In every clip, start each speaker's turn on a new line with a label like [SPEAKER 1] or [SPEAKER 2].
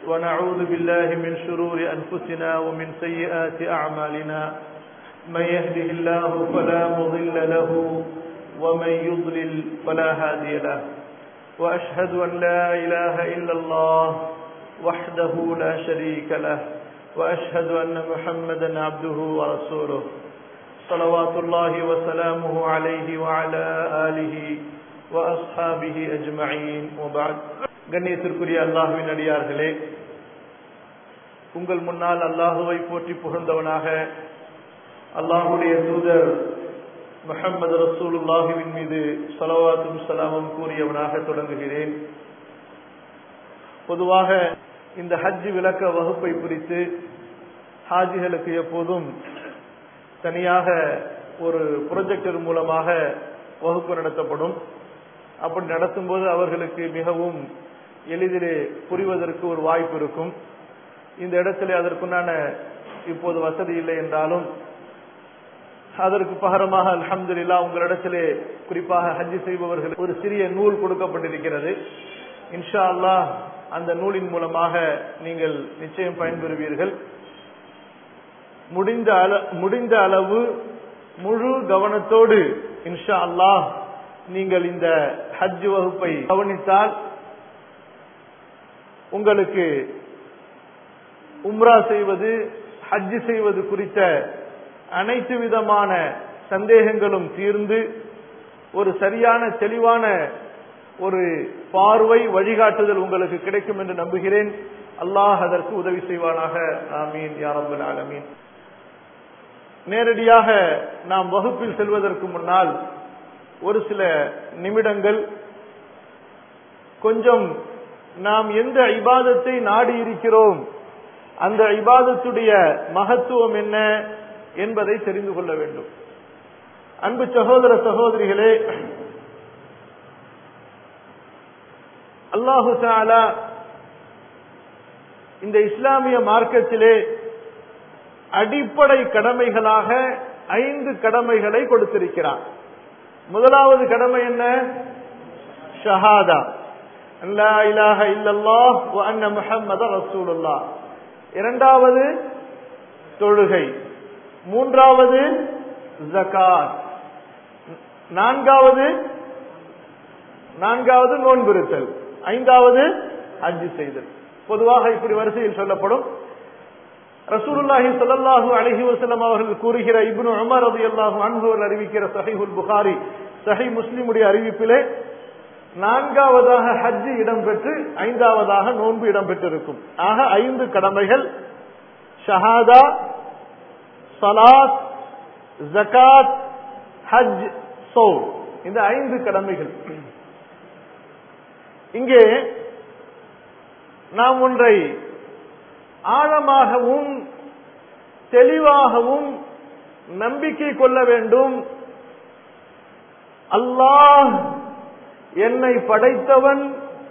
[SPEAKER 1] ونعوذ بالله من شرور أنفسنا ومن سيئات أعمالنا من يهده الله فلا مضل له ومن يضلل فلا هادي له وأشهد أن لا إله إلا الله وحده لا شريك له وأشهد أن محمدا عبده ورسوله صلوات الله وسلامه عليه وعلى آله وأصحابه أجمعين وبعد கண்ணியத்திற்குரிய அல்லாஹுவின் அடியார்களே உங்கள் முன்னால் அல்லாஹுவை போற்றி புகழ்ந்தவனாக அல்லாஹுடைய தூதர் முஹம்மது ரசூலுல்லாஹுவின் மீது சலவாத்தும் சலாமும் கூறியவனாக தொடங்குகிறேன் பொதுவாக இந்த ஹஜ் விளக்க வகுப்பை குறித்து ஹாஜிகளுக்கு எப்போதும் தனியாக ஒரு ப்ரொஜெக்டர் மூலமாக வகுப்பு நடத்தப்படும் அப்படி நடத்தும்போது அவர்களுக்கு மிகவும் எளிதிலே புரிவதற்கு ஒரு வாய்ப்பு இருக்கும் இந்த இடத்துல அதற்குண்டான இப்போது வசதி இல்லை என்றாலும் அதற்கு பகரமாக அலமதுல்லா உங்களிடத்திலே குறிப்பாக ஹஜ்ஜி செய்பவர்கள் ஒரு சிறிய நூல் கொடுக்கப்பட்டிருக்கிறது இன்ஷா அல்லாஹ் அந்த நூலின் மூலமாக நீங்கள் நிச்சயம் பயன்பெறுவீர்கள் முடிந்த அள முடிந்த அளவு முழு கவனத்தோடு இன்ஷா அல்லாஹ் நீங்கள் இந்த ஹஜ் வகுப்பை கவனித்தால் உங்களுக்கு உம்ரா செய்வது ஹஜ் செய்வது குறித்த அனைத்து விதமான சந்தேகங்களும் தீர்ந்து ஒரு சரியான தெளிவான ஒரு பார்வை வழிகாட்டுதல் உங்களுக்கு கிடைக்கும் என்று நம்புகிறேன் அல்லாஹ் அதற்கு உதவி செய்வானாக ஆமீன் யாரம்பல் ஆலமீன் நேரடியாக நாம் வகுப்பில் செல்வதற்கு முன்னால் ஒரு சில நிமிடங்கள் கொஞ்சம் நாம் எந்த இபாதத்தை நாடி இருக்கிறோம் அந்த இபாதத்துடைய மகத்துவம் என்ன என்பதை தெரிந்து கொள்ள வேண்டும் அன்பு சகோதர சகோதரிகளே அல்லாஹு தாலா இந்த இஸ்லாமிய மார்க்கத்திலே அடிப்படை கடமைகளாக ஐந்து கடமைகளை கொடுத்திருக்கிறார் முதலாவது கடமை என்ன ஷஹாதா அல்லா இலாஹ இல்லல்லாஹ் வ அன்ன முஹம்மத ரசூலுல்லாஹ் இரண்டாவது தொழுகை மூன்றாவது ஜகாத் நான்காவது நான்காவது நோன்பிருத்தல் ஐந்தாவது அஞ்சு செய்தல் பொதுவாக இப்படி வரிசையில் சொல்லப்படும் ரசூலுல்லாஹி சொல்லல்லாஹு அலஹி வசலம் அவர்கள் கூறுகிற இப்னு உமர் ரதி அல்லாஹு அன்பவர் அறிவிக்கிற சஹிஹுல் புகாரி சஹி முஸ்லிமுடைய அறிவிப்பிலே நான்காவதாக ஹஜ் இடம்பெற்று ஐந்தாவதாக நோன்பு இடம்பெற்றிருக்கும் ஆக ஐந்து கடமைகள் ஷஹாதா சலாத் ஜகாத் ஹஜ் சோ இந்த ஐந்து கடமைகள் இங்கே நாம் ஒன்றை ஆழமாகவும் தெளிவாகவும் நம்பிக்கை கொள்ள வேண்டும் அல்லாஹ் என்னை படைத்தவன்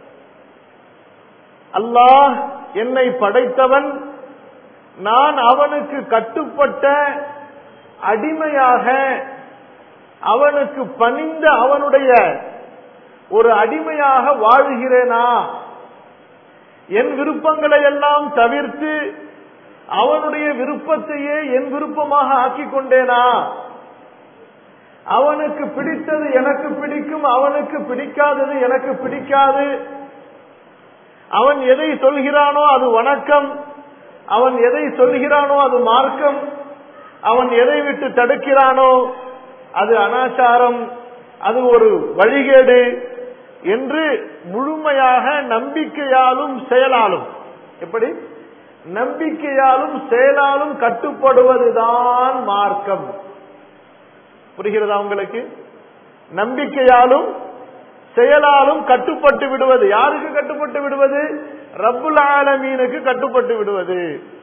[SPEAKER 1] அல்லாஹ் என்னை படைத்தவன் நான் அவனுக்கு கட்டுப்பட்ட அடிமையாக அவனுக்கு பணிந்த அவனுடைய ஒரு அடிமையாக வாழுகிறேனா என் விருப்பங்களை எல்லாம் தவிர்த்து அவனுடைய விருப்பத்தையே என் விருப்பமாக ஆக்கிக் கொண்டேனா அவனுக்கு பிடித்தது எனக்கு பிடிக்கும் அவனுக்கு பிடிக்காதது எனக்கு பிடிக்காது அவன் எதை சொல்கிறானோ அது வணக்கம் அவன் எதை சொல்கிறானோ அது மார்க்கம் அவன் எதை விட்டு தடுக்கிறானோ அது அனாச்சாரம் அது ஒரு வழிகேடு என்று முழுமையாக நம்பிக்கையாலும் செயலாலும் எப்படி நம்பிக்கையாலும் செயலாலும் கட்டுப்படுவதுதான் மார்க்கம் புரிகிறதா உங்களுக்கு நம்பிக்கையாலும் செயலாலும் கட்டுப்பட்டு விடுவது யாருக்கு கட்டுப்பட்டு விடுவது ரப்புல் ஆலமீனுக்கு கட்டுப்பட்டு விடுவது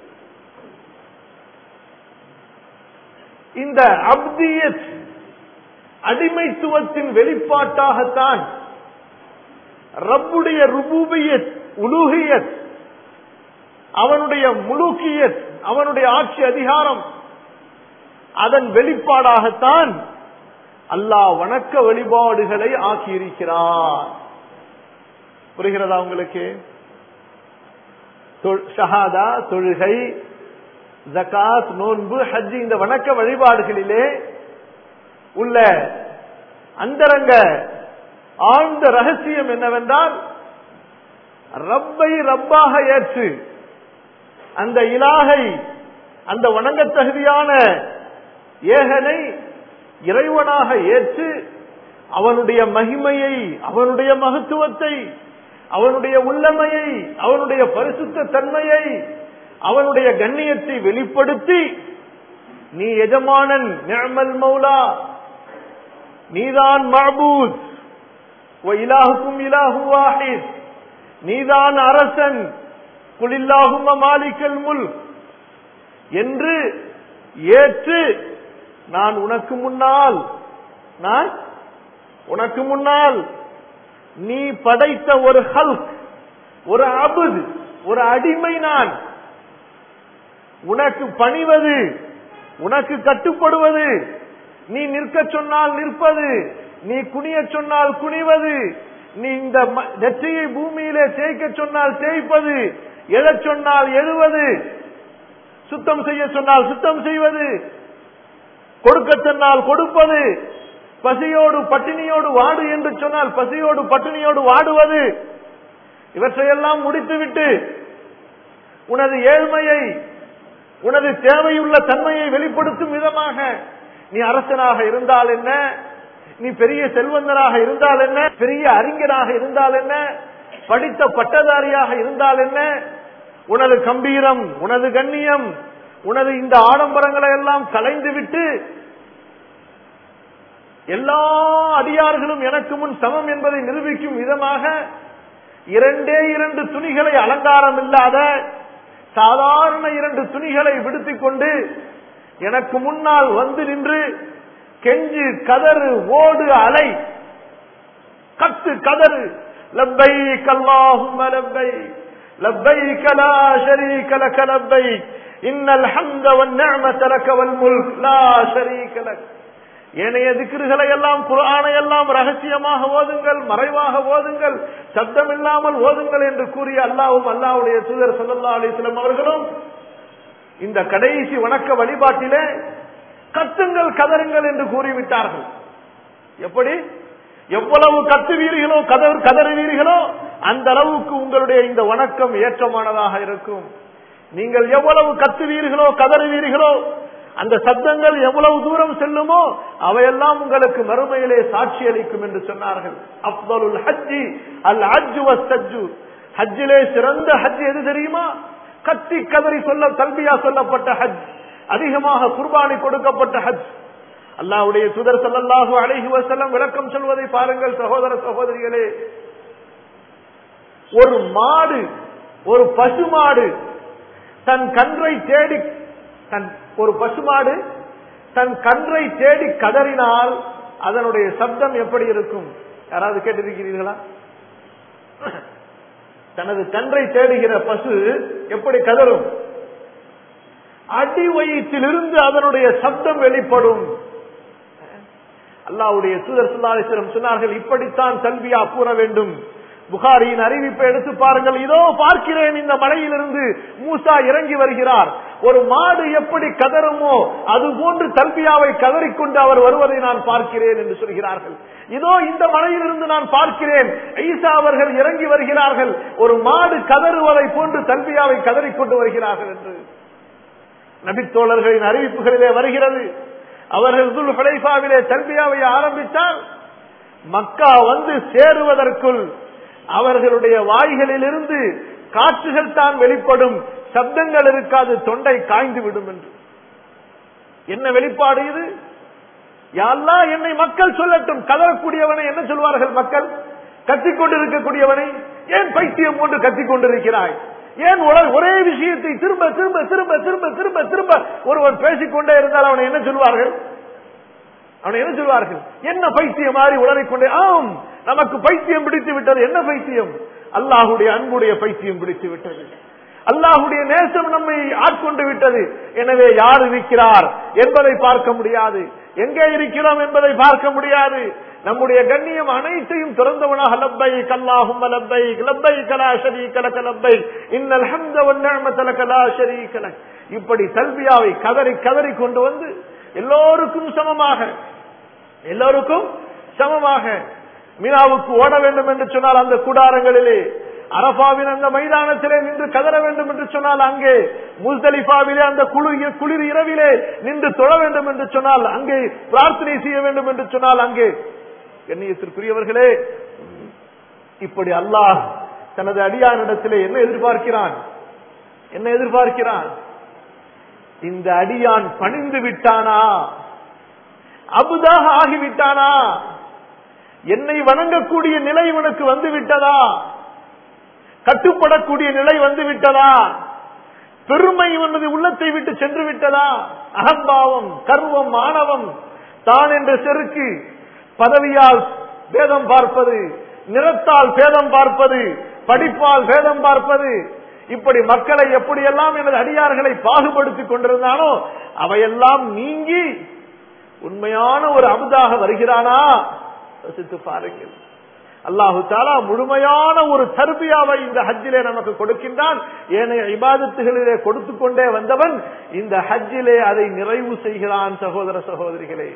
[SPEAKER 1] இந்த அப்தியத் அடிமைத்துவத்தின் வெளிப்பாட்டாகத்தான் ரப்புடைய ருபூபியத் உலூகியத் அவனுடைய முழுக்கியத் அவனுடைய ஆட்சி அதிகாரம் அதன் வெளிப்பாடாகத்தான் அல்லாஹ் வணக்க வழிபாடுகளை ஆக்கியிருக்கிறார் புரிகிறதா உங்களுக்கு ஷஹாதா தொழுகை ஜகாத் நோன்பு ஹஜ் இந்த வணக்க வழிபாடுகளிலே உள்ள அந்தரங்க ஆழ்ந்த ரகசியம் என்னவென்றால் ரப்பை ரப்பாக ஏற்று அந்த இலாகை அந்த வணங்க தகுதியான ஏகனை இறைவனாக ஏற்று அவனுடைய மகிமையை அவனுடைய மகத்துவத்தை அவனுடைய உள்ளமையை அவனுடைய பரிசுத்த தன்மையை அவனுடைய கண்ணியத்தை வெளிப்படுத்தி நீ எஜமானன் நிழமல் மௌலா நீதான் மஹபூத் இலாஹுக்கும் இலாஹு வாஹித் நீதான் அரசன் குலில்லாஹும மாலிக்கல் முல் என்று ஏற்று நான் உனக்கு முன்னால் நான் உனக்கு முன்னால் நீ படைத்த ஒரு ஹல்க் ஒரு அபுது ஒரு அடிமை நான் உனக்கு பணிவது உனக்கு கட்டுப்படுவது நீ நிற்க சொன்னால் நிற்பது நீ குனிய சொன்னால் குனிவது நீ இந்த நெற்றியை பூமியிலே தேய்க்க சொன்னால் தேய்ப்பது எழச் சொன்னால் எழுவது சுத்தம் செய்ய சொன்னால் சுத்தம் செய்வது கொடுக்க சொன்னால் கொடுப்பது பசியோடு பட்டினியோடு வாடு என்று சொன்னால் பசியோடு பட்டினியோடு வாடுவது இவற்றையெல்லாம் முடித்துவிட்டு உனது ஏழ்மையை உனது தேவையுள்ள தன்மையை வெளிப்படுத்தும் விதமாக நீ அரசனாக இருந்தால் என்ன நீ பெரிய செல்வந்தனாக இருந்தால் என்ன பெரிய அறிஞராக இருந்தால் என்ன படித்த பட்டதாரியாக இருந்தால் என்ன உனது கம்பீரம் உனது கண்ணியம் உனது இந்த ஆடம்பரங்களை எல்லாம் கலைந்து விட்டு எல்லா அடியார்களும் எனக்கு முன் சமம் என்பதை நிரூபிக்கும் விதமாக இரண்டே இரண்டு துணிகளை அலங்காரம் இல்லாத சாதாரண இரண்டு துணிகளை விடுத்திக் கொண்டு எனக்கு முன்னால் வந்து நின்று கெஞ்சு கதறு ஓடு அலை கத்து கதறு லப்பை கல்லாஹும் லப்பை லப்பை கலா ஷரீக லக லப்பை இன்னல் ஹம்த வன் நிஅமத லக வல் முல்க் லா ஷரீக லக் ஏனைய திக்ருகளை எல்லாம் குரானை எல்லாம் ரகசியமாக ஓதுங்கள் மறைவாக ஓதுங்கள் சப்தம் இல்லாமல் ஓதுங்கள் என்று கூறிய அல்லாவும் அல்லாவுடைய தூதர் சல்லா அலிஸ்லம் அவர்களும் இந்த கடைசி வணக்க வழிபாட்டிலே கத்துங்கள் கதறுங்கள் என்று கூறிவிட்டார்கள் எப்படி எவ்வளவு கத்துவீர்களோ கதர் கதறுவீர்களோ அந்த அளவுக்கு உங்களுடைய இந்த வணக்கம் ஏற்றமானதாக இருக்கும் நீங்கள் எவ்வளவு கத்துவீர்களோ கதறுவீர்களோ அந்த சப்தங்கள் எவ்வளவு தூரம் செல்லுமோ அவையெல்லாம் உங்களுக்கு மறுமையிலே சாட்சி அளிக்கும் என்று சொன்னார்கள் அப்தலுல் ஹஜ்ஜி அல் ஹஜ்ஜு வஸ்தஜ்ஜு ஹஜ்ஜிலே சிறந்த ஹஜ் எது தெரியுமா கத்தி கதறி சொல்ல கல்வியா சொல்லப்பட்ட ஹஜ் அதிகமாக குர்பானி கொடுக்கப்பட்ட ஹஜ் அல்லாவுடைய சுதர் சல்லாஹு அலைஹி வசல்லம் விளக்கம் சொல்வதை பாருங்கள் சகோதர சகோதரிகளே ஒரு மாடு ஒரு பசுமாடு தன் கன்றை தேடி தன் ஒரு பசுமாடு தன் கன்றை தேடி கதறினால் அதனுடைய சப்தம் எப்படி இருக்கும் யாராவது கேட்டிருக்கிறீர்களா தனது கன்றை தேடுகிற பசு எப்படி கதறும் அடி வயிற்றிலிருந்து அதனுடைய சப்தம் வெளிப்படும் அல்லாவுடைய தூதர் சுல்லாசலம் சொன்னார்கள் இப்படித்தான் கல்வியா கூற வேண்டும் புகாரியின் அறிவிப்பை எடுத்து பாருங்கள் இதோ பார்க்கிறேன் இந்த மலையிலிருந்து மூசா இறங்கி வருகிறார் ஒரு மாடு எப்படி கதறுமோ அது போன்று தல்பியாவை கதறிக்கொண்டு அவர் வருவதை நான் பார்க்கிறேன் என்று சொல்கிறார்கள் இதோ இந்த மலையிலிருந்து நான் பார்க்கிறேன் ஈசா அவர்கள் இறங்கி வருகிறார்கள் ஒரு மாடு கதறுவதை போன்று தல்பியாவை கதறிக்கொண்டு வருகிறார்கள் என்று நபித்தோழர்களின் அறிவிப்புகளிலே வருகிறது அவர்கள் துல் ஹுலைஃபாவிலே தல்பியாவை ஆரம்பித்தால் மக்கா வந்து சேருவதற்குள் அவர்களுடைய வாய்களில் இருந்து காற்றுகள் தான் வெளிப்படும் சப்தங்கள் இருக்காது தொண்டை காய்ந்து விடும் என்று என்ன வெளிப்பாடு இது யாரெல்லாம் என்னை மக்கள் சொல்லட்டும் கதறக்கூடியவனை என்ன சொல்வார்கள் மக்கள் கத்திக்கொண்டிருக்கக்கூடியவனை ஏன் பைத்தியம் போன்று கத்திக்கொண்டிருக்கிறாய் ஏன் ஒரே விஷயத்தை திரும்ப திரும்ப திரும்ப திரும்ப திரும்ப திரும்ப ஒருவன் பேசிக்கொண்டே இருந்தால் அவனை என்ன சொல்வார்கள் அவனை என்ன சொல்வார்கள் என்ன பைத்தியம் மாறி உளறிக்கொண்டே ஆம் நமக்கு பைத்தியம் பிடித்து விட்டது என்ன பைத்தியம் அல்லாஹுடைய அன்புடைய பைத்தியம் பிடித்து விட்டது அல்லாஹுடைய நேசம் நம்மை ஆட்கொண்டு விட்டது எனவே யார் இருக்கிறார் என்பதை பார்க்க முடியாது எங்கே இருக்கிறோம் என்பதை பார்க்க முடியாது நம்முடைய கண்ணியம் அனைத்தையும் திறந்தவனாக லப்பை கல்லாஹும் லப்பை லப்பை கலா ஷரீக லக லப்பை இன்னல் ஹம்த வன் நிஅமத லக லா ஷரீக லக் இப்படி தல்பியாவை கதறி கதறி கொண்டு வந்து எல்லோருக்கும் சமமாக எல்லோருக்கும் சமமாக மீனாவுக்கு ஓட வேண்டும் என்று சொன்னால் அந்த கூடாரங்களிலே அரபாவின் அந்த மைதானத்திலே நின்று கதற வேண்டும் என்று சொன்னால் அங்கே முஸ்தலிஃபாவிலே அந்த குளிர் குளிர் இரவிலே நின்று தொழ வேண்டும் என்று சொன்னால் அங்கே பிரார்த்தனை செய்ய வேண்டும் என்று சொன்னால் அங்கே கண்ணியத்திற்குரியவர்களே இப்படி அல்லாஹ் தனது அடியானிடத்திலே என்ன எதிர்பார்க்கிறான் என்ன எதிர்பார்க்கிறான் இந்த அடியான் பணிந்து விட்டானா அபுதாக ஆகிவிட்டானா என்னை வணங்கக்கூடிய நிலை உனக்கு வந்து விட்டதா கட்டுப்படக்கூடிய நிலை வந்து விட்டதா பெருமை உனது உள்ளத்தை விட்டு சென்று விட்டதா அகம்பாவம் கர்வம் ஆணவம் தான் என்ற செருக்கு பதவியால் பேதம் பார்ப்பது நிறத்தால் பேதம் பார்ப்பது படிப்பால் பேதம் பார்ப்பது இப்படி மக்களை எப்படியெல்லாம் எனது அடியார்களை பாகுபடுத்திக் கொண்டிருந்தானோ அவையெல்லாம் நீங்கி உண்மையான ஒரு அமுதாக வருகிறானா யோசித்து பாருங்கள் அல்லாஹு தாலா முழுமையான ஒரு தர்பியாவை இந்த ஹஜ்ஜிலே நமக்கு கொடுக்கின்றான் ஏனைய இபாதத்துகளிலே கொடுத்து கொண்டே வந்தவன் இந்த ஹஜ்ஜிலே அதை நிறைவு செய்கிறான் சகோதர சகோதரிகளே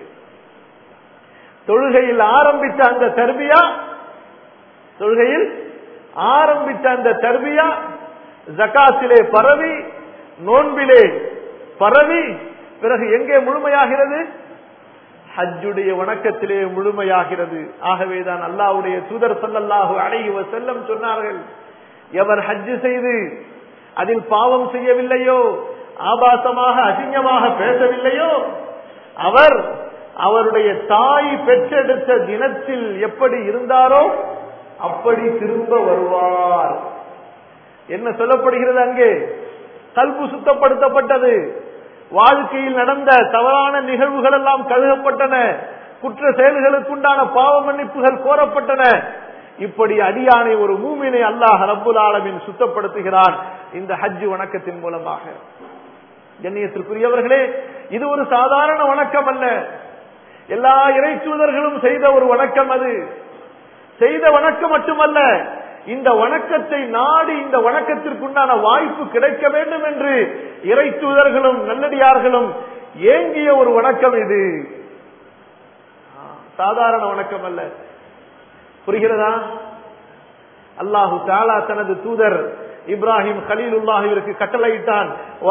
[SPEAKER 1] தொழுகையில் ஆரம்பித்த அந்த தர்பியா தொழுகையில் ஆரம்பித்த அந்த தர்பியா ஜகாத்திலே பரவி நோன்பிலே பரவி பிறகு எங்கே முழுமையாகிறது ஹஜ்ஜுடைய வணக்கத்திலே முழுமையாகிறது ஆகவேதான் அல்லாவுடைய தூதர் சொல்லல்லாஹு அலைஹி செல்லம் சொன்னார்கள் எவர் ஹஜ்ஜு செய்து அதில் பாவம் செய்யவில்லையோ ஆபாசமாக அசிங்கமாக பேசவில்லையோ அவர் அவருடைய தாய் பெற்றெடுத்த தினத்தில் எப்படி இருந்தாரோ அப்படி திரும்ப வருவார் என்ன சொல்லப்படுகிறது அங்கே கல்பு சுத்தப்படுத்தப்பட்டது வாழ்க்கையில் நடந்த தவறான நிகழ்வுகள் எல்லாம் கழுகப்பட்டன குற்ற செயல்களுக்குண்டான பாவ மன்னிப்புகள் கோரப்பட்டன இப்படி அடியானை ஒரு மூமினை அல்லாஹ் ரப்புல் ஆலமின் சுத்தப்படுத்துகிறான் இந்த ஹஜ் வணக்கத்தின் மூலமாக கண்ணியத்திற்குரியவர்களே இது ஒரு சாதாரண வணக்கம் அல்ல எல்லா இறை தூதர்களும் செய்த ஒரு வணக்கம் அது செய்த வணக்கம் மட்டுமல்ல இந்த வணக்கத்தை நாடி இந்த வணக்கத்திற்குண்டான வாய்ப்பு கிடைக்க வேண்டும் என்று இறை தூதர்களும் நல்லடியார்களும் ஏங்கிய ஒரு வணக்கம் இது சாதாரண வணக்கம் அல்ல புரிகிறதா அல்லாஹு தாலா தனது தூதர் இப்ராஹிம் கலீலுல்லாஹிற்கு கட்டளையிட்டான்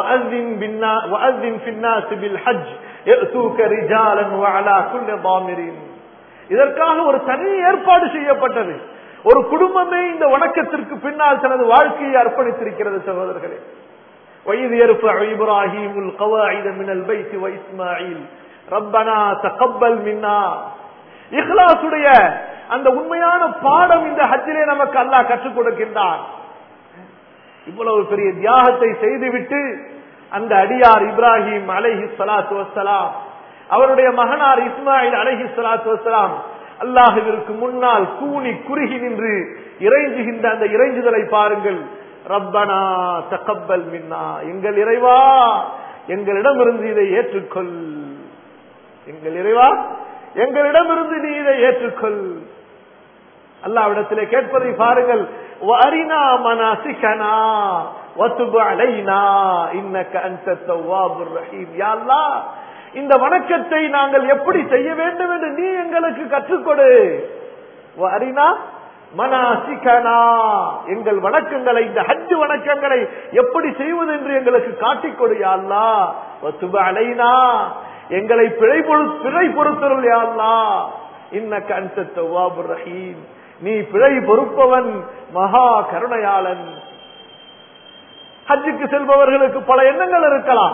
[SPEAKER 1] இதற்காக ஒரு தனி ஏற்பாடு செய்யப்பட்டது ஒரு குடும்பமே இந்த வணக்கத்திற்கு பின்னால் தனது வாழ்க்கையை அர்ப்பணித்திருக்கிறது சகோதரர்களே வயது يرفع إبراهيم القواعد من البيت وإسماعيل ربنا تقبل منا இஹ்லாசுடைய அந்த உண்மையான பாடம் இந்த ஹஜ்ஜிலே நமக்கு அல்லாஹ் கற்றுக் கொடுக்கின்றான் இவ்வளவு பெரிய தியாகத்தை செய்துவிட்டு அந்த அடியார் இப்ராஹிம் அலைஹி சலாத்து வசலாம் அவருடைய மகனார் இஸ்மாயில் அலைஹி சலாத்து வசலாம் அல்லாஹுவிற்கு முன்னால் கூனி குறுகி நின்று இறைஞ்சுகின்ற அந்த இறைஞ்சுதலை பாருங்கள் ரப்பனா தகப்பல் மின்னா எங்கள் இறைவா எங்களிடமிருந்து இதை ஏற்றுக்கொள் எங்கள் இறைவா எங்களிடமிருந்து நீ இதை ஏற்றுக்கொள் அல்லாவிடத்திலே கேட்பதை பாருங்கள் வரினா மனாசிகனா வத்துபு அலைனா இன்னக்க அந்த தவ்வாபுர் ரஹீம் யா அல்லாஹ் இந்த வணக்கத்தை நாங்கள் எப்படி செய்ய வேண்டும் என்று நீ எங்களுக்கு கற்றுக்கொடு வரினா மனாசிகனா எங்கள் வணக்கங்களை இந்த ஹஜ் வணக்கங்களை எப்படி செய்வது என்று எங்களுக்கு காட்டிக் கொடு யா அல்லாஹ் வத்துபு அலைனா எங்களை பிழை பொறு- பிழை பொறுத்தருள் யா அல்லாஹ் இன்னக்க அந்த தவ்வாபுர் ரஹீம் நீ பிழை பொறுப்பவன் மகா கருணையாளன் ஹஜ்ஜுக்கு செல்பவர்களுக்கு பல எண்ணங்கள் இருக்கலாம்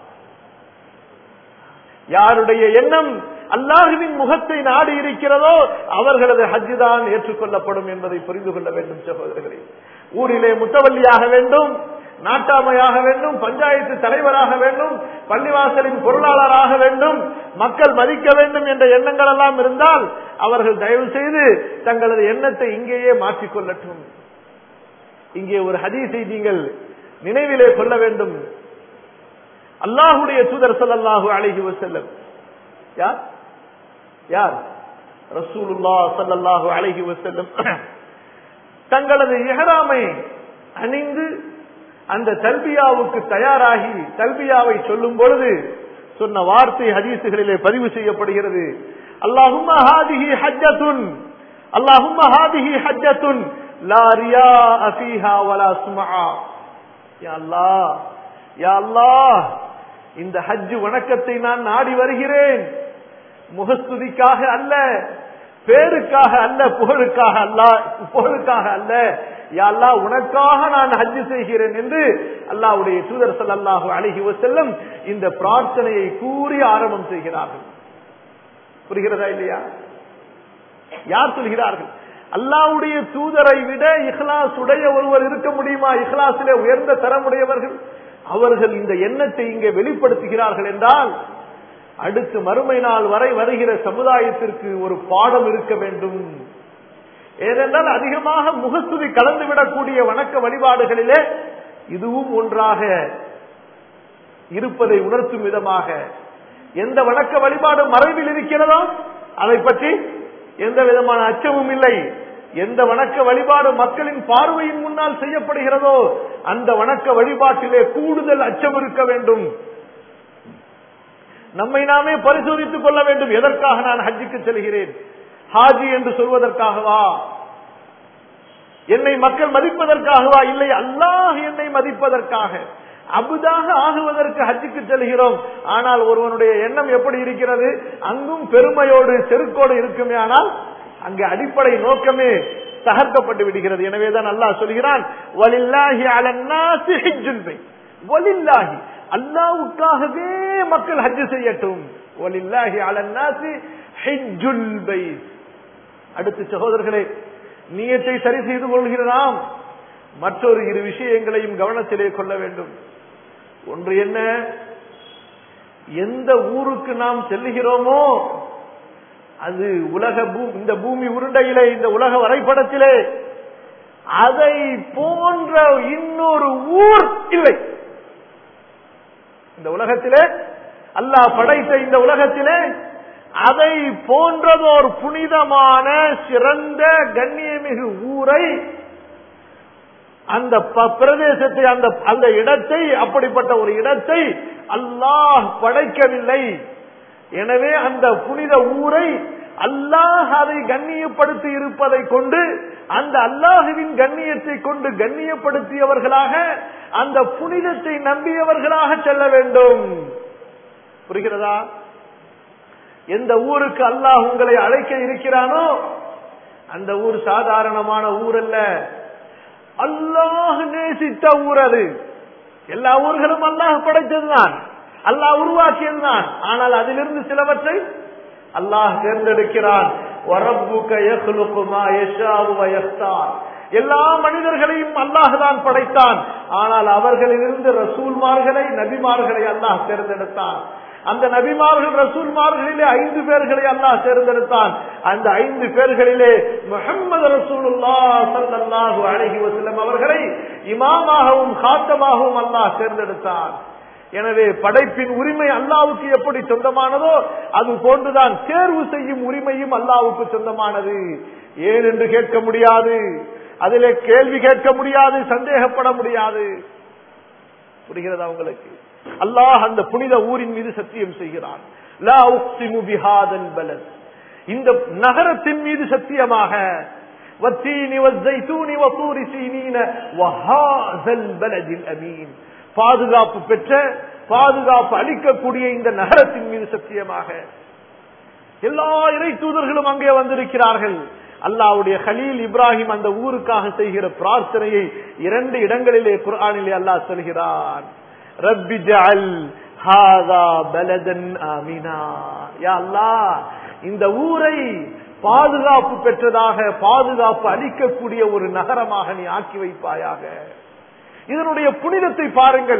[SPEAKER 1] யாருடைய எண்ணம் அல்லாஹுவின் முகத்தை நாடி இருக்கிறதோ அவர்களது ஹஜ்ஜு தான் ஏற்றுக்கொள்ளப்படும் என்பதை புரிந்து கொள்ள வேண்டும் சகோதரர்களே ஊரிலே முத்தவல்லியாக வேண்டும் நாட்டாமையாக வேண்டும் பஞ்சாயத்து தலைவராக வேண்டும் பள்ளிவாசலின் பொருளாளராக வேண்டும் மக்கள் மதிக்க வேண்டும் என்ற எண்ணங்கள் எல்லாம் இருந்தால் அவர்கள் தயவு செய்து தங்களது எண்ணத்தை இங்கேயே மாற்றிக்கொள்ளட்டும் இங்கே ஒரு ஹதீஸை நீங்கள் நினைவிலே கொள்ள வேண்டும் அல்லாஹுடைய தூதர் ஸல்லல்லாஹு அலைஹி வஸல்லம் யார் யார் ரசூலுல்லாஹ் ஸல்லல்லாஹு அலைஹி வஸல்லம் தங்களது இஹ்ராமை அணிந்து அந்த தல்பியாவுக்கு தயாராகி தல்பியாவை சொல்லும் பொழுது சொன்ன வார்த்தை ஹதீசுகளிலே பதிவு செய்யப்படுகிறது அல்லாஹும்ம ஹாதிஹி ஹஜ்ஜத்துன் அல்லாஹும்ம ஹாதிஹி ஹஜ்ஜத்துன் லா ரியாஅ ஃபீஹா வலா சுமஆ யா அல்லாஹ் யா அல்லாஹ் இந்த ஹஜ் வணக்கத்தை நான் நாடி வருகிறேன் முகஸ்துதிக்காக அல்ல பேருக்காக அல்ல புகழுக்காக அல்ல புகழுக்காக அல்ல யா அல்லாஹ் உனக்காக நான் ஹஜ் செய்கிறேன் என்று அல்லாஹ்வுடைய தூதர் ஸல்லல்லாஹு அலைஹி வஸல்லம் இந்த பிரார்த்தனையை கூறி ஆரம்பம் செய்கிறார்கள் புரிகிறதா இல்லையா யார் சொல்கிறார்கள் அல்லாஹ்வுடைய தூதரை விட இஹ்லாஸ் உடைய ஒருவர் இருக்க முடியுமா இஹ்லாஸிலே உயர்ந்த தரமுடையவர்கள் அவர்கள் இந்த எண்ணத்தை இங்கே வெளிப்படுத்துகிறார்கள் என்றால் அடுத்து மறுமை நாள் வரை வருகிற சமுதாயத்திற்கு ஒரு பாடம் இருக்க வேண்டும் ஏனென்றால் அதிகமாக முகஸ்துதி கலந்துவிடக்கூடிய வணக்க வழிபாடுகளிலே இதுவும் ஒன்றாக இருப்பதை உணர்த்தும் விதமாக எந்த வணக்க வழிபாடு மறைவில் இருக்கிறதோ அதை பற்றி எந்த விதமான அச்சமும் இல்லை எந்த வணக்க வழிபாடு மக்களின் பார்வையின் முன்னால் செய்யப்படுகிறதோ அந்த வணக்க வழிபாட்டிலே கூடுதல் அச்சம் இருக்க வேண்டும் நம்மை நாமே பரிசோதித்துக் கொள்ள வேண்டும் எதற்காக நான் ஹஜ்ஜுக்கு செல்கிறேன் ஹாஜி என்று சொல்வதற்காகவா என்னை மக்கள் மதிப்பதற்காகவா இல்லை அல்லாஹ் என்னை மதிப்பதற்காக அபுதாக ஆகுவதற்கு ஹஜ்ஜுக்கு செல்கிறோம் ஆனால் ஒருவனுடைய எண்ணம் எப்படி இருக்கிறது அங்கும் பெருமையோடு செருக்கோடு இருக்குமே ஆனால் அங்கு அடிப்படை நோக்கமே தகர்க்கப்பட்டு விடுகிறது எனவேதான் அல்லாஹ் சொல்கிறான் வலில்லாஹி அலன்னாசி ஹிஜ்ஜுல் பைத் வலில்லாஹி அல்லாவுக்காகவே மக்கள் ஹஜ் செய்யட்டும் வலில்லாஹி அலன்னாசி ஹிஜ்ஜுல் பைத் அடுத்து சகோதரர்களே நீயத்தை சரி செய்து கொள்கிறதாம் மற்றொரு இரு விஷயங்களையும் கவனத்திலே கொள்ள வேண்டும் ஒன்று என்ன எந்த ஊருக்கு நாம் செல்லுகிறோமோ அது உலக பூ- இந்த பூமி உருண்டையிலே இந்த உலக வரைபடத்திலே அதை போன்ற இன்னொரு ஊர் இல்லை இந்த உலகத்திலே அல்லாஹ் படைத்த இந்த உலகத்திலே அதை போன்றதோர் புனிதமான சிறந்த கண்ணியமிகு ஊரை அந்த ப- பிரதேசத்தை அந்த அந்த இடத்தை அப்படிப்பட்ட ஒரு இடத்தை அல்லாஹ் படைக்கவில்லை எனவே அந்த புனித ஊரை அல்லாஹ் அதை கண்ணியப்படுத்தி இருப்பதை கொண்டு அந்த அல்லாஹுவின் கண்ணியத்தை கொண்டு கண்ணியப்படுத்தியவர்களாக அந்த புனிதத்தை நம்பியவர்களாக செல்ல வேண்டும் புரிகிறதா எந்த ஊருக்கு அல்லாஹ் உங்களை அழைக்க இருக்கிறானோ அந்த ஊர் சாதாரணமான ஊர் அல்ல அல்லாஹ் நேசித்த ஊர் அது எல்லா ஊர்களும் அல்லாஹ் படைத்ததுதான் அல்லாஹ் உருவாக்கியதுதான் ஆனால் அதிலிருந்து சிலவற்றை அல்லாஹ் தேர்ந்தெடுக்கிறான் وَرَبُّكَ يَخْلُقُ مَا يَشَاءُ وَيَخْتَارُ. எல்லா மனிதர்களையும் அல்லாஹ் தான் படைத்தான் ஆனால் அவர்களிலிருந்து ரசூல்மார்களை நபிமார்களை அல்லாஹ் தேர்ந்தெடுத்தான் அந்த நபிமார்கள் ரசூல்மார்களிலே ஐந்து பேர்களை அல்லாஹ் தேர்ந்தெடுத்தான் அந்த ஐந்து பேர்களிலே முஹம்மது ரசூலுல்லா ஸல்லல்லாஹு அலைஹி வஸல்லம் அவர்களை இமாமாகவும் காத்தமாகவும் அல்லாஹ் தேர்ந்தெடுத்தான் எனவே படைப்பின் உரிமை அல்லாவுக்கு எப்படி சொந்தமானதோ அது போன்றுதான் தேர்வு செய்யும் உரிமையும் அல்லாவுக்கு சொந்தமானது ஏன் என்று கேட்க முடியாது அதிலே கேள்வி கேட்க முடியாது சந்தேகப்பட முடியாது புரிகிறதா உங்களுக்கு அல்லாஹ் அந்த புனித ஊரின் மீது சத்தியம் செய்கிறான் லா உக்ஸிமு பிஹாதல் பலத் இந்த நகரத்தின் மீது சத்தியமாக வத்தீனி வஸ்ஸைத்தூனி வத்தூரி சீனீன வஹாஸல் பலதில் அமீன் பாதுகாப்பு பெற்ற பாதுகாப்பு அளிக்கக்கூடிய இந்த நகரத்தின் மீது சத்தியமாக எல்லா இறை தூதர்களும் அங்கே வந்திருக்கிறார்கள் அல்லாவுடைய ஹலீல் இப்ராஹிம் அந்த ஊருக்காக செய்கிற பிரார்த்தனையை இரண்டு இடங்களிலே குர்ஆனிலே அல்லாஹ் சொல்கிறான் ரப்பி ஜஅல் ஹாதா பலதன் ஆமினா யா அல்லாஹ் இந்த ஊரை பாதுகாப்பு பெற்றதாக பாதுகாப்பு அளிக்கக்கூடிய ஒரு நகரமாக நீ ஆக்கி வைப்பாயாக இதனுடைய புனிதத்தை பாருங்கள்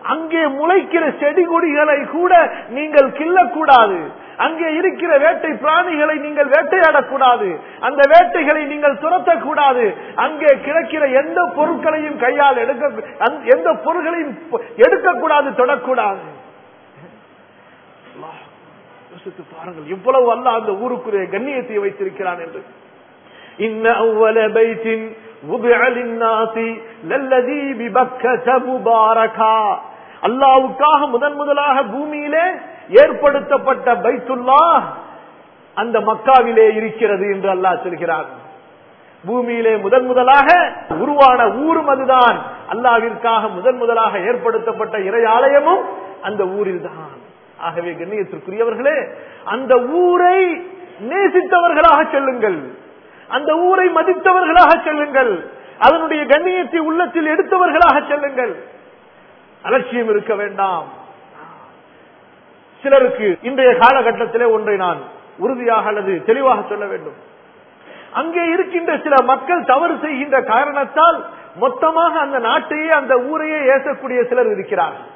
[SPEAKER 1] அங்கே முளைக்கிற செடி கொடிகளை கூட நீங்கள் கிள்ளக்கூடாது அங்கே இருக்கிற வேட்டை பிராணிகளை நீங்கள் வேட்டையாடக்கூடாது அந்த வேட்டைகளை நீங்கள் துரத்தக்கூடாது அங்கே கிடக்கிற எந்த பொருட்களையும் கையால் எடுக்க அந்த- எந்த பொருட்களையும் ப- எடுக்கக்கூடாது தொடக்கூடாது அல்லாஹ், யோசித்து பாருங்கள் எவ்வளவு அல்ல அந்த ஊருக்குரிய கண்ணியத்தை வைத்திருக்கிறான் என்று إن أول بيت وضع للناس للذي ببكة مباركا அல்லாவுக்காக முதன் முதலாக பூமியிலே ஏற்படுத்தப்பட்ட பைத்துல்லா அந்த மக்காவிலே இருக்கிறது என்று அல்லாஹ் சொல்கிறார் பூமியிலே முதன் முதலாக உருவான ஊரும் அதுதான் அல்லாவிற்காக முதன் முதலாக ஏற்படுத்தப்பட்ட இறை ஆலயமும் அந்த ஊரில் தான் ஆகவே கண்ணியத்திற்குரியவர்களே அந்த ஊரை நேசித்தவர்களாக செல்லுங்கள் அந்த ஊரை மதித்தவர்களாக செல்லுங்கள் அதனுடைய கண்ணியத்தை உள்ளத்தில் எடுத்தவர்களாக செல்லுங்கள் அலட்சியம் இருக்க வேண்டாம் சிலருக்கு இன்றைய காலகட்டத்திலே ஒன்றை நான் உறுதியாக அல்லது தெளிவாக சொல்ல வேண்டும் அங்கே இருக்கின்ற சில மக்கள் தவறு செய்கின்ற காரணத்தால் மொத்தமாக அந்த நாட்டையே அந்த ஊரையே ஏசக்கூடிய சிலர் இருக்கிறார்கள்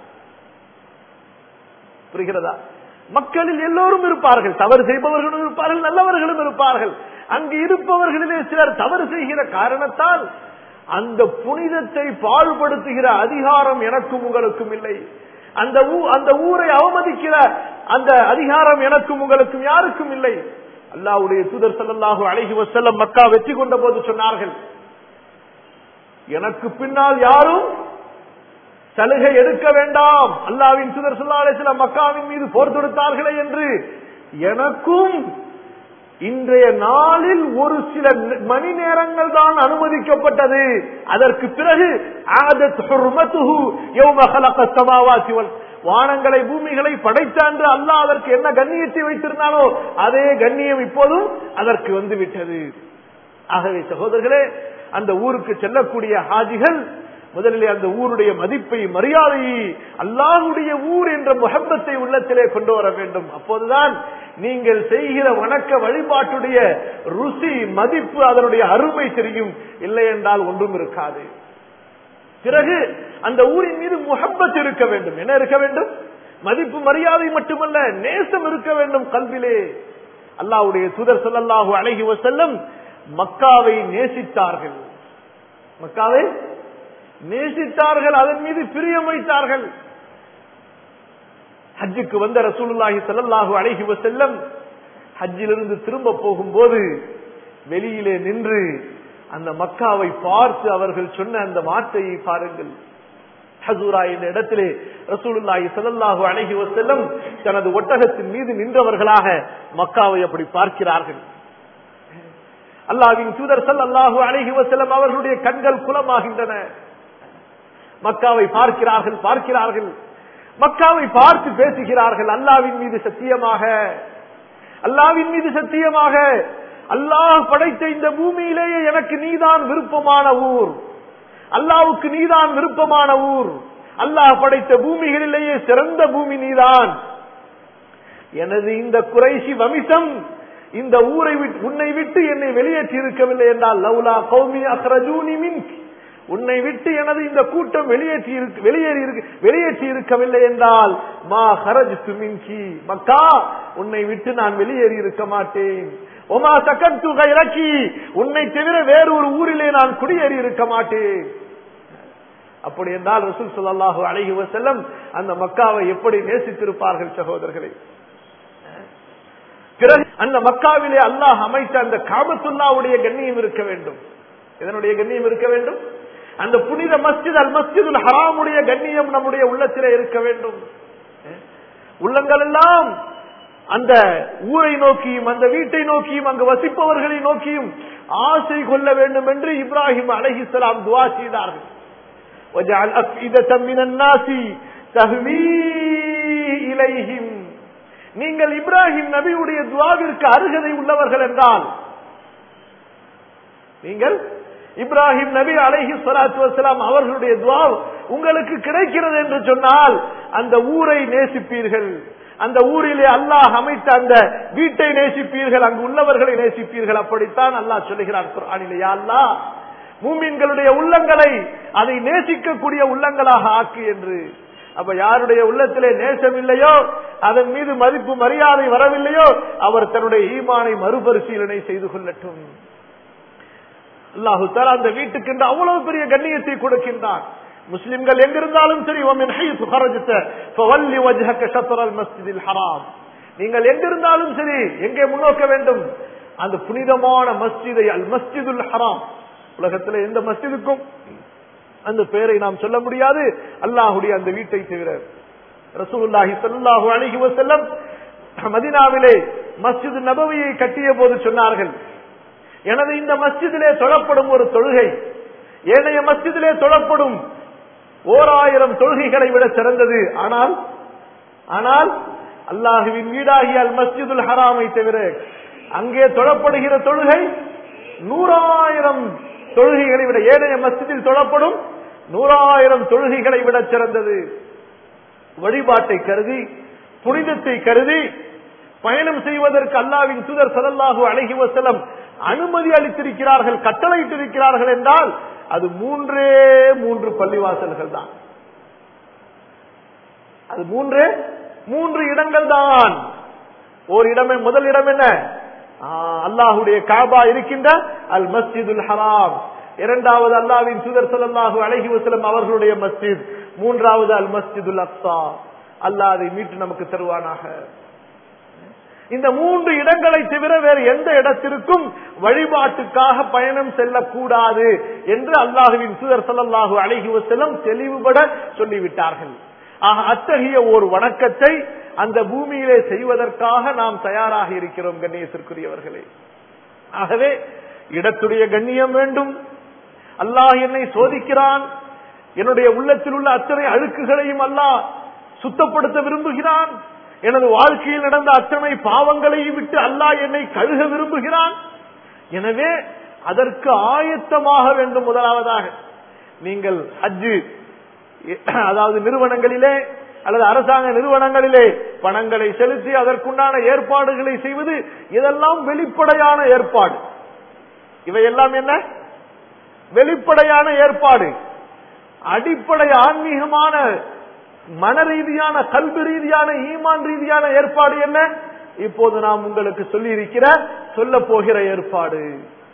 [SPEAKER 1] புரிகிறதா மக்களில் எல்லோரும் இருப்பார்கள் தவறு செய்பவர்களும் இருப்பார்கள் நல்லவர்களும் இருப்பார்கள் அங்கு இருப்பவர்களிலே சிலர் தவறு செய்கிற காரணத்தால் அந்த புனிதத்தை பாழ்படுத்துகிற அதிகாரம் எனக்கும் உங்களுக்கும் இல்லை அந்த ஊ- அந்த ஊரை அவமதிக்கிற அந்த அதிகாரம் எனக்கும் உங்களுக்கும் யாருக்கும் இல்லை அல்லாஹ்வுடைய தூதர் ஸல்லல்லாஹு அலைஹி வஸல்லம் மக்கா வெற்றி கொண்ட போது சொன்னார்கள் எனக்கு பின்னால் யாரும் சலுகை எடுக்க வேண்டாம் அல்லாவின் தூதர் ஸல்லல்லாஹு அலைஹி வஸல்லம் மக்காவின் மீது போர் தொடுத்தார்களே என்று எனக்கும் இன்றைய நாளில் ஒரு சில மணி நேரங்கள் தான் அனுமதிக்கப்பட்டது அதற்கு பிறகு ஆதத் ஹுர்மத்துஹு யௌம خلق السماوات வல் வானங்களை பூமிகளை படைத்த அன்று அல்லாஹ் அதற்கு என்ன கண்ணியத்தை வைத்திருந்தானோ அதே கண்ணியம் இப்போதும் அதற்கு வந்து விட்டது ஆகவே சகோதரர்களே அந்த ஊருக்கு செல்லக்கூடிய ஹாஜிகள் முதலிலே அந்த ஊருடைய மதிப்பை மரியாதையை அல்லாஹுடைய ஊர் என்ற முகப்பத்தை உள்ளத்திலே கொண்டு வர வேண்டும் அப்போதுதான் நீங்கள் செய்கிற வணக்க வழிபாட்டுடைய ருசி மதிப்பு அதனுடைய அருமை தெரியும் இல்லை என்றால் ஒன்றும் இருக்காது பிறகு அந்த ஊரின் மீது முகப்பத் இருக்க வேண்டும் என்ன இருக்க வேண்டும் மதிப்பு மரியாதை மட்டுமல்ல நேசம் இருக்க வேண்டும் கல்விலே அல்லாஹ்வுடைய தூதர் ஸல்லல்லாஹு அலைஹி வஸல்லம் மக்காவை நேசித்தார்கள் மக்காவை நேசித்தார்கள் அதன் மீது பிரியம் வைத்தார்கள் ஹஜ்ஜுக்கு வந்த ரசூலுல்லாஹி ஸல்லல்லாஹு அலைஹி வஸல்லம் ஹஜ்ஜிலிருந்து திரும்ப போகும்போது வெளியிலே நின்று அந்த மக்காவை பார்த்து அவர்கள் சொன்ன அந்த வார்த்தையை பாருங்கள் ஹசூரா என்ற இடத்திலே ரசூலுல்லாஹி ஸல்லல்லாஹு அலைஹி வஸல்லம் தனது ஒட்டகத்தின் மீது நின்றவர்களாக மக்காவை அப்படி பார்க்கிறார்கள் அல்லாஹ்வின் தூதர் ஸல்லல்லாஹு அலைஹி வஸல்லம் அவர்களுடைய கண்கள் குலமாகின்றன மக்காவை பார்க்கிறார்கள் பார்க்கிறார்கள் மக்காவை பார்த்து பேசுகிறார்கள் அல்லாவின் மீது சத்தியமாக அல்லாவின் மீது சத்தியமாக அல்லாஹ் படைத்த இந்த பூமியிலேயே எனக்கு நீதான் விருப்பமான ஊர் அல்லாவுக்கு நீதான் விருப்பமான ஊர் அல்லாஹ் படைத்த பூமிகளிலேயே சிறந்த பூமி நீதான் எனது இந்த குறைசி வம்சம் இந்த ஊரை விட்டு உன்னை விட்டு என்னை வெளியேற்றி இருக்கவில்லை என்றால் லவ்லா கௌமி அக்ரஜூனி மின்க் உன்னை விட்டு எனது இந்த கூட்டம் வெளியேற்றி இருக்க- வெளியேறி இருக்க- வெளியேற்றி இருக்கவில்லை என்றால் மா ஹரஜ் மின்கி மக்கா உன்னை விட்டு நான் வெளியேறி இருக்க மாட்டேன் ஒமா சக்கத்து கைரக்கி உன்னை தவிர வேறு ஒரு ஊரிலே நான் குடியேறி இருக்க மாட்டேன் அப்படி என்றால் ரசூல் ஸல்லல்லாஹு அலைஹி வஸல்லம் அந்த மக்காவை எப்படி நேசித்திருப்பார்கள் சகோதரர்களே பிறகு அந்த மக்காவிலே அல்லாஹ் அமைத்த அந்த காபத்துல்லாவுடைய கண்ணியம் இருக்க வேண்டும் இதனுடைய கண்ணியம் இருக்க வேண்டும் அந்த புனித மஸ்ஜித் அல் மஸ்ஜிதுல் ஹராமுடைய கண்ணியம் நம்முடைய உள்ளத்திலே இருக்க வேண்டும் உள்ளங்கள் எல்லாம் அந்த ஊரை நோக்கியும் அந்த வீட்டை நோக்கியும் அங்கு வசிப்பவர்களை நோக்கியும் ஆசை கொள்ள வேண்டும் என்று இப்ராஹிம் அலைஹிஸ்ஸலாம் துவா செய்தார்கள் وَجَعَلْ أَفْئِدَةً مِنَ النَّاسِ تَهْوِي إِلَيْهِمْ நீங்கள் இப்ராஹிம் நபியுடைய துவாவிற்கு அருகதை உள்ளவர்கள் என்றால் நீங்கள் இப்ராஹிம் நபி அலைஹி ஸலாத்து வஸலாம் அவர்களுடைய துவா உங்களுக்கு கிடைக்கிறது என்று சொன்னால் அந்த ஊரை நேசிப்பீர்கள் அந்த ஊரிலே அல்லாஹ் அமைத்த அந்த வீட்டை நேசிப்பீர்கள் அங்கு உள்ளவர்களை நேசிப்பீர்கள் அப்படித்தான் அல்லாஹ் சொல்லுகிறார் குர்ஆனிலே யா அல்லாஹ் மூமின்களுடைய உள்ளங்களை அதை நேசிக்கக்கூடிய உள்ளங்களாக ஆக்கு என்று அப்ப யாருடைய உள்ளத்திலே நேசம் இல்லையோ அதன் மீது மதிப்பு மரியாதை வரவில்லையோ அவர் தன்னுடைய ஈமானை மறுபரிசீலனை செய்து கொள்ளட்டும் அல்லாஹு தாலா அந்த வீட்டுக்கு என்று அவ்வளவு பெரிய கண்ணியத்தை கொடுக்கின்றான் முஸ்லிம்கள் எங்கிருந்தாலும் சரி ஒமின் ஹைத்து ஹரஜத்த ஃபவல்லி வஜ்ஹக ஷத்ரல் மஸ்ஜிதில் ஹராம் நீங்கள் எங்கிருந்தாலும் சரி எங்கே முன்னோக்க வேண்டும் அந்த புனிதமான மஸ்ஜிதை அல் மஸ்ஜிதுல் ஹராம் உலகத்தில் எந்த மஸ்ஜிதுக்கும் அந்த பெயரை நாம் சொல்ல முடியாது அல்லாஹுடைய அந்த வீட்டை தவிர ரசூலுல்லாஹி ஸல்லல்லாஹு அலைஹி வஸல்லம் மதீனாவிலே மஸ்ஜித் நபவியை கட்டிய போது சொன்னார்கள் எனது இந்த மஸ்ஜிதிலே தொழப்படும் ஒரு தொழுகை ஏனைய மஸ்ஜிதிலே தொழப்படும் ஓர் ஆயிரம் தொழுகைகளை விட சிறந்தது ஆனால் ஆனால் அல்லாஹுவின் வீடாகிய அல் மஸ்ஜிதுல் ஹராமை தவிர அங்கே தொழப்படுகிற தொழுகை நூறாயிரம் தொழுகைகளை விட ஏனைய மஸ்ஜிதில் தொழப்படும் நூறாயிரம் தொழுகைகளை விட சிறந்தது வழிபாட்டை கருதி புனிதத்தை கருதி பயணம் செய்வதற்கு அல்லாவின் தூதர் சதல்லாஹு அழகி வசலம் அனுமதி அளித்திருக்கிறார்கள் கட்டளையிட்டிருக்கிறார்கள் என்றால் அது மூன்றே மூன்று பள்ளிவாசல்கள் தான் அது மூன்றே மூன்று இடங்கள் தான் ஒரு இடமே முதல் இடம் என்ன அல்லாஹுடைய காபா இருக்கின்ற அல் மஸ்ஜிதுல் ஹராம் இரண்டாவது அல்லாவின் தூதர் சல்லாஹு அழகி வசலம் அவர்களுடைய மஸ்ஜித் மூன்றாவது அல் மஸ்ஜிதுல் அக்ஸா அல்லாஹ் அதை மீட்டு நமக்கு தருவானாக இந்த மூன்று இடங்களை தவிர வேறு எந்த இடத்திற்கும் வழிபாட்டுக்காக பயணம் செல்லக்கூடாது என்று அல்லாஹுவின் தூதர் சல்லாஹூ அழகி வசலம் தெளிவுபட சொல்லிவிட்டார்கள் ஆக அத்தகைய ஒரு வணக்கத்தை அந்த பூமியிலே செய்வதற்காக நாம் தயாராக இருக்கிறோம் கண்ணியத்திற்குரியவர்களே ஆகவே இடத்துடைய கண்ணியம் வேண்டும் அல்லாஹ் என்னை சோதிக்கிறான் என்னுடைய உள்ளத்தில் உள்ள அத்தனை அழுக்குகளையும் அல்லாஹ் சுத்தப்படுத்த விரும்புகிறான் எனது வாழ்க்கையில் நடந்த அத்தனை பாவங்களையும் விட்டு அல்லாஹ் என்னை கழுக விரும்புகிறான் எனவே அதற்கு ஆயத்தமாக வேண்டும் முதலாவதாக நீங்கள் ஹஜ்ஜு அதாவது நிறுவனங்களிலே அல்லது அரசாங்க நிறுவனங்களிலே பணங்களை செலுத்தி அதற்குண்டான ஏற்பாடுகளை செய்வது இதெல்லாம் வெளிப்படையான ஏற்பாடு இவையெல்லாம் என்ன வெளிப்படையான ஏற்பாடு அடிப்படை ஆன்மீகமான மன ரீதியான கல்வி ரீதியான ஈமான் ரீதியான ஏற்பாடு என்ன இப்போது நாம் உங்களுக்கு சொல்லி இருக்கிற சொல்ல போகிற ஏற்பாடு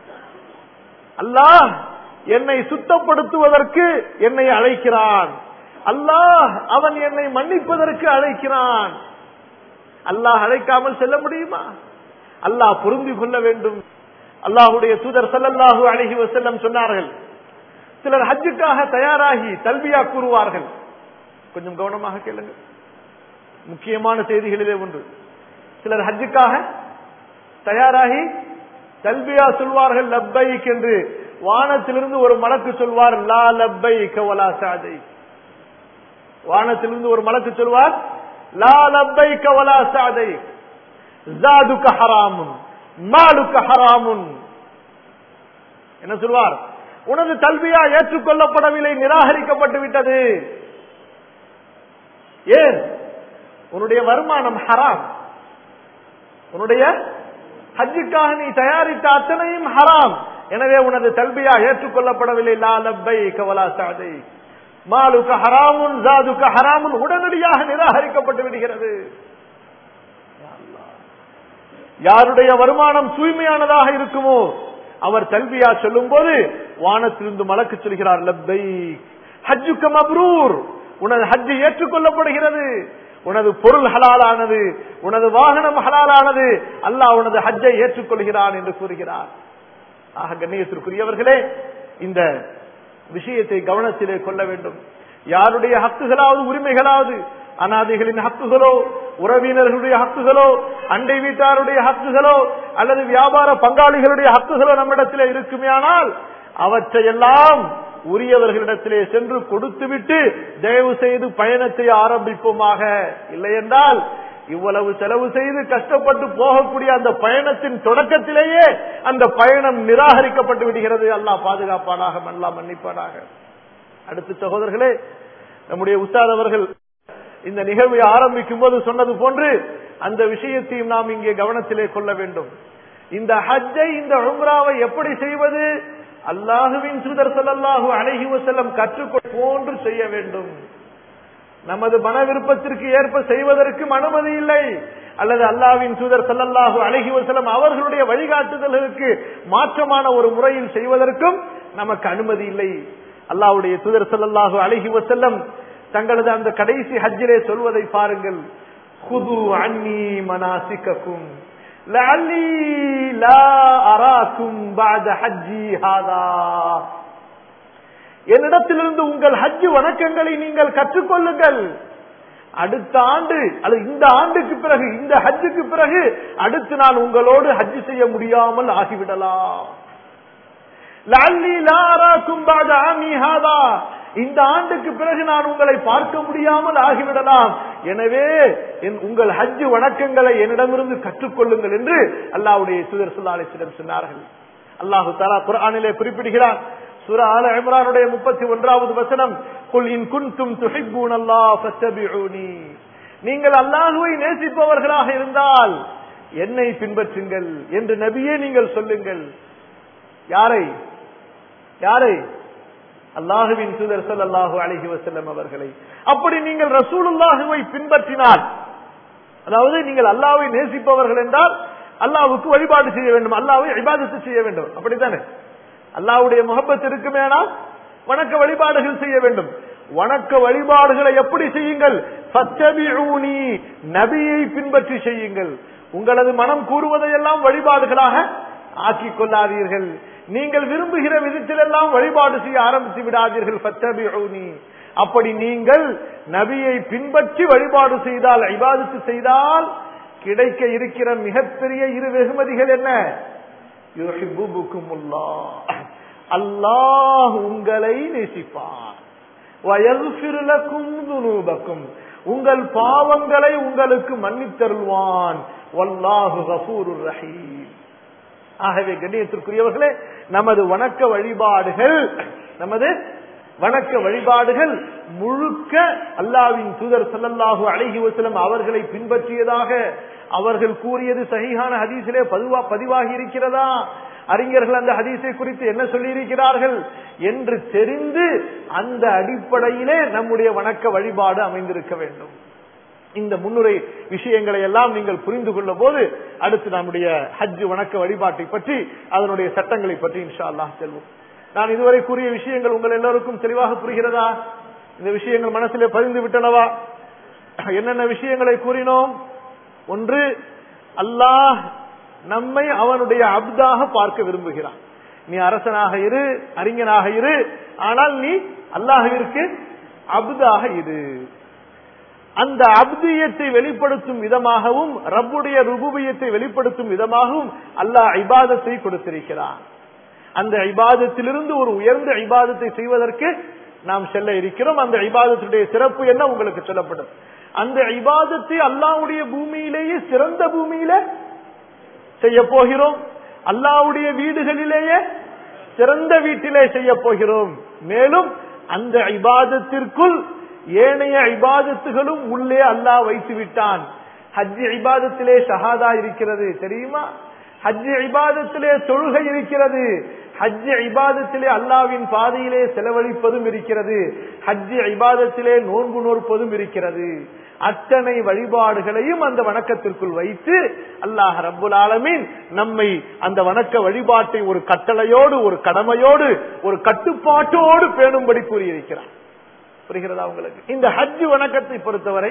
[SPEAKER 1] அல்லாஹ் என்னை சுத்தப்படுத்துவதற்கு என்னை அழைக்கிறான் அல்லாஹ் அவன் என்னை மன்னிப்பதற்கு அழைக்கிறான் அல்லாஹ் அழைக்காமல் செல்ல முடியுமா அல்லாஹ் பொருந்தி கொள்ள வேண்டும் அல்லாஹுடைய தூதர் சல்லல்லாஹு அழகி வசல்லம் சொன்னார்கள் சிலர் ஹஜ்ஜுக்காக தயாராகி தல்வியா கூறுவார்கள் கொஞ்சம் கவனமாக கேளுங்க முக்கியமான செய்திகளிலே ஒன்று சிலர் ஹஜ்ஜுக்காக தயாராகி தல்பியா சொல்வார்கள் லப்பைக் என்று வானத்திலிருந்து ஒரு மலக்கு சொல்வார் லா லப்பை கவலா சாதை வானத்திலிருந்து ஒரு மலக்கு சொல்வார் லா லப்பை கவலா சாதை ஜாதுக்க ஹராமுன் மாலுக்க ஹராமுன் என்ன சொல்வார் உனது கல்வியா ஏற்றுக்கொள்ளப்படவில்லை நிராகரிக்கப்பட்டு விட்டது ஏன் உன்னுடைய வருமானம் ஹராம் உன்னுடைய ஹஜ்ஜுக்காக நீ தயாரித்த அத்தனையும் ஹராம் எனவே உனது தல்பியா ஏற்றுக்கொள்ளப்படவில்லை லா லப்பை கவலா சாதை மாலுக்க ஹராமுன் ஜாதுக்க ஹராமுன் உடனடியாக நிராகரிக்கப்பட்டு விடுகிறது யாருடைய வருமானம் தூய்மையானதாக இருக்குமோ அவர் தல்வியா சொல்லும் போது வானத்திலிருந்து மலக்கு சொல்கிறார் லப்பை ஹஜ்ஜுக்க மப்ரூர் உனது ஹஜ்ஜு ஏற்றுக்கொள்ளப்படுகிறது உனது பொருள் ஹலாலானது உனது வாகனம் ஹலாலானது அல்லாஹ் உனது ஹஜ்ஜை ஏற்றுக்கொள்கிறான் என்று கூறுகிறார் ஆக கண்ணியத்திற்குரியவர்களே இந்த விஷயத்தை கவனத்திலே கொள்ள வேண்டும் யாருடைய ஹக்குகளாவது உரிமைகளாவது அனாதைகளின் ஹக்குகளோ உறவினர்களுடைய ஹக்குகளோ அண்டை வீட்டாருடைய ஹக்குகளோ அல்லது வியாபார பங்காளிகளுடைய ஹக்குகளோ நம்மிடத்திலே இருக்குமேயானால் அவற்றையெல்லாம் உரியவர்களிடத்திலே சென்று கொடுத்துவிட்டு தயவு செய்து பயணத்தை ஆரம்பிப்போமாக இல்லை என்றால் இவ்வளவு செலவு செய்து கஷ்டப்பட்டு போகக்கூடிய அந்த பயணத்தின் தொடக்கத்திலேயே அந்த பயணம் நிராகரிக்கப்பட்டு விடுகிறது அல்லாஹ் பாதுகாப்பானாக அல்லா மன்னிப்பானாக அடுத்த சகோதரர்களே நம்முடைய உஸ்தாத் அவர்கள் இந்த நிகழ்வை ஆரம்பிக்கும் போது சொன்னது போன்று அந்த விஷயத்தையும் நாம் இங்கே கவனத்திலே கொள்ள வேண்டும் இந்த ஹஜ்ஜை இந்த உம்ராவை எப்படி செய்வது அல்லாஹுவின் சுதர் சல்லாஹூ அழகி வசல்லம் கற்றுக்கொள் போன்று செய்ய வேண்டும் நமது மன விருப்பத்திற்கு ஏற்ப செய்வதற்கும் அனுமதி இல்லை அல்லது அல்லாவின் தூதர் சல்லல்லாஹு அழகி வசலம் அவர்களுடைய வழிகாட்டுதல்களுக்கு மாற்றமான ஒரு முறையில் செய்வதற்கும் நமக்கு அனுமதி இல்லை அல்லாவுடைய தூதர் சல்லல்லாஹு அழகி வசல்லம் தங்களது அந்த கடைசி ஹஜ்ஜிலே சொல்வதை பாருங்கள் குது அன்னி மனாசிக்கும் லஅல்லி லா அராக்கும் பாத ஹஜ்ஜி ஹாதா என்னிடத்திலிருந்து உங்கள் ஹஜ் வணக்கங்களை நீங்கள் கற்றுக்கொள்ளுங்கள் அடுத்த ஆண்டு அல்லது இந்த ஆண்டுக்கு பிறகு இந்த ஹஜ்ஜுக்கு பிறகு அடுத்து நான் உங்களோடு ஹஜ் செய்ய முடியாமல் ஆகிவிடலாம் இந்த ஆண்டுக்கு பிறகு நான் உங்களை பார்க்க முடியாமல் ஆகிவிடலாம் எனவே உங்கள் ஹஜ் வணக்கங்களை என்னிடமிருந்து கற்றுக்கொள்ளுங்கள் என்று அல்லாவுடைய சுதர் சுல்லாலிசிடம் சொன்னார்கள் அல்லாஹு தாலா குரானிலே குறிப்பிடுகிறார் சுரா ஆல இம்ரானுடைய முப்பத்தி ஒன்றாவது வசனம் குல் இன் குன்தும் துஹிப்பூன் அல்லாஹ் ஃபத்தபிஊனி நீங்கள் அல்லாஹுவை நேசிப்பவர்களாக இருந்தால் என்னை பின்பற்றுங்கள் என்று நபியே நீங்கள் சொல்லுங்கள் யாரை யாரை அல்லாஹுவின் தூதர் ஸல்லல்லாஹு அலைஹி வஸல்லம் அவர்களை அப்படி நீங்கள் ரசூலுல்லாஹுவை பின்பற்றினால் அதாவது நீங்கள் அல்லாஹ்வை நேசிப்பவர்கள் என்றால் அல்லாஹ்வுக்கு வழிபாடு செய்ய வேண்டும் அல்லாஹ்வை இபாதத்து செய்ய வேண்டும் அப்படித்தானே அல்லாவுடைய முகப்பத் இருக்குமேனால் வணக்க வழிபாடுகள் செய்ய வேண்டும் வணக்க வழிபாடுகளை எப்படி செய்யுங்கள் சத்தபிஊனி நபியை பின்பற்றி செய்யுங்கள் உங்களது மனம் கூறுவதையெல்லாம் வழிபாடுகளாக ஆக்கிக் கொள்ளாதீர்கள் நீங்கள் விரும்புகிற விதத்திலெல்லாம் வழிபாடு செய்ய ஆரம்பித்து விடாதீர்கள் சத்தபிஊனி அப்படி நீங்கள் நபியை பின்பற்றி வழிபாடு செய்தால் ஐபாதத்து செய்தால் கிடைக்க இருக்கிற மிகப்பெரிய இரு வெகுமதிகள் என்ன அல்லாஹ் உங்களை நேசிப்பார் வயல்பிருலக்கும் உங்கள் பாவங்களை உங்களுக்கு மன்னித்தருள்வான் வல்லாஹு கபூர் ரஹீம் ஆகவே கண்ணியத்திற்குரியவர்களே நமது வணக்க வழிபாடுகள் நமது வணக்க வழிபாடுகள் முழுக்க அல்லாவின் தூதர் சல்லல்லாஹு அழகி வசலம் அவர்களை பின்பற்றியதாக அவர்கள் கூறியது சகிஹான ஹதீஸிலே பதிவா பதிவாகி இருக்கிறதா அறிஞர்கள் அந்த ஹதீஸை குறித்து என்ன சொல்லி இருக்கிறார்கள் என்று தெரிந்து அந்த அடிப்படையிலே நம்முடைய வணக்க வழிபாடு அமைந்திருக்க வேண்டும் இந்த முன்னுரை விஷயங்களை எல்லாம் நீங்கள் புரிந்து கொள்ள போது அடுத்து நம்முடைய ஹஜ் வணக்க வழிபாட்டை பற்றி அதனுடைய சட்டங்களை பற்றி இன்ஷா அல்லாஹ் செல்வோம் நான் இதுவரை கூறிய விஷயங்கள் உங்கள் எல்லோருக்கும் தெளிவாக புரிகிறதா இந்த விஷயங்கள் மனசிலே பதிந்து விட்டனவா என்னென்ன விஷயங்களை கூறினோம் ஒன்று அல்லாஹ் நம்மை அவனுடைய அப்தாக பார்க்க விரும்புகிறான் நீ அரசனாக இரு அறிஞனாக இரு ஆனால் நீ அல்லாஹிற்கு அப்தாக இரு அந்த அப்தியத்தை வெளிப்படுத்தும் விதமாகவும் ரப்புடைய ருபுபியத்தை வெளிப்படுத்தும் விதமாகவும் அல்லாஹ் இபாதத்தை கொடுத்திருக்கிறான் அந்த இபாதத்திலிருந்து ஒரு உயர்ந்த இபாதத்தை செய்வதற்கு நாம் செல்ல இருக்கிறோம் அந்த இபாதத்துடைய சிறப்பு என்ன உங்களுக்கு சொல்லப்படும் அந்த இபாதத்தை அல்லாவுடைய பூமியிலேயே சிறந்த பூமியில செய்ய போகிறோம் அல்லாவுடைய வீடுகளிலேயே சிறந்த வீட்டிலே செய்ய போகிறோம் மேலும் அந்த இபாதத்திற்குள் ஏனைய இபாதத்துகளும் உள்ளே அல்லாஹ் வைத்து விட்டான் ஹஜ் இபாதத்திலே ஷஹாதா இருக்கிறது தெரியுமா ஹஜ் இபாதத்திலே தொழுகை இருக்கிறது ஹஜ் இபாதத்திலே அல்லாவின் பாதையிலே செலவழிப்பதும் இருக்கிறது ஹஜ் இபாதத்திலே நோன்பு நோற்பதும் இருக்கிறது அத்தனை வழிபாடுகளையும் அந்த வணக்கத்திற்குள் வைத்து அல்லாஹ் ரப்புல் ஆலமீன் நம்மை அந்த வணக்க வழிபாட்டை ஒரு கட்டளையோடு ஒரு கடமையோடு ஒரு கட்டுப்பாட்டோடு பேணும்படி கூறியிருக்கிறார் புரிகிறதா உங்களுக்கு இந்த ஹஜ் வணக்கத்தை பொறுத்தவரை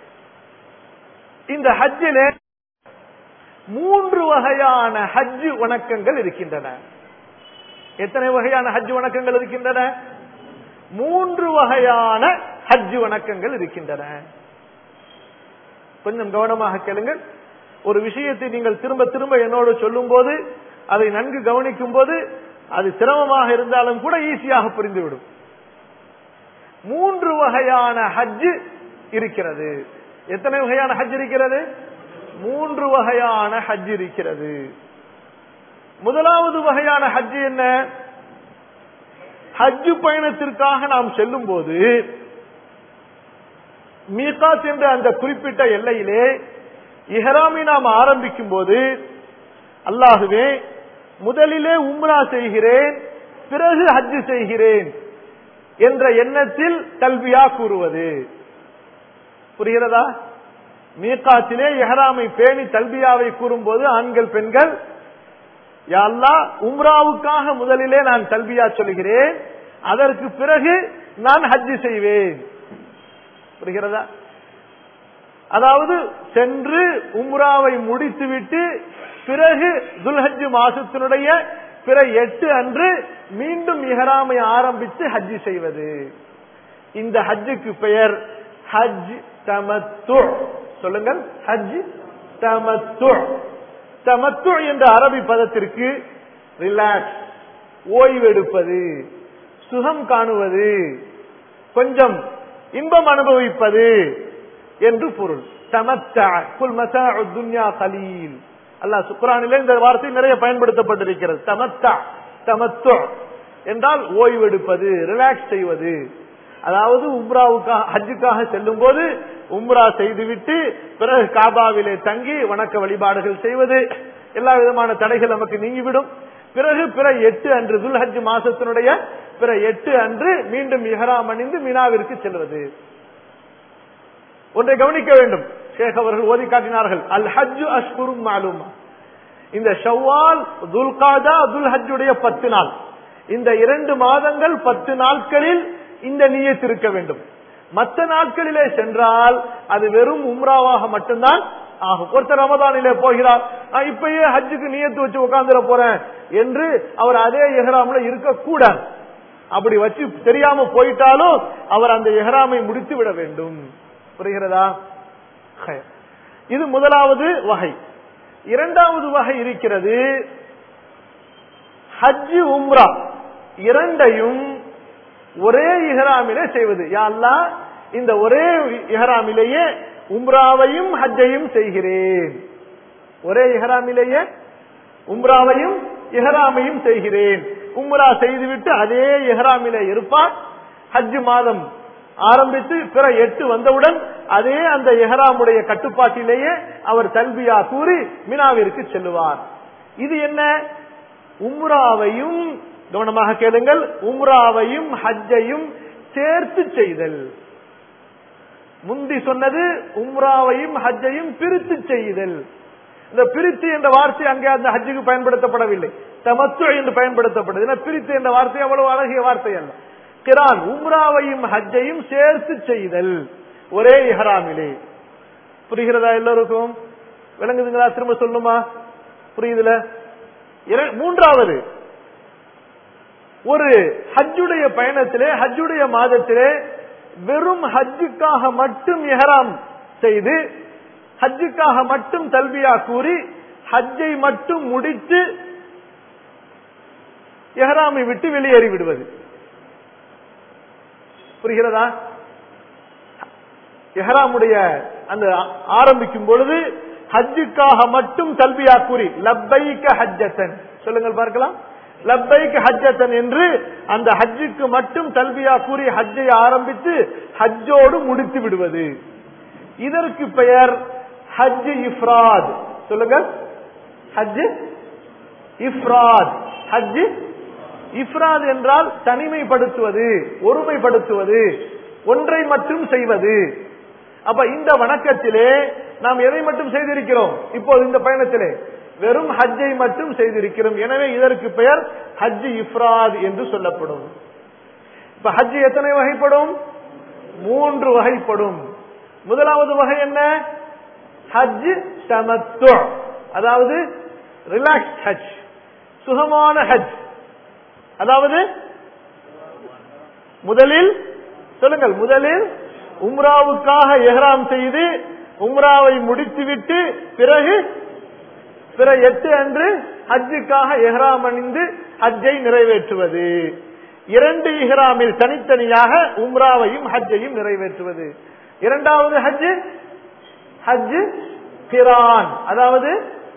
[SPEAKER 1] இந்த ஹஜ்ஜிலே மூன்று வகையான ஹஜ் வணக்கங்கள் இருக்கின்றன எத்தனை வகையான ஹஜ் வணக்கங்கள் இருக்கின்றன மூன்று வகையான ஹஜ் வணக்கங்கள் இருக்கின்றன கொஞ்சம் கவனமாக கேளுங்கள் ஒரு விஷயத்தை நீங்கள் திரும்ப திரும்ப என்னோடு சொல்லும் போது அதை நன்கு கவனிக்கும் போது அது சிரமமாக இருந்தாலும் கூட ஈஸியாக புரிந்துவிடும் மூன்று வகையான ஹஜ் இருக்கிறது எத்தனை வகையான ஹஜ் இருக்கிறது மூன்று வகையான ஹஜ் இருக்கிறது முதலாவது வகையான ஹஜ் என்ன ஹஜ் பயணத்திற்காக நாம் செல்லும் போது மீகாத் என்ற அந்த குறிப்பிட்ட எல்லையிலே இஹராமி நாம் ஆரம்பிக்கும் போது அல்லாஹுவே முதலிலே உம்ரா செய்கிறேன் பிறகு ஹஜ் செய்கிறேன் என்ற எண்ணத்தில் கல்வியா கூறுவது புரிகிறதா மீகாத்திலே எஹராமை பேணி தல்பியாவை கூறும்போது ஆண்கள் பெண்கள் யா அல்லாஹ் உம்ராவுக்காக முதலிலே நான் தல்பியா சொல்கிறேன் அதற்கு பிறகு நான் ஹஜ்ஜி செய்வேன் புரிகிறதா அதாவது சென்று உம்ராவை முடித்துவிட்டு பிறகு துல்ஹஜ் மாசத்தினுடைய பிற எட்டு அன்று மீண்டும் இஹராமை ஆரம்பித்து ஹஜ்ஜி செய்வது இந்த ஹஜ்ஜுக்கு பெயர் ஹஜ் தமத்து சொல்லுங்கள் ஹஜ் தமத்து தமத்து என்ற அரபி பதத்திற்கு ரிலாக்ஸ் ஓய்வெடுப்பது சுகம் காணுவது கொஞ்சம் இன்பம் அனுபவிப்பது என்று பொருள் தமத்தா குல் மசா துன்யா கலீல் அல்லாஹ் சுக்ரானிலே இந்த வார்த்தை நிறைய பயன்படுத்தப்பட்டிருக்கிறது தமத்தா தமத்து என்றால் ஓய்வெடுப்பது ரிலாக்ஸ் செய்வது அதாவது உம்ராவுக்காக ஹஜ்ஜுக்காக செல்லும் போது உம்ரா செய்துவிட்டு பிறகு காபாவிலே தங்கி வணக்க வழிபாடுகள் செய்வது எல்லா விதமான தடைகள் நமக்கு நீங்கிவிடும் பிறகு பிற எட்டு அன்று துல்ஹஜ் மாசத்தினுடைய பிற எட்டு அன்று மீண்டும் இஹராம் அணிந்து மினாவிற்கு செல்வது ஒன்றை கவனிக்க வேண்டும் ஷேக் அவர்கள் ஓதி காட்டினார்கள் அல் ஹஜ் அஷ்குரும் மாலுமா இந்த ஷவ்வால் துல்காதா துல் ஹஜ்ஜுடைய பத்து நாள் இந்த இரண்டு மாதங்கள் பத்து நாட்களில் இந்த நீயத் இருக்க வேண்டும் மற்ற நாட்களிலே சென்றால் அது வெறும் உம்ராவாக மட்டும்தான் ஆகும் ஒருத்தர் ரமதானிலே போகிறார் நான் இப்பயே ஹஜ்ஜுக்கு நியத்து வச்சு உட்காந்துட போறேன் என்று அவர் அதே எஹராம்ல இருக்கக்கூடாது அப்படி வச்சு தெரியாம போயிட்டாலும் அவர் அந்த எஹராமை முடித்து விட வேண்டும் புரிகிறதா ஹயர். இது முதலாவது வகை இரண்டாவது வகை இருக்கிறது ஹஜ் உம்ரா இரண்டையும் ஒரே இஹராமிலே செய்வது யா அல்லாஹ் இந்த ஒரே இஹராமிலேயே உம்ராவையும் ஹஜ்ஜையும் செய்கிறேன் ஒரே இஹராமிலேயே உம்ராவையும் இஹராமையும் செய்கிறேன் உம்ரா செய்துவிட்டு அதே இஹராமிலே இருப்பார் ஹஜ் மாதம் ஆரம்பித்து பிற எட்டு வந்தவுடன் அதே அந்த எஹராமுடைய கட்டுப்பாட்டிலேயே அவர் தல்பியா கூறி மினாவிற்கு செல்லுவார் இது என்ன உம்ராவையும் கவனமாக கேளுங்கள் உம்ராவையும் ஹஜ்ஜையும் சேர்த்து செய்தல் முந்தி சொன்னது உம்ராவையும் ஹஜ்ஜையும் பிரித்து செய்தல் இந்த பிரித்து என்ற வார்த்தை அங்கே அந்த ஹஜ்ஜுக்கு பயன்படுத்தப்படவில்லை தமத்து என்று பயன்படுத்தப்படுது ஏன்னா பிரித்து என்ற வார்த்தை அவ்வளவு அழகிய வார்த்தை அல்ல கிரான் உம்ராவையும் ஹஜ்ஜையும் சேர்த்து செய்தல் ஒரே இஹராமிலே புரிகிறதா எல்லோருக்கும் விளங்குதுங்களா திரும்ப சொல்லுமா புரியுதுல இர- மூன்றாவது ஒரு ஹஜ்ஜுடைய பயணத்திலே ஹஜ்ஜுடைய மாதத்திலே வெறும் ஹஜ்ஜுக்காக மட்டும் எஹராம் செய்து ஹஜ்ஜுக்காக மட்டும் தல்பியா கூறி ஹஜ்ஜை மட்டும் முடித்து எஹராமை விட்டு வெளியேறி விடுவது புரிகிறதா எஹராமுடைய அந்த ஆரம்பிக்கும் பொழுது ஹஜ்ஜுக்காக மட்டும் தல்பியா கூறி லப்பைக்க ஹஜ்ஜத்தன் சொல்லுங்கள் பார்க்கலாம் லப்பைக்க ஹஜ்ஜத்தன் என்று அந்த ஹஜ்ஜுக்கு மட்டும் தல்பியா கூறி ஹஜ்ஜை ஆரம்பித்து ஹஜ்ஜோடு முடித்து விடுவது இதற்கு பெயர் ஹஜ் இஃப்ராத் சொல்லுங்க ஹஜ் இஃப்ராத் ஹஜ் இஃப்ராத் என்றால் தனிமைப்படுத்துவது ஒருமைப்படுத்துவது ஒன்றை மட்டும் செய்வது அப்ப இந்த வணக்கத்திலே நாம் எதை மட்டும் செய்திருக்கிறோம் இப்போது இந்த பயணத்திலே வெறும் ஹஜ்ஜை மட்டும் செய்திருக்கிறோம் எனவே இதற்கு பெயர் ஹஜ் இஃப்ராத் என்று சொல்லப்படும் இப்ப ஹஜ் எத்தனை வகைப்படும் மூன்று வகைப்படும் முதலாவது வகை என்ன ஹஜ் தமத்து அதாவது ரிலாக்ஸ் ஹஜ் சுகமான ஹஜ் அதாவது முதலில் சொல்லுங்கள் முதலில் உம்ராவுக்காக எஹ்ராம் செய்து உம்ராவை முடித்துவிட்டு பிறகு பிற எட்டு அன்று ஹஜ்ஜுக்காக எஹ்ராம் அணிந்து ஹஜ்ஜை நிறைவேற்றுவது இரண்டு இஹ்ராமில் தனித்தனியாக உம்ராவையும் ஹஜ்ஜையும் நிறைவேற்றுவது இரண்டாவது ஹஜ் ஹஜ் கிரான் அதாவது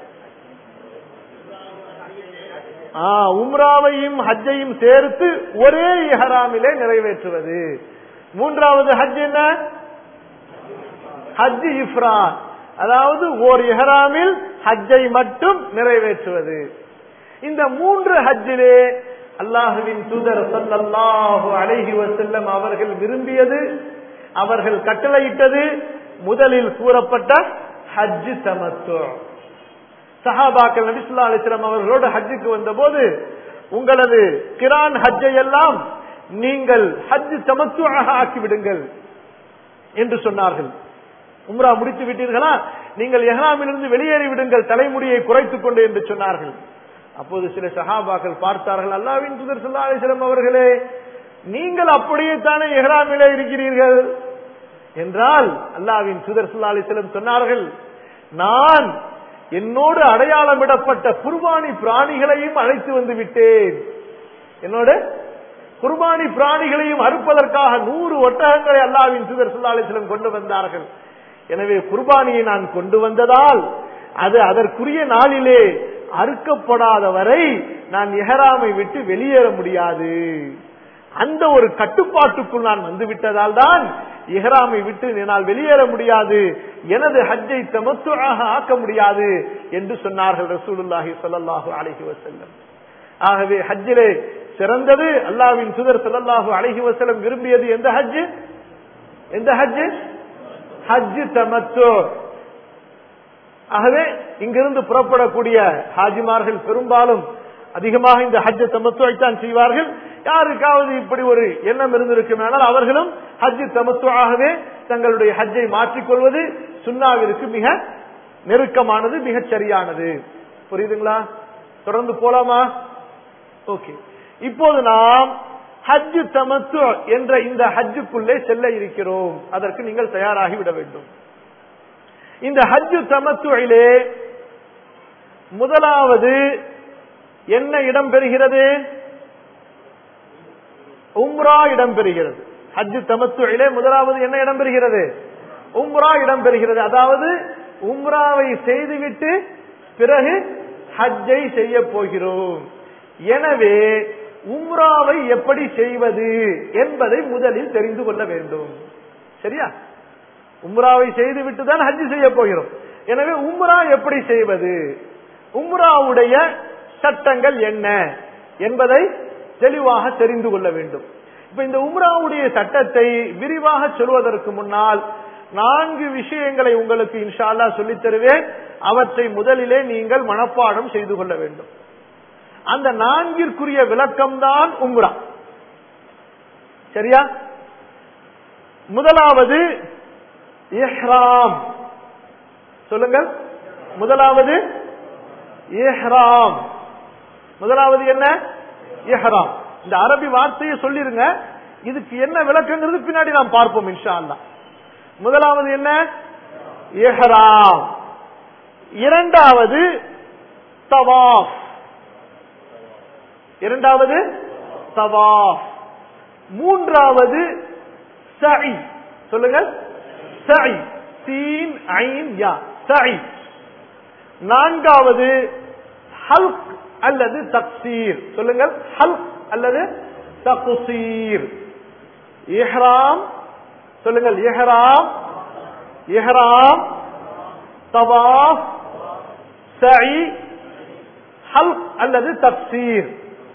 [SPEAKER 1] ஆ, உம்ராவையும் ஹஜ்ஜையும் சேர்த்து ஒரே இஹராமிலே நிறைவேற்றுவது மூன்றாவது ஹஜ் என்ன ஹஜ் இஃப்ரான் அதாவது ஓர் இஹராமில் ஹஜ்ஜை மட்டும் நிறைவேற்றுவது இந்த மூன்று ஹஜ்ஜிலே அல்லாஹுவின் தூதர் ஸல்லல்லாஹு அலைஹி வஸல்லம் அவர்கள் விரும்பியது அவர்கள் கட்டளையிட்டது முதலில் கூறப்பட்ட ஹஜ் தமத்து சஹாபாக்கள் நபிசுல்லா அலிஸ்லாம் அவர்களோடு ஹஜ்ஜுக்கு வந்தபோது உங்களது கிரான் ஹஜ்ஜை எல்லாம் நீங்கள் ஹஜ் தமத்துவாக ஆக்கிவிடுங்கள் என்று சொன்னார்கள் உம்ரா முடித்து விட்டீர்களா நீங்கள் எஹ்ராமிலிருந்து வெளியேறி விடுங்கள் தலைமுடியை குறைத்துக் கொண்டு என்று சொன்னார்கள் அப்போது சில சஹாபாக்கள் பார்த்தார்கள் அல்லாவின் சுதர் சல்லா அலிஸ்லாம் அவர்களே நீங்கள் அப்படியே தானே எஹ்ராமிலே இருக்கிறீர்கள் என்றால் அல்லாவின் சுதர் சல்லா அலிஸ்லம் சொன்னார்கள் நான் என்னோடு அடையாளமிடப்பட்ட குர்பானி பிராணிகளையும் அழைத்து வந்து விட்டேன் என்னோட குர்பானி பிராணிகளையும் அறுப்பதற்காக நூறு ஒட்டகங்களை அல்லாவின் சுதர் சல்லா அலிஸ்லம் கொண்டு வந்தார்கள் எனவே குர்பானியை நான் கொண்டு வந்ததால் அது அதற்குரிய நாளிலே அறுக்கப்படாத வரை நான் எஹராமை விட்டு வெளியேற முடியாது அந்த ஒரு கட்டுப்பாட்டுக்குள் நான் வந்து விட்டதால் தான் இஹ்ராமை விட்டு என்னால் வெளியேற முடியாது எனது ஹஜ்ஜை தமத்துவாக ஆக்க முடியாது என்று சொன்னார்கள் ரசூலுல்லாஹி ஸல்லல்லாஹு அலைஹி வஸல்லம் ஆகவே ஹஜ்ஜிலே சிறந்தது அல்லாஹ்வின் சுதர் ஸல்லல்லாஹு அலைஹி வஸல்லம் விரும்பியது எந்த ஹஜ் எந்த ஹஜ் ஹஜ் தமத்து ஆகவே இங்கிருந்து புறப்படக்கூடிய ஹாஜிமார்கள் பெரும்பாலும் அதிகமாக இந்த ஹஜ் தமத்துவைத்தான் செய்வார்கள் யாருக்காவது இப்படி ஒரு எண்ணம் இருந்திருக்குமானால் அவர்களும் ஹஜ் தமத்துவாகவே தங்களுடைய ஹஜ்ஜை மாற்றிக்கொள்வது சுண்ணாவிற்கு மிக நெருக்கமானது மிகச் சரியானது புரியுதுங்களா தொடர்ந்து போலாமா ஓகே இப்போது நாம் ஹஜ் தமத்து என்ற இந்த ஹஜ்ஜுக்குள்ளே செல்ல இருக்கிறோம் அதற்கு நீங்கள் தயாராகி விட வேண்டும் இந்த ஹஜ் தமத்துவிலே முதலாவது என்ன இடம் பெறுகிறது உம்ரா இடம் பெறுகிறது ஹஜ் தமத்துவிலே முதலாவது என்ன இடம் பெறுகிறது உம்ரா இடம் பெறுகிறது அதாவது உம்ராவை செய்துவிட்டு பிறகு ஹஜ்ஜை செய்ய போகிறோம் எனவே உம்ராவை எப்படி செய்வது என்பதை முதலில் தெரிந்து கொள்ள வேண்டும் சரியா உம்ராவை செய்துவிட்டு தான் ஹஜ் செய்ய போகிறோம் எனவே உம்ரா எப்படி செய்வது உம்ராவுடைய சட்டங்கள் என்ன என்பதை தெளிவாக தெரிந்து கொள்ள வேண்டும் இப்ப இந்த உம்ராவுடைய சட்டத்தை விரிவாக சொல்வதற்கு முன்னால் நான்கு விஷயங்களை உங்களுக்கு இன்ஷால்லா சொல்லித் தருவேன் அவற்றை முதலிலே நீங்கள் மனப்பாடம் செய்து கொள்ள வேண்டும் அந்த நான்கிற்குரிய விளக்கம்தான் உம்ரா சரியா முதலாவது இஹ்ராம் சொல்லுங்கள் முதலாவது இஹ்ராம் முதலாவது என்ன இஹ்ராம் இந்த அரபி வார்த்தையை சொல்லிருங்க இதுக்கு என்ன விளக்கங்கிறது பின்னாடி நாம் பார்ப்போம் இன்ஷா அல்லா முதலாவது என்ன இஹ்ராம் இரண்டாவது தவாஃப் இரண்டாவது தவாஃப் மூன்றாவது சை சொல்லுங்க சை சீன் ஐன் யா சை நான்காவது ஹல்க் அல்லது தக்சீர் சொல்லுங்கள் ஹல்க் அல்லது தகுசீர் இஹ்ராம் சொல்லுங்கள் இஹ்ராம் இஹ்ராம் தவாஃப் சை ஹல்க் அல்லது தப்சீர்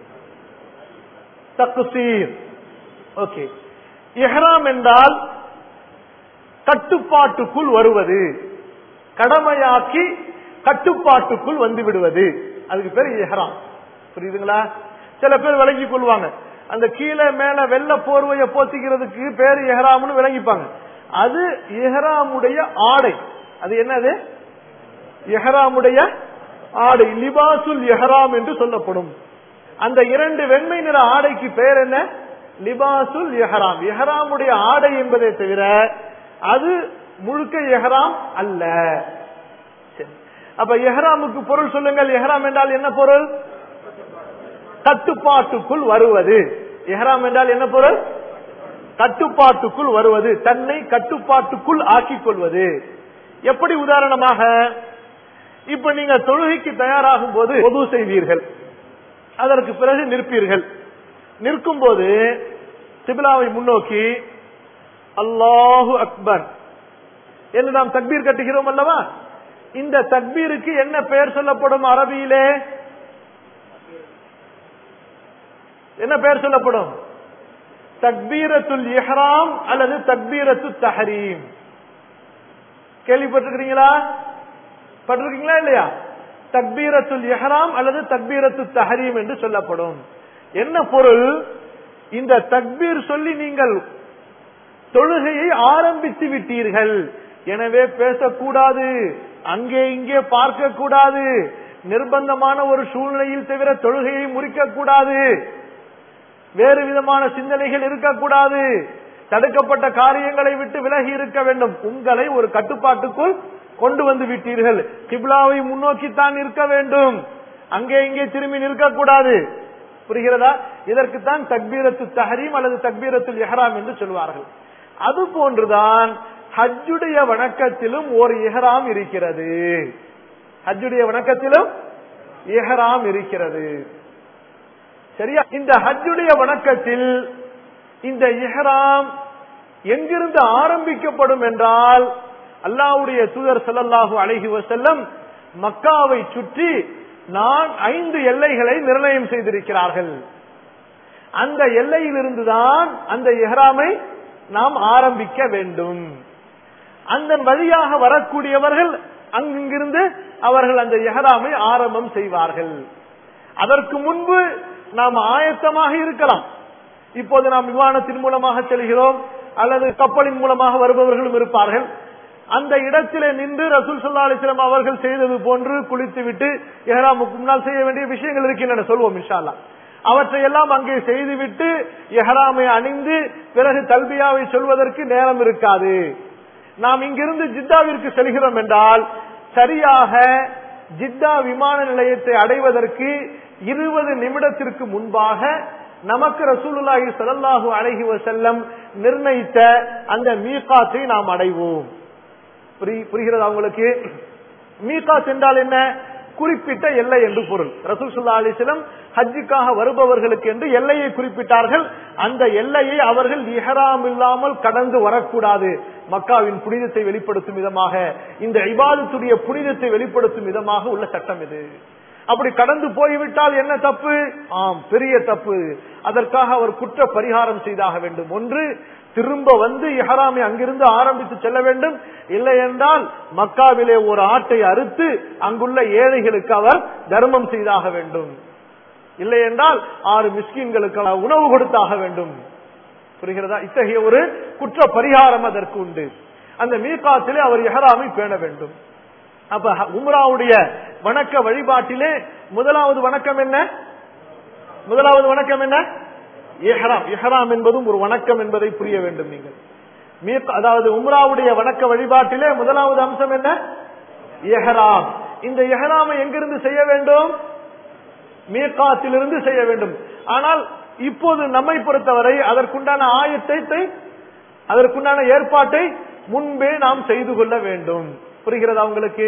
[SPEAKER 1] தக்குசீர் ஓகே இஹ்ராம் என்றால் கட்டுப்பாட்டுக்குள் வருவது கடமையாக்கி கட்டுப்பாட்டுக்குள் வந்து விடுவது அதுக்கு பேர் இஹ்ராம் புரியுதுங்களா சில பேர் விளங்கிக் கொள்வாங்க அந்த கீழே மேல வெள்ள போர்வைய போத்திக்கிறதுக்கு பேரு எஹராம்னு விளங்கிப்பாங்க அது எஹராமுடைய ஆடை அது என்னது எஹராமுடைய ஆடை லிபாசுல் எஹராம் என்று சொல்லப்படும் அந்த இரண்டு வெண்மை நிற ஆடைக்கு பெயர் என்ன லிபாசுல் எஹராம் எஹராமுடைய ஆடை என்பதை தவிர அது முழுக்க எஹராம் அல்ல சரி. அப்ப எஹராமுக்கு பொருள் சொல்லுங்கள் எஹராம் என்றால் என்ன பொருள் கட்டுப்பாட்டுக்குள் வருவது எஹராம் என்றால் என்ன பொருள் கட்டுப்பாட்டுக்குள் வருவது தன்னை கட்டுப்பாட்டுக்குள் ஆக்கிக் கொள்வது எப்படி உதாரணமாக இப்ப நீங்க தொழுகைக்கு தயாராகும் போது பொது செய்வீர்கள் அதற்கு பிறகு நிற்பீர்கள் நிற்கும் போது சிபிலாவை முன்னோக்கி அல்லாஹு அக்பர் என்று நாம் தக்பீர் கட்டுகிறோம் அல்லவா இந்த தக்பீருக்கு என்ன பெயர் சொல்லப்படும் அரபியிலே என்ன பெயர் சொல்லப்படும் தக்பீரத்துல் இஹ்ராம் அல்லது தக்பீரத்து தஹரீம் கேள்விப்பட்டிருக்கிறீங்களா பட்டிருக்கீங்களா இல்லையா தக்பீரத்துல் இஹ்ராம் அல்லது தக்பீரத்து தஹரீம் என்று சொல்லப்படும் என்ன பொருள் இந்த தக்பீர் சொல்லி நீங்கள் தொழுகையை ஆரம்பித்து விட்டீர்கள் எனவே பேசக்கூடாது அங்கே இங்கே பார்க்க கூடாது நிர்பந்தமான ஒரு சூழ்நிலையில் தவிர தொழுகையை முறிக்க கூடாது வேறு விதமான சிந்தனைகள் இருக்கக்கூடாது தடுக்கப்பட்ட காரியங்களை விட்டு விலகி இருக்க வேண்டும் உங்களை ஒரு கட்டுப்பாட்டுக்குள் கொண்டு வந்து விட்டீர்கள் கிப்லாவை முன்னோக்கித்தான் இருக்க வேண்டும் அங்கே இங்கே திரும்பி நிற்கக்கூடாது புரிகிறதா இதற்குத்தான் தக்பீரத்து தஹரீம் அல்லது தக்பீரத்துல் இஹ்ராம் என்று சொல்வார்கள் அது போன்றுதான் ஹஜ்ஜுடைய வணக்கத்திலும் ஒரு இஹ்ராம் இருக்கிறது ஹஜ்ஜுடைய வணக்கத்திலும் இஹ்ராம் இருக்கிறது சரியா இந்த ஹஜ்ஜுடைய வணக்கத்தில் இந்த இஹ்ராம் எங்கிருந்து ஆரம்பிக்கப்படும் என்றால் அல்லாவுடைய தூதர் ஸல்லல்லாஹு அலைஹி வஸல்லம் மக்காவை சுற்றி நான் ஐந்து எல்லைகளை நிர்ணயம் செய்திருக்கிறார்கள் அந்த எல்லையிலிருந்துதான் அந்த இஹ்ராமை நாம் ஆரம்பிக்க வேண்டும் அந்த வழியாக வரக்கூடியவர்கள் அங்கிருந்து அவர்கள் அந்த எஹராமை ஆரம்பம் செய்வார்கள் அதற்கு முன்பு நாம் ஆயத்தமாக இருக்கலாம் இப்போது நாம் விமானத்தின் மூலமாக செல்கிறோம் அல்லது கப்பலின் மூலமாக வருபவர்களும் இருப்பார்கள் அந்த இடத்திலே நின்று ரசூல் சல்லா அலிஸ்லாம் அவர்கள் செய்தது போன்று குளித்து விட்டு எஹராமுக்கு முன்னால் செய்ய வேண்டிய விஷயங்கள் இருக்கின்றன சொல்வோம் இன்ஷால்லா அவற்றை எல்லாம் அங்கே செய்துவிட்டு எஹராமை அணிந்து பிறகு தல்பியாவை சொல்வதற்கு நேரம் இருக்காது நாம் இங்கிருந்து ஜித்தாவிற்கு செல்கிறோம் என்றால் சரியாக ஜித்தா விமான நிலையத்தை அடைவதற்கு இருபது நிமிடத்திற்கு முன்பாக நமக்கு ரசூலுல்லாஹி ஸல்லல்லாஹு அலைஹி வஸல்லம் நிர்ணயித்த அந்த மீகாத்தை நாம் அடைவோம் புரி- புரிகிறதா உங்களுக்கு மீகாத் என்றால் என்ன குறிப்பிட்ட எல்லை என்று பொருள் ரசூல் சுல்லா அலிஸ்லம் ஹஜ்ஜுக்காக வருபவர்களுக்கு என்று எல்லையை குறிப்பிட்டார்கள் அந்த எல்லையை அவர்கள் இஹராம் இல்லாமல் கடந்து வரக்கூடாது மக்காவின் புனிதத்தை வெளிப்படுத்தும் விதமாக இந்த இபாதத்துடைய புனிதத்தை வெளிப்படுத்தும் விதமாக உள்ள சட்டம் இது அப்படி கடந்து போய்விட்டால் என்ன தப்பு ஆம் பெரிய தப்பு அதற்காக அவர் குற்ற பரிகாரம் செய்தாக வேண்டும் ஒன்று திரும்ப வந்து இஹராமை அங்கிருந்து ஆரம்பித்து செல்ல வேண்டும் இல்லை என்றால் மக்காவிலே ஒரு ஆட்டை அறுத்து அங்குள்ள ஏழைகளுக்கு அவர் தர்மம் செய்தாக வேண்டும் இல்லை என்றால் ஆறு மிஸ்கின்களுக்கு அவர் உணவு கொடுத்தாக வேண்டும் புரிகிறதா இத்தகைய ஒரு குற்ற பரிகாரம் அதற்கு உண்டு அந்த மீகாத்திலே அவர் இஹராமை பேண வேண்டும் அப்ப ஹ- உம்ராவுடைய வணக்க வழிபாட்டிலே முதலாவது வணக்கம் என்ன முதலாவது வணக்கம் என்ன இஹ்ராம் இஹ்ராம் என்பதும் ஒரு வணக்கம் என்பதை புரிய வேண்டும் நீங்கள் மீக்- அதாவது உம்ராவுடைய வணக்க வழிபாட்டிலே முதலாவது அம்சம் என்ன இஹ்ராம் இந்த இஹ்ராமை எங்கிருந்து செய்ய வேண்டும் மீகாத்திலிருந்து செய்ய வேண்டும் ஆனால் இப்போது நம்மை பொறுத்தவரை அதற்குண்டான ஆயத்தை அதற்குண்டான ஏற்பாட்டை முன்பே நாம் செய்து கொள்ள வேண்டும் புரிகிறதா உங்களுக்கு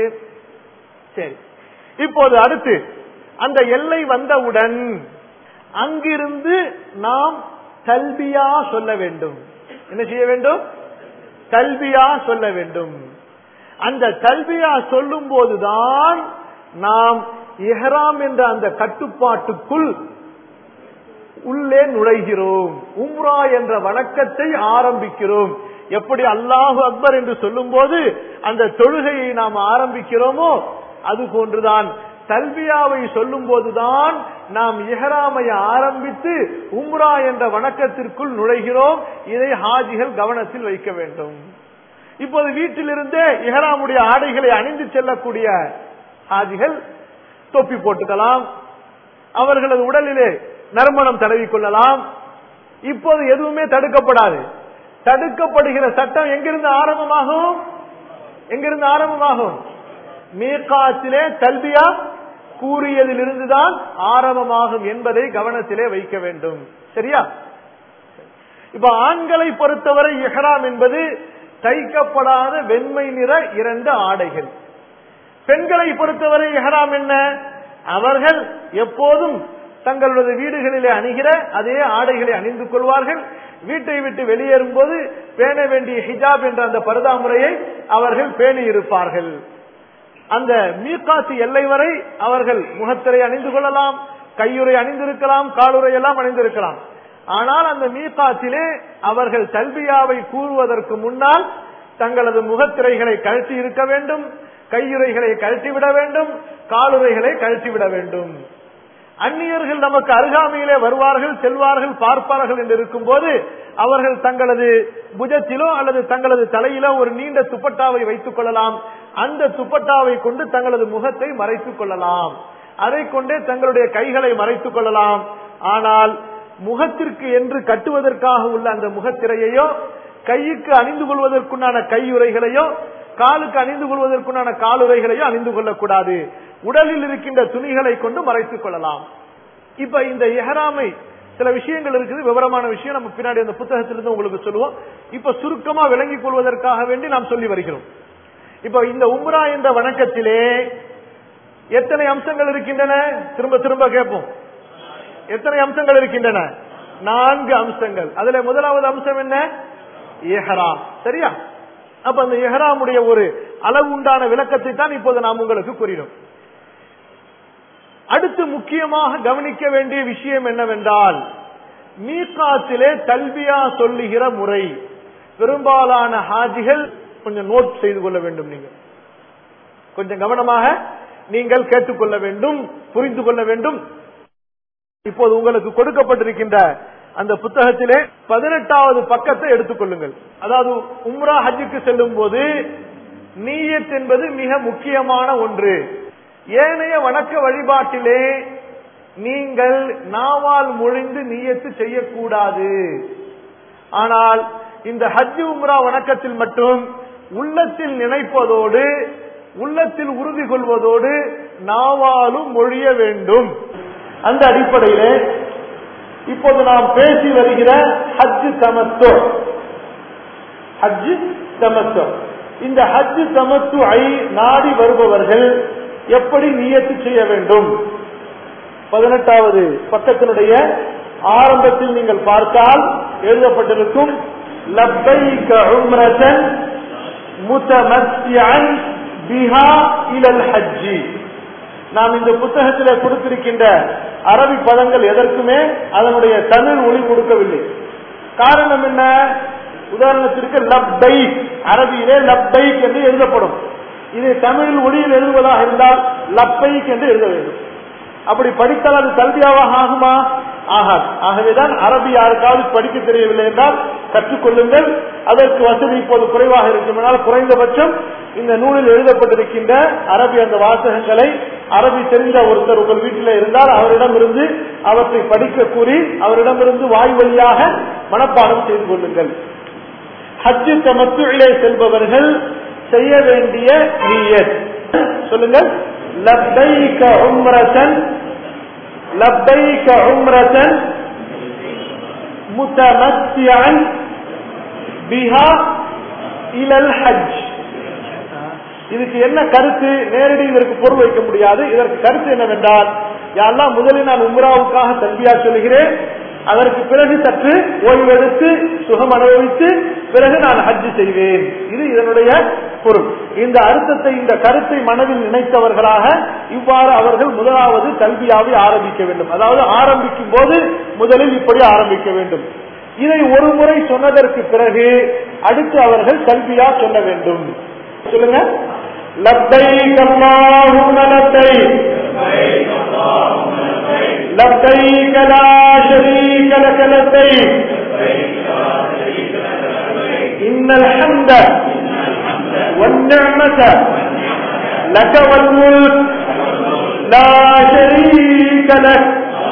[SPEAKER 1] சரி இப்போது அடுத்து அந்த எல்லை வந்தவுடன் அங்கிருந்து நாம் கல்வியா சொல்ல வேண்டும் என்ன செய்ய வேண்டும் கல்வியா சொல்ல வேண்டும் அந்த கல்வியா சொல்லும் போதுதான் நாம் இஹ்ராம் என்ற அந்த கட்டுப்பாட்டுக்குள் உள்ளே நுழைகிறோம் உம்ரா என்ற வணக்கத்தை ஆரம்பிக்கிறோம் எப்படி அல்லாஹு அக்பர் என்று சொல்லும் போது அந்த தொழுகையை நாம் ஆரம்பிக்கிறோமோ அது போன்றுதான் தல்பியாவை சொல்லும் போதுதான் நாம் இஹராமை ஆரம்பித்து உம்ரா என்ற வணக்கத்திற்குள் நுழைகிறோம் இதை ஹாஜிகள் கவனத்தில் வைக்க வேண்டும் இப்போது வீட்டிலிருந்தே இஹராமுடைய ஆடைகளை அணிந்து செல்லக்கூடிய ஹாஜிகள் தொப்பி போட்டுக்கலாம் அவர்களது உடலிலே நறுமணம் தடவிக் கொள்ளலாம் இப்போது எதுவுமே தடுக்கப்படாது தடுக்கப்படுகிற சட்டம் எங்கிருந்து ஆரம்பமாகும் எங்கிருந்து ஆரம்பமாகும் மீகாத்திலே கல்வியா கூறியதிலிருந்துதான் ஆரம்பமாகும் என்பதை கவனத்திலே வைக்க வேண்டும் சரியா இப்ப ஆண்களை பொறுத்தவரை இஹ்ராம் என்பது தைக்கப்படாத வெண்மை நிற இரண்டு ஆடைகள் பெண்களை பொறுத்தவரை இஹ்ராம் என்ன அவர்கள் எப்போதும் தங்களுடைய வீடுகளிலே அணிகிற அதே ஆடைகளை அணிந்து கொள்வார்கள் வீட்டை விட்டு வெளியேறும் போது பேண வேண்டிய ஹிஜாப் என்ற அந்த பரதா முறையை அவர்கள் பேணி இருப்பார்கள் அந்த மீகாத்து எல்லை வரை அவர்கள் முகத்திரை அணிந்து கொள்ளலாம் கையுறை அணிந்திருக்கலாம் காலுறை எல்லாம் அணிந்திருக்கலாம் ஆனால் அந்த மீகாத்திலே அவர்கள் தல்பியாவை கூறுவதற்கு முன்னால் தங்களது முகத்திரைகளை கழட்டி இருக்க வேண்டும் கையுறைகளை கழட்டிவிட வேண்டும் காலுறைகளை கழட்டிவிட வேண்டும் அந்நியர்கள் நமக்கு அருகாமையிலே வருவார்கள் செல்வார்கள் பார்ப்பார்கள் என்று இருக்கும் போது அவர்கள் தங்களது புஜத்திலோ அல்லது தங்களது தலையிலோ ஒரு நீண்ட துப்பட்டாவை வைத்துக் கொள்ளலாம் அந்த துப்பட்டாவை கொண்டு தங்களது முகத்தை மறைத்துக் கொள்ளலாம் அதை கொண்டே தங்களுடைய கைகளை மறைத்துக் கொள்ளலாம் ஆனால் முகத்திற்கு என்று கட்டுவதற்காக உள்ள அந்த முகத்திரையையோ கைக்கு அணிந்து கொள்வதற்குண்டான கையுறைகளையோ காலுக்கு அணிந்து கொள்வதற்குண்டான காலுறைகளையோ அணிந்து கொள்ளக்கூடாது உடலில் இருக்கின்ற துணிகளை கொண்டு மறைத்துக் கொள்ளலாம் இப்ப இந்த எஹராமை சில விஷயங்கள் இருக்குது விவரமான விஷயம் நம்ம பின்னாடி அந்த புத்தகத்திலிருந்து உங்களுக்கு சொல்லுவோம் இப்ப சுருக்கமா விளங்கிக் கொள்வதற்காக வேண்டி நாம் சொல்லி வருகிறோம் இப்ப இந்த உம்ரா என்ற வணக்கத்திலே எத்தனை அம்சங்கள் இருக்கின்றன திரும்ப திரும்ப கேட்போம் எத்தனை அம்சங்கள் இருக்கின்றன நான்கு அம்சங்கள் அதுல முதலாவது அம்சம் என்ன எஹராம் சரியா அப்ப அந்த எஹராமுடைய ஒரு அளவு உண்டான விளக்கத்தை தான் இப்போது நாம் உங்களுக்கு கூறினோம் அடுத்து முக்கியமாக கவனிக்க வேண்டிய விஷயம் என்னவென்றால் மீகாத்திலே தல்பியா சொல்லுகிற முறை பெரும்பாலான ஹாஜிகள் கொஞ்சம் நோட் செய்து கொள்ள வேண்டும் நீங்க கொஞ்சம் கவனமாக நீங்கள் கேட்டுக்கொள்ள வேண்டும் புரிந்து கொள்ள வேண்டும் இப்போது உங்களுக்கு கொடுக்கப்பட்டிருக்கின்ற அந்த புத்தகத்திலே பதினெட்டாவது பக்கத்தை எடுத்துக்கொள்ளுங்கள் அதாவது உம்ரா ஹஜ்ஜுக்கு செல்லும் போது நீயத் என்பது மிக முக்கியமான ஒன்று ஏனைய வணக்க வழிபாட்டிலே நீங்கள் நாவால் மொழிந்து நீயத்து செய்யக்கூடாது ஆனால் இந்த ஹஜ் உம்ரா வணக்கத்தில் மட்டும் உள்ளத்தில் நினைப்பதோடு உள்ளத்தில் உறுதி கொள்வதோடு நாவாலும் மொழிய வேண்டும் அந்த அடிப்படையிலே இப்போது நாம் பேசி வருகிற ஹஜ் தமத்துவ ஹஜ் தமத்துவ இந்த ஹஜ் தமத்து ஐ நாடி வருபவர்கள் எப்படி நியத்து செய்ய வேண்டும் பதினெட்டாவது பக்கத்தினுடைய ஆரம்பத்தில் நீங்கள் பார்த்தால் எழுதப்பட்டிருக்கும் லப்பைக உம்ரதன் முத்தமத்தியன் பிஹா இலல் ஹஜ்ஜி நாம் இந்த புத்தகத்தில் கொடுத்திருக்கின்ற அரபி பதங்கள் எதற்குமே அதனுடைய தமிழ் ஒளி கொடுக்கவில்லை காரணம் என்ன உதாரணத்திற்கு லப்பைக் அரபியிலே லப்பைக் என்று எழுதப்படும் இது தமிழில் ஒளியில் எழுதுவதாக இருந்தால் லப்பைக் என்று எழுத வேண்டும் அப்படி படித்தால் அது கல்வியாவாக ஆகுமா ஆகாது ஆகவேதான் அரபி யாருக்காவது படிக்க தெரியவில்லை என்றால் கற்றுக்கொள்ளுங்கள் அதற்கு வசதி இப்போது குறைவாக இருக்குமென்றால் குறைந்தபட்சம் இந்த நூலில் எழுதப்பட்டிருக்கின்ற அரபி அந்த வாசகங்களை அரபி தெரிந்த ஒருத்தர் உங்கள் வீட்டில் இருந்தால் அவரிடமிருந்து அவற்றை படிக்க கூறி அவரிடமிருந்து வாய் வழியாக மனப்பாடம் செய்து கொள்ளுங்கள் ஹஜ்ஜு தமத்துவிலே செல்பவர்கள் செய்ய வேண்டிய நீயத் சொல்லுங்கள் லப்பைக உம்ரதன் லப்பைக உம்ரதன் முத்தமத்தியன் பிஹா இலல் ஹஜ் இதுக்கு என்ன கருத்து நேரடி இதற்கு பொருள் வைக்க முடியாது இதற்கு கருத்து என்னவென்றால் யாரெல்லாம் முதலில் நான் உம்ராவுக்காக தல்வியா சொல்கிறேன் அதற்கு பிறகு சற்று ஓய்வெடுத்து சுகம் அனுபவித்து பிறகு நான் ஹஜ் செய்வேன் இது இதனுடைய பொருள் இந்த அர்த்தத்தை இந்த கருத்தை மனதில் நினைத்தவர்களாக இவ்வாறு அவர்கள் முதலாவது கல்வியாவை ஆரம்பிக்க வேண்டும் அதாவது ஆரம்பிக்கும் போது முதலில் இப்படி ஆரம்பிக்க வேண்டும் இதை ஒரு முறை சொன்னதற்கு பிறகு அடுத்து அவர்கள் கல்வியா சொல்ல வேண்டும் சொல்லுங்க لبيك اللهم لبيك لبيك لا شريك لك لبيك إن الحمد والنعمة لك والملك لا شريك لك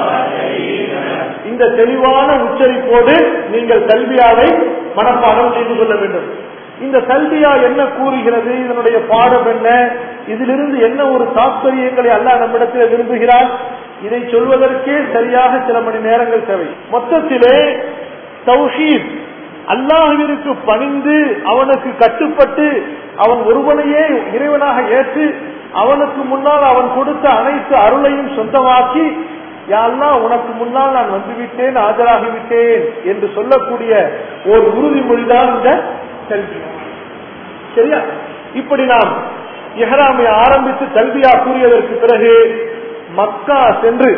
[SPEAKER 1] இந்த தெளிவான உச்சரிப்போடு நீங்கள் கல்வியாவை மனப்பாடம் செய்து கொள்ள வேண்டும் இந்த கல்வியா என்ன கூறுகிறது இதனுடைய பாடம் என்ன இதிலிருந்து என்ன ஒரு தாற்பயங்களை அல்ல நம்மிடத்தில் விரும்புகிறார் இதை சொல்வதற்கே சரியாக சில மணி நேரங்கள் தேவை மொத்தத்திலே தௌஹீத் அல்லாஹுவிற்கு பணிந்து அவனுக்கு கட்டுப்பட்டு அவன் ஒருவனையே இறைவனாக ஏற்று அவனுக்கு முன்னால் அவன் கொடுத்த அனைத்து அருளையும் சொந்தமாக்கி யாரெல்லாம் உனக்கு முன்னால் நான் வந்துவிட்டேன் ஆஜராகிவிட்டேன் என்று சொல்லக்கூடிய ஒரு உறுதிமொழிதான் இந்த கல்வி சரியா இப்படி நாம் எஹராமை ஆரம்பித்து கல்வியா கூறியதற்கு பிறகு மக்கா சென்று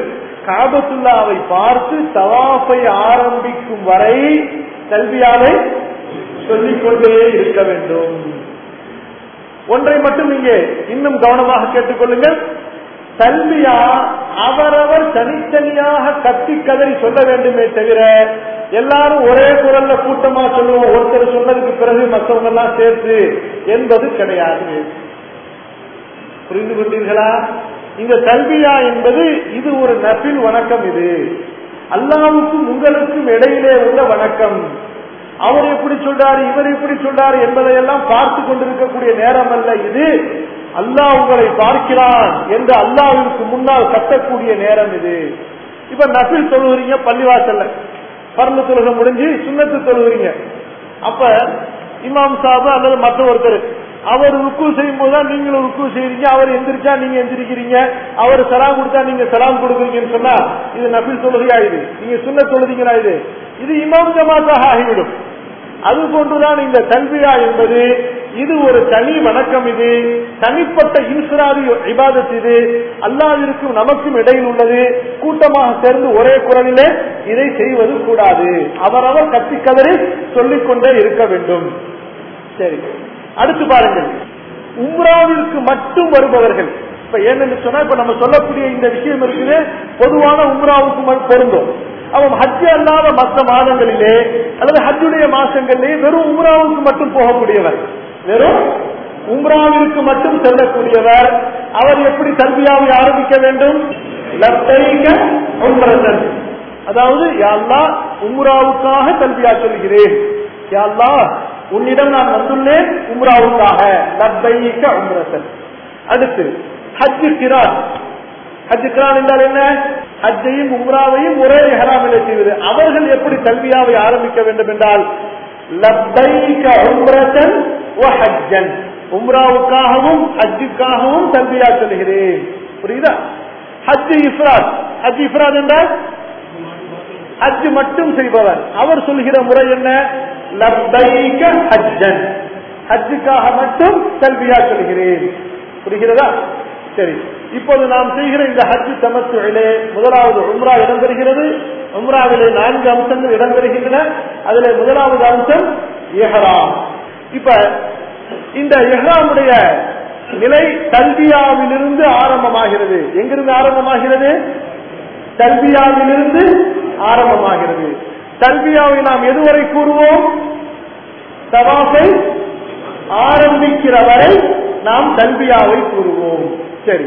[SPEAKER 1] காபத்துல்லாவை பார்த்து தவாஃபை ஆரம்பிக்கும் வரை கல்வியாவை சொல்லிக்கொண்டே இருக்க வேண்டும் ஒன்றை மட்டும் இங்கே இன்னும் கவனமாக கேட்டுக்கொள்ளுங்கள் தல்வியா அவரவர் தனித்தனியாக கத்தி கதறி சொல்ல வேண்டுமே தவிர எல்லாரும் ஒரே குரல்ல கூட்டமா சொல்லுவோம் ஒருத்தர் சொன்னதுக்கு பிறகு மற்றவங்க எல்லாம் சேர்த்து என்பது கிடையாது புரிந்து கொண்டீர்களா இந்த கல்வியா என்பது இது ஒரு நபில் வணக்கம் இது அல்லாவுக்கும் உங்களுக்கும் இடையிலே உள்ள வணக்கம் அவர் எப்படி சொல்றாரு இவர் எப்படி சொல்றாரு என்பதையெல்லாம் பார்த்து கொண்டிருக்கக்கூடிய நேரம் அல்ல இது அல்லாஹ் உங்களை பார்க்கிறான் என்று அல்லாவிற்கு முன்னால் கட்டக்கூடிய நேரம் இது இப்ப நபில் தொழுகிறீங்க பள்ளிவாசல்ல பரந்து தொழுகை முடிஞ்சு சுண்ணத்து தொழுகிறீங்க அப்ப இமாம் சாபு அல்லது மற்ற ஒருத்தர் அவர் ருக்கு செய்யும் போதுதான் நீங்களும் ருக்கு செய்றீங்க அவர் எந்திரிச்சா நீங்க எந்திரிக்கிறீங்க அவர் சலாம் கொடுத்தா நீங்க சலாம் கொடுக்குறீங்கன்னு சொன்னா இது நபில் தொழுகையா இது நீங்க சுண்ண தொழுதீங்களா இது இது இமாம் ஜமாத்தாக ஆகிவிடும் அது போன்றுதான் இந்த கல்வியா என்பது இது ஒரு தனி வணக்கம் இது தனிப்பட்ட இன்சுராதி இபாதத் இது அல்லாவிற்கும் நமக்கும் இடையில் உள்ளது கூட்டமாக சேர்ந்து ஒரே குரலிலே இதை செய்வது கூடாது அவரவர் கத்தி கதறி சொல்லிக் கொண்டே இருக்க வேண்டும் சரி அடுத்து பாருங்கள் உம்ராவிற்கு மட்டும் வருபவர்கள் இப்ப என்னன்னு சொன்னா இப்ப நம்ம சொல்லக்கூடிய இந்த விஷயம் இருக்குது பொதுவான உம்ராவுக்கு மட்டும் பொருந்தும் அவன் ஹஜ் அல்லாத மற்ற மாதங்களிலே அல்லது ஹஜ்ஜுடைய மாசங்களிலே வெறும் உம்ராவுக்கு மட்டும் போகக்கூடியவர் வெறும் உம்ராவிற்கு மட்டும் செல்லக்கூடியவர் அவர் எப்படி கல்வியாவை ஆரம்பிக்க வேண்டும் லப்பைக உம்ரத்தன் அதாவது யாழ்லா உம்ராவுக்காக கல்வியா சொல்கிறேன் யாழ்லா உன்னிடம் நான் வந்துள்ளேன் உம்ராவுக்காக லப்பைக உம்ரத்தன் அடுத்து ஹஜ் கிரான் ஹஜ் கிரான் என்றால் என்ன ஹஜ்ஜையும் உம்ராவையும் ஒரே ஹராமிலே செய்வது அவர்கள் எப்படி கல்வியாவை ஆரம்பிக்க வேண்டும் என்றால் லப்பைக உம்ரத்தன் ஹஜ்ஜன் உம்ராவுக்காகவும் ஹஜ்ஜுக்காகவும் கல்வியா சொல்கிறேன் புரியுதா ஹஜ் இஃப்ராத் ஹஜ் இஃப்ராத் என்றால் ஹஜ் மட்டும் செய்பவர் அவர் சொல்கிற முறை என்ன லப்பைக ஹஜ்ஜன் ஹஜ்ஜுக்காக மட்டும் கல்வியா சொல்கிறேன் புரிகிறதா சரி இப்போது நாம் செய்கிற இந்த ஹஜ் தமத்துவிலே முதலாவது உம்ரா இடம்பெறுகிறது உம்ராவிலே நான்கு அம்சங்கள் இடம்பெறுகின்றன அதிலே முதலாவது அம்சம் எஹராம் இப்ப இந்த எஹ்ராமுடைய நிலை கல்வியாவிலிருந்து ஆரம்பமாகிறது எங்கிருந்து ஆரம்பமாகிறது கல்வியாவிலிருந்து ஆரம்பமாகிறது கல்வியாவை நாம் எதுவரை கூறுவோம் தவாஃபை ஆரம்பிக்கிற வரை நாம் கல்வியாவை கூறுவோம் சரி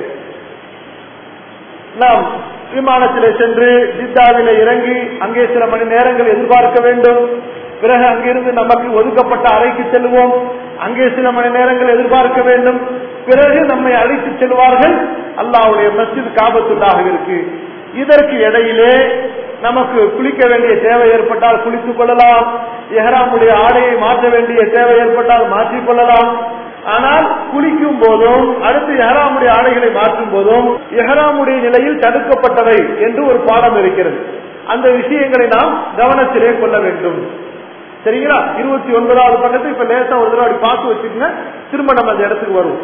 [SPEAKER 1] நாம் விமானத்திலே சென்று ஜித்தாவிலே இறங்கி அங்கே சில மணி நேரங்கள் எதிர்பார்க்க வேண்டும் பிறகு அங்கிருந்து நமக்கு ஒதுக்கப்பட்ட அறைக்கு செல்வோம் அங்கே சில மணி நேரங்கள் எதிர்பார்க்க வேண்டும் பிறகு நம்மை அழைத்து செல்வார்கள் அல்லாவுடைய மஸ்ஜித் காபத்துள்ளாக இருக்கு இதற்கு இடையிலே நமக்கு குளிக்க வேண்டிய தேவை ஏற்பட்டால் குளித்துக் கொள்ளலாம் எஹராமுடைய ஆடையை மாற்ற வேண்டிய தேவை ஏற்பட்டால் மாற்றிக் கொள்ளலாம் ஆனால் குளிக்கும் போதும் அடுத்து எஹராமுடைய ஆடைகளை மாற்றும் போதும் எஹராமுடைய நிலையில் தடுக்கப்பட்டவை என்று ஒரு பாடம் இருக்கிறது அந்த விஷயங்களை நாம் கவனத்திலே கொள்ள வேண்டும் சரிங்களா இருபத்தி ஒன்பதாவது பக்கத்து இப்ப லேசா ஒரு தடவை பார்த்து வச்சுக்கோங்க திரும்ப நம்ம அந்த இடத்துக்கு வருவோம்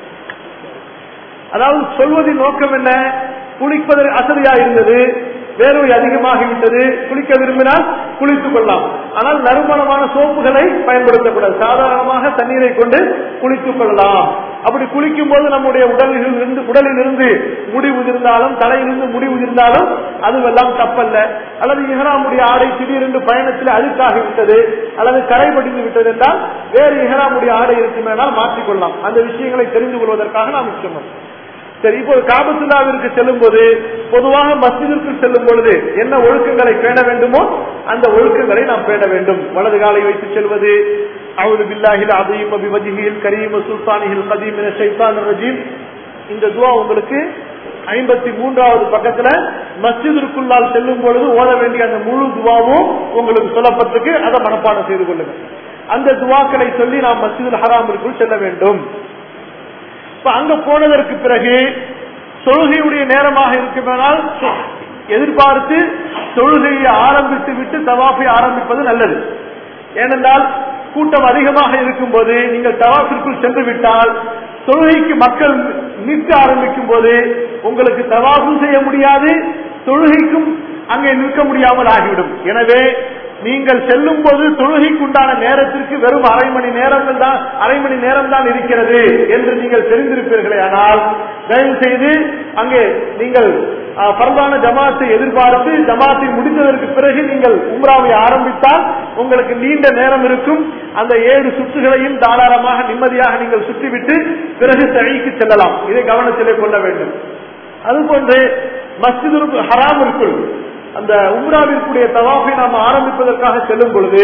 [SPEAKER 1] அதாவது சொல்வதின் நோக்கம் என்ன குளிப்பதற்கு அசதியா இருந்தது வேர்வை அதிகமாகிவிட்டது குளிக்க விரும்பினால் குளித்துக் கொள்ளலாம் ஆனால் நறுமணமான சோப்புகளை பயன்படுத்தக்கூடாது சாதாரணமாக தண்ணீரை கொண்டு குளித்துக் கொள்ளலாம் அப்படி குளிக்கும் போது நம்முடைய உடலில் இருந்து உடலில் இருந்து முடி உதிர்ந்தாலும் தலையிலிருந்து முடி உதிர்ந்தாலும் அதுவெல்லாம் தப்பல்ல அல்லது இஹராமுடைய ஆடை திடீரென்று பயணத்தில் அழுக்காகி விட்டது அல்லது கரைபடிந்து விட்டது என்றால் வேறு இஹராமுடைய ஆடை இருக்குமேனால் மாற்றிக்கொள்ளலாம் அந்த விஷயங்களை தெரிந்து கொள்வதற்காக நாம் சொன்னோம் சரி இப்போ காபத்துல்லாவிற்கு செல்லும் போது பொதுவாக மஸ்ஜிதிற்கு செல்லும் பொழுது என்ன ஒழுக்கங்களை பேண வேண்டுமோ அந்த ஒழுக்கங்களை நாம் பேண வேண்டும் வலது காலை வைத்து செல்வது அவுது பில்லாஹில் அதையும் அபிவஜிகில் கரீம சுல்தானிகள் கதீம் ஷைத்தான் ரஜீம் இந்த துவா உங்களுக்கு ஐம்பத்தி மூன்றாவது பக்கத்துல மஸ்ஜிதிற்குள்ளால் செல்லும் பொழுது ஓத வேண்டிய அந்த முழு துவாவும் உங்களுக்கு சொல்லப்பட்டிருக்கு அதை மனப்பாடம் செய்து கொள்ளுங்கள் அந்த துவாக்களை சொல்லி நாம் மஸ்ஜிதுல் ஹராமிற்குள் செல்ல வேண்டும் இப்ப அங்க போனதற்கு பிறகு தொழுகையுடைய நேரமாக இருக்குமானால் எதிர்பார்த்து தொழுகையை ஆரம்பித்து விட்டு தவாஃபை ஆரம்பிப்பது நல்லது ஏனென்றால் கூட்டம் அதிகமாக இருக்கும் போது நீங்கள் தவாஃபிற்குள் சென்று விட்டால் தொழுகைக்கு மக்கள் நிற்க ஆரம்பிக்கும் போது உங்களுக்கு தவாஃபும் செய்ய முடியாது தொழுகைக்கும் அங்கே நிற்க முடியாமல் ஆகிவிடும் எனவே நீங்கள் செல்லும் போது தொழுகைக்குண்டான நேரத்திற்கு வெறும் அரை மணி நேரங்கள் தான் அரை மணி நேரம் தான் இருக்கிறது என்று நீங்கள் தெரிந்திருப்பீர்களே ஆனால் தயவு செய்து அங்கே நீங்கள் அஹ், பரவான ஜமாத்தை எதிர்பார்த்து ஜமாத்தை முடிந்ததற்கு பிறகு நீங்கள் உம்ராவை ஆரம்பித்தால் உங்களுக்கு நீண்ட நேரம் இருக்கும் அந்த ஏழு சுற்றுகளையும் தாராளமாக நிம்மதியாக நீங்கள் சுற்றிவிட்டு பிறகு தழிக்கு செல்லலாம் இதை கவனத்திலே கொள்ள வேண்டும் அதுபோன்று மஸ்ஜிது ஹராமிற்குள் அந்த உம்ராவிற்குரிய தவாஃபை நாம் ஆரம்பிப்பதற்காக செல்லும் பொழுது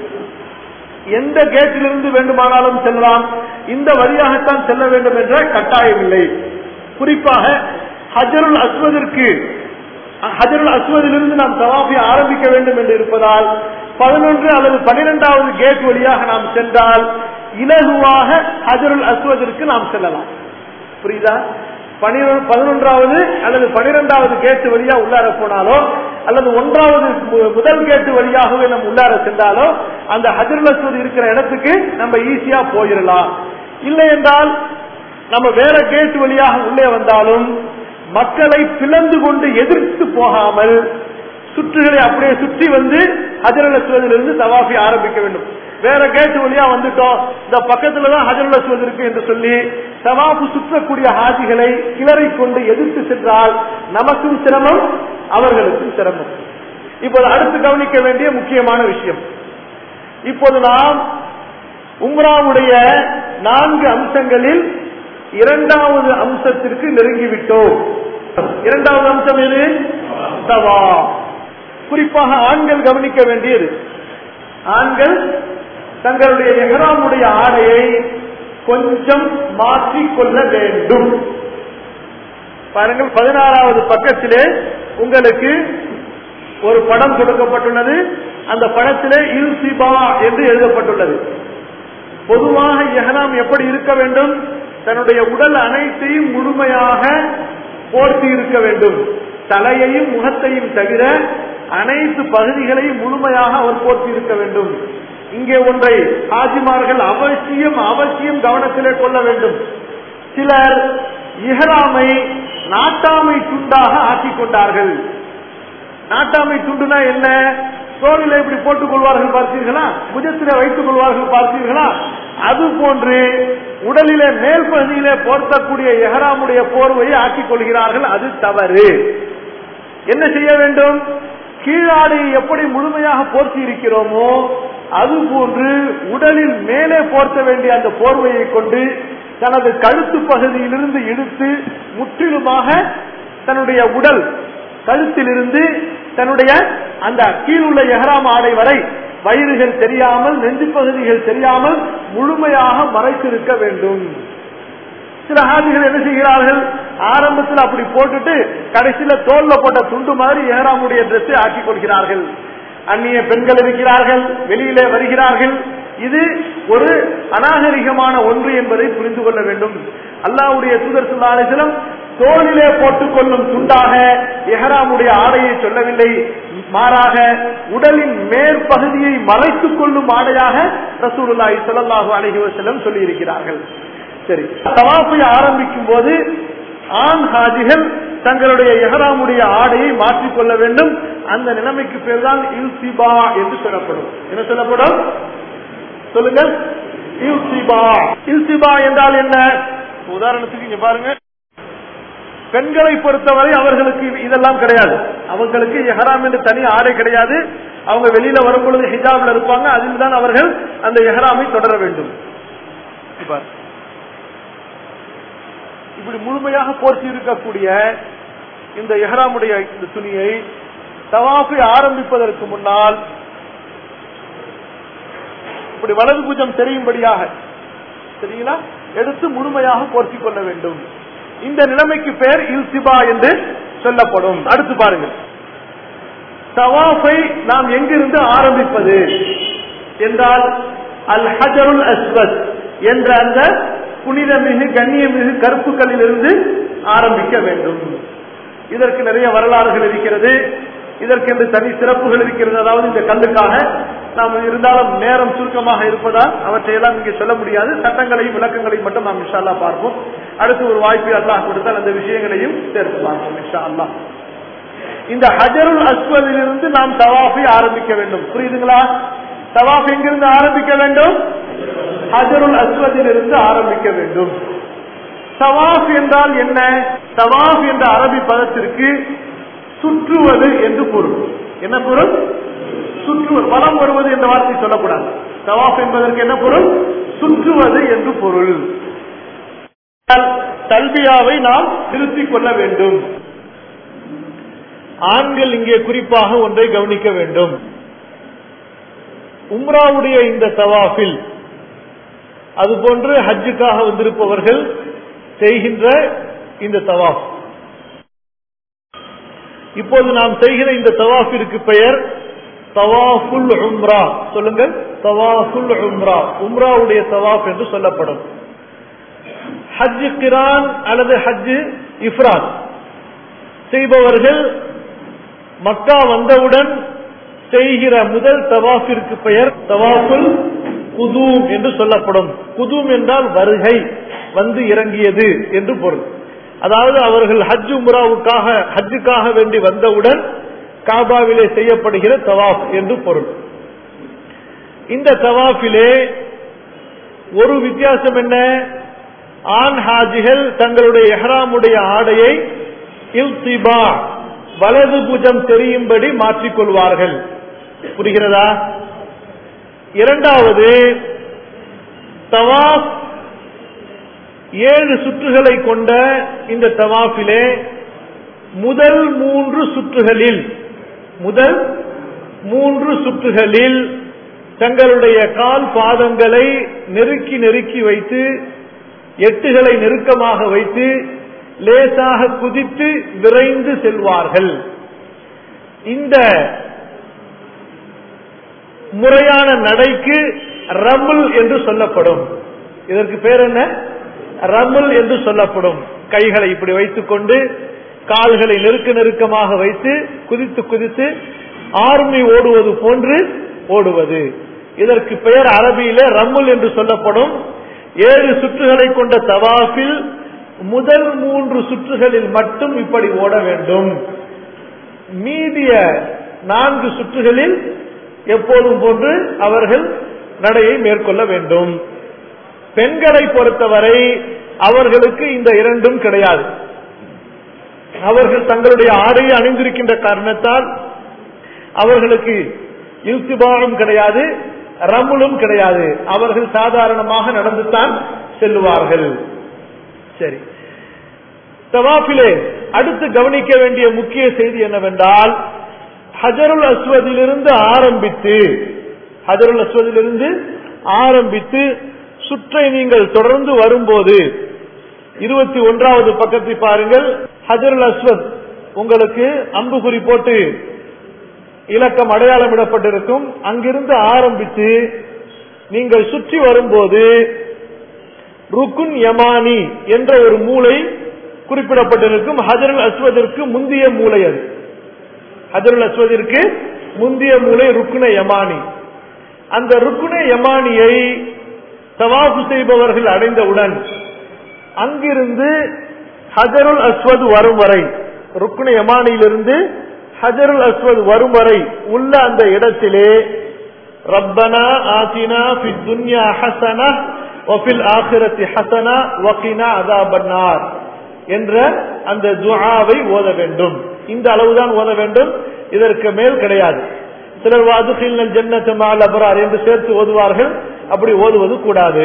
[SPEAKER 1] எந்த கேட்டிலிருந்து வேண்டுமானாலும் செல்லலாம் இந்த வழியாகத்தான் செல்ல வேண்டும் என்ற கட்டாயம் இல்லை குறிப்பாக ஹஜருல் அஸ்வதிற்கு ஹஜருல் அஸ்வதிலிருந்து நாம் தவாஃபை ஆரம்பிக்க வேண்டும் என்று இருப்பதால் பதினொன்று அல்லது பனிரெண்டாவது கேட் வழியாக நாம் சென்றால் இலகுவாக ஹஜருல் அஸ்வதிற்கு நாம் செல்லலாம் புரியுதா பனிரெ- பதினொன்றாவது அல்லது பனிரெண்டாவது கேட்டு வழியா உள்ளார போனாலோ அல்லது ஒன்றாவது மு- முதல் கேட்டு வழியாகவே நம்ம உள்ளார சென்றாலோ அந்த ஹஜருல் அஸ்வத் இருக்கிற இடத்துக்கு நம்ம ஈஸியா போயிடலாம் இல்லை என்றால் நம்ம வேற கேட் வழியாக உள்ளே வந்தாலும் மக்களை பிளந்து கொண்டு எதிர்த்து போகாமல் சுற்றுகளை அப்படியே சுற்றி வந்து ஹஜரல் அஸ்வதிலிருந்து தவாஃபி ஆரம்பிக்க வேண்டும் வேற கேட்டு வழியா வந்துட்டோம் இந்த பக்கத்துல தான் ஹஜரல் அஸ்வத் இருக்கு என்று சொல்லி தவாஃபு சுற்றக்கூடிய ஹாஜிகளை கிளறி கொண்டு எதிர்த்து சென்றால் நமக்கும் சிரமம் அவர்களுக்கும் சிரமம் இப்போது அடுத்து கவனிக்க வேண்டிய முக்கியமான விஷயம் இப்போது நாம் உம்ராவுடைய நான்கு அம்சங்களில் இரண்டாவது அம்சத்திற்கு நெருங்கிவிட்டோம் இரண்டாவது அம்சம் எது தவா குறிப்பாக ஆண்கள் கவனிக்க வேண்டியது ஆண்கள் தங்களுடைய எஹராமுடைய ஆடையை கொஞ்சம் மாற்றிக் கொள்ள வேண்டும் பாருங்கள் பதினாறாவது பக்கத்திலே உங்களுக்கு ஒரு படம் கொடுக்கப்பட்டுள்ளது அந்த படத்திலே இல்சிபா என்று எழுதப்பட்டுள்ளது பொதுவாக எஹராம் எப்படி இருக்க வேண்டும் தன்னுடைய உடல் அனைத்தையும் முழுமையாக போர்த்தி இருக்க வேண்டும் தலையையும் முகத்தையும் தவிர அனைத்து பகுதிகளையும் முழுமையாக அவர் போர்த்தி இருக்க வேண்டும் இங்கே ஒன்றை ஆஜிமார்கள் அவசியம் அவசியம் கவனத்திலே கொள்ள வேண்டும் சிலர் இஹராமை நாட்டாமை துண்டாக ஆக்கிக் கொண்டார்கள் நாட்டாமை துண்டுனா என்ன தோளில இப்படி போட்டுக் கொள்வார்கள் பார்த்தீர்களா புஜத்திலே வைத்துக் கொள்வார்கள் பார்த்தீர்களா அது போன்று உடலிலே மேல் பகுதியிலே போர்த்தக்கூடிய எஹராமுடைய போர்வையை ஆக்கிக் கொள்கிறார்கள் அது தவறு என்ன செய்ய வேண்டும் கீழாடையை எப்படி முழுமையாக போர்த்தி இருக்கிறோமோ அது போன்று உடலில் மேலே போர்த்த வேண்டிய அந்த போர்வையை கொண்டு தனது கழுத்து பகுதியிலிருந்து இழுத்து முற்றிலுமாக தன்னுடைய உடல் கழுத்திலிருந்து தன்னுடைய அந்த கீழுள்ள எஹராம் ஆடை வரை வயிறுகள் தெரியாமல் நெஞ்சு பகுதிகள் தெரியாமல் முழுமையாக மறைத்திருக்க வேண்டும் சில ஹாஜிகள் என்ன செய்கிறார்கள் ஆரம்பத்தில் அப்படி போட்டுட்டு கடைசியில தோல்ல போட்ட துண்டு மாதிரி ஏறாமுடைய ட்ரெஸ்ஸை ஆக்கிக் கொள்கிறார்கள் அந்நிய பெண்கள் இருக்கிறார்கள் வெளியிலே வருகிறார்கள் இது ஒரு அநாகரிகமான ஒன்று என்பதை புரிந்து கொள்ள வேண்டும் அல்லாவுடைய தூதர் சுல்லாலிசலம் தோளிலே போட்டுக் கொள்ளும் துண்டாக எஹராமுடைய ஆடையை சொல்லவில்லை மாறாக உடலின் மேற்பகுதியை மறைத்துக் கொள்ளும் ஆடையாக ரசூலுல்லாஹி ஸல்லல்லாஹு அலைஹி வஸல்லம் சொல்லி இருக்கிறார்கள் சரி தவாஃபை ஆரம்பிக்கும் போது ஆண் ஹாஜிகள் தங்களுடைய எஹராமுடைய ஆடையை மாற்றிக்கொள்ள வேண்டும் அந்த நிலைமைக்கு பேர் தான் இல்சிபா என்று சொல்லப்படும் என்ன சொல்லப்படும் சொல்லுங்க இல்சிபா இல்சிபா என்றால் என்ன உதாரணத்துக்கு இங்க பாருங்க பெண்களை பொறுத்தவரை அவர்களுக்கு இதெல்லாம் கிடையாது அவங்களுக்கு எஹராம் என்று தனி ஆடை கிடையாது அவங்க வெளியில வரும் பொழுது ஹிஜாப்ல இருப்பாங்க அதில் தான் அவர்கள் அந்த எஹராமை தொடர வேண்டும் இப்ப இப்படி முழுமையாக போர்த்தி இருக்கக்கூடிய இந்த எஹராமுடைய இந்த துணியை தவாஃபை ஆரம்பிப்பதற்கு முன்னால் இப்படி வலது பூஜம் தெரியும்படியாக சரிங்களா எடுத்து முழுமையாக போர்த்திக் கொள்ள வேண்டும் இந்த நிலைமைக்கு பெயர் இல்சிபா என்று சொல்லப்படும் அடுத்து பாருங்கள் தவாஃபை நாம் எங்கிருந்து ஆரம்பிப்பது என்றால் அல் ஹஜருல் அஸ்வத் என்ற அந்த புனிதமிகு கண்ணியமிகு கருப்புக்களில் இருந்து ஆரம்பிக்க வேண்டும் இதற்கு நிறைய வரலாறுகள் இருக்கிறது இதற்கென்று தனி சிறப்புகள் இருக்கிறது அதாவது இந்த கல்லுக்காக நாம் இருந்தாலும் நேரம் சுருக்கமாக இருப்பதால் அவற்றையெல்லாம் இங்கே சொல்ல முடியாது சட்டங்களையும் விளக்கங்களையும் மட்டும் நாம் இன்ஷா அல்லாஹ் பார்ப்போம் அடுத்து ஒரு வாய்ப்பை அல்லாஹ் கொடுத்தால் அந்த விஷயங்களையும் சேர்த்து பார்ப்போம் இன்ஷா அல்லாஹ் இந்த ஹஜருல் அஸ்வதிலிருந்து நாம் தவாஃபை ஆரம்பிக்க வேண்டும் புரியுதுங்களா தவாஃப் எங்கிருந்து ஆரம்பிக்க வேண்டும் ஹஜருல் அஸ்வதிலிருந்து ஆரம்பிக்க வேண்டும் தவாஃப் என்றால் என்ன தவாஃப் என்ற அரபி பதத்திற்கு சுற்றுவது என்று பொருள் என்ன பொருள் சுற்றுவது வலம் வருவது என்ற வார்த்தை சொல்லக்கூடாது தவாஃப் என்பதற்கு என்ன பொருள் சுற்றுவது என்று பொருள் தல்பியாவை நாம் திருத்திக் கொள்ள வேண்டும் ஆண்கள் இங்கே குறிப்பாக ஒன்றை கவனிக்க வேண்டும் உம்ராவுடைய இந்த தவாஃபில் அதுபோன்று ஹஜ்ஜுக்காக வந்திருப்பவர்கள் செய்கின்ற இந்த தவாஃப் இப்போது நாம் செய்கிற இந்த தவாஃபிற்கு பெயர் தவாஃபுல் உம்ரா சொல்லுங்கள் தவாஃபுல் உம்ரா உம்ராவுடைய தவாஃப் என்று சொல்லப்படும் ஹஜ் கிரான் அல்லது ஹஜ் இஃப்ரான் செய்பவர்கள் மக்கா வந்தவுடன் செய்கிற முதல் தவாஃபிற்கு பெயர் தவாஃபுல் குதூம் என்று சொல்லப்படும் குதூம் என்றால் வருகை வந்து இறங்கியது என்று பொருள் அதாவது அவர்கள் ஹஜ் உம்ராவுக்காக ஹஜ்ஜுக்காக வேண்டி வந்தவுடன் காபாவிலே செய்யப்படுகிற தவாஃப் என்று பொருள் இந்த தவாஃபிலே ஒரு வித்தியாசம் என்ன ஆண் ஹாஜிகள் தங்களுடைய எஹ்ராமுடைய ஆடையை இல்திபா வலது புஜம் தெரியும்படி மாற்றிக்கொள்வார்கள் புரிகிறதா இரண்டாவது தவாஃப் ஏழு சுற்றுகளை கொண்ட இந்த தவாஃபிலே முதல் மூன்று சுற்றுகளில் முதல் மூன்று சுற்றுகளில் தங்களுடைய கால் பாதங்களை நெருக்கி நெருக்கி வைத்து எட்டுகளை நெருக்கமாக வைத்து லேசாக குதித்து விரைந்து செல்வார்கள் இந்த முறையான நடைக்கு ரமுல் என்று சொல்லப்படும் இதற்கு பேர் என்ன ரமுல் என்று சொல்லப்படும் கைகளை இப்படி வைத்துக் கொண்டு கால்களை நெருக்க நெருக்கமாக வைத்து குதித்து குதித்து ஆர்மி ஓடுவது போன்று ஓடுவது இதற்கு பெயர் அரபியிலே ரம்முல் என்று சொல்லப்படும் ஏழு சுற்றுகளை கொண்ட தவாஃபில் முதல் மூன்று சுற்றுகளில் மட்டும் இப்படி ஓட வேண்டும் மீதிய நான்கு சுற்றுகளில் எப்போதும் போன்று அவர்கள் நடையை மேற்கொள்ள வேண்டும் பெண்களை பொறுத்தவரை அவர்களுக்கு இந்த இரண்டும் கிடையாது அவர்கள் தங்களுடைய ஆடையை அணிந்திருக்கின்ற காரணத்தால் அவர்களுக்கு இல்திபாவும் கிடையாது ரமுலும் கிடையாது அவர்கள் சாதாரணமாக நடந்துதான் செல்லுவார்கள் சரி தவாஃபிலே அடுத்து கவனிக்க வேண்டிய முக்கிய செய்தி என்னவென்றால் ஹஜருல் அஸ்வதிலிருந்து ஆரம்பித்து ஹஜருல் அஸ்வதிலிருந்து ஆரம்பித்து சுற்றை நீங்கள் தொடர்ந்து வரும்போது இருபத்தி ஒன்றாவது பக்கத்தை பாருங்கள் ஹஜருல் அஸ்வத் உங்களுக்கு அம்புகுறி போட்டு இலக்கம் அடையாளமிடப்பட்டிருக்கும் அங்கிருந்து ஆரம்பித்து நீங்கள் சுற்றி வரும்போது ருக்குன் யமானி என்ற ஒரு மூளை குறிப்பிடப்பட்டிருக்கும் ஹஜருல் அஸ்வதிற்கு முந்திய மூளை அது ஹஜருல் அஸ்வதிற்கு முந்திய மூளை ருக்குன யமானி அந்த ருக்குன யமானியை தவாஃபு செய்பவர்கள் அடைந்தவுடன் அங்கிருந்து ஹஜருல் அஸ்வத் வரும் வரை ருக்குன யமானியிலிருந்து ஹஜருல் அஸ்வத் வரும் வரை உள்ள அந்த இடத்திலே ரப்பனா ஆசினா ஃபி துன்யா ஹசனா வஃபில் ஆகிரத்தி ஹசனா வகினா அதாபன்னார் என்ற அந்த துஆவை ஓத வேண்டும் இந்த அளவுதான் ஓத வேண்டும் இதற்கு மேல் கிடையாது சிலர் வாதுகில் ஜன்னத்து மால் அபரார் என்று சேர்த்து ஓதுவார்கள் அப்படி ஓதுவது கூடாது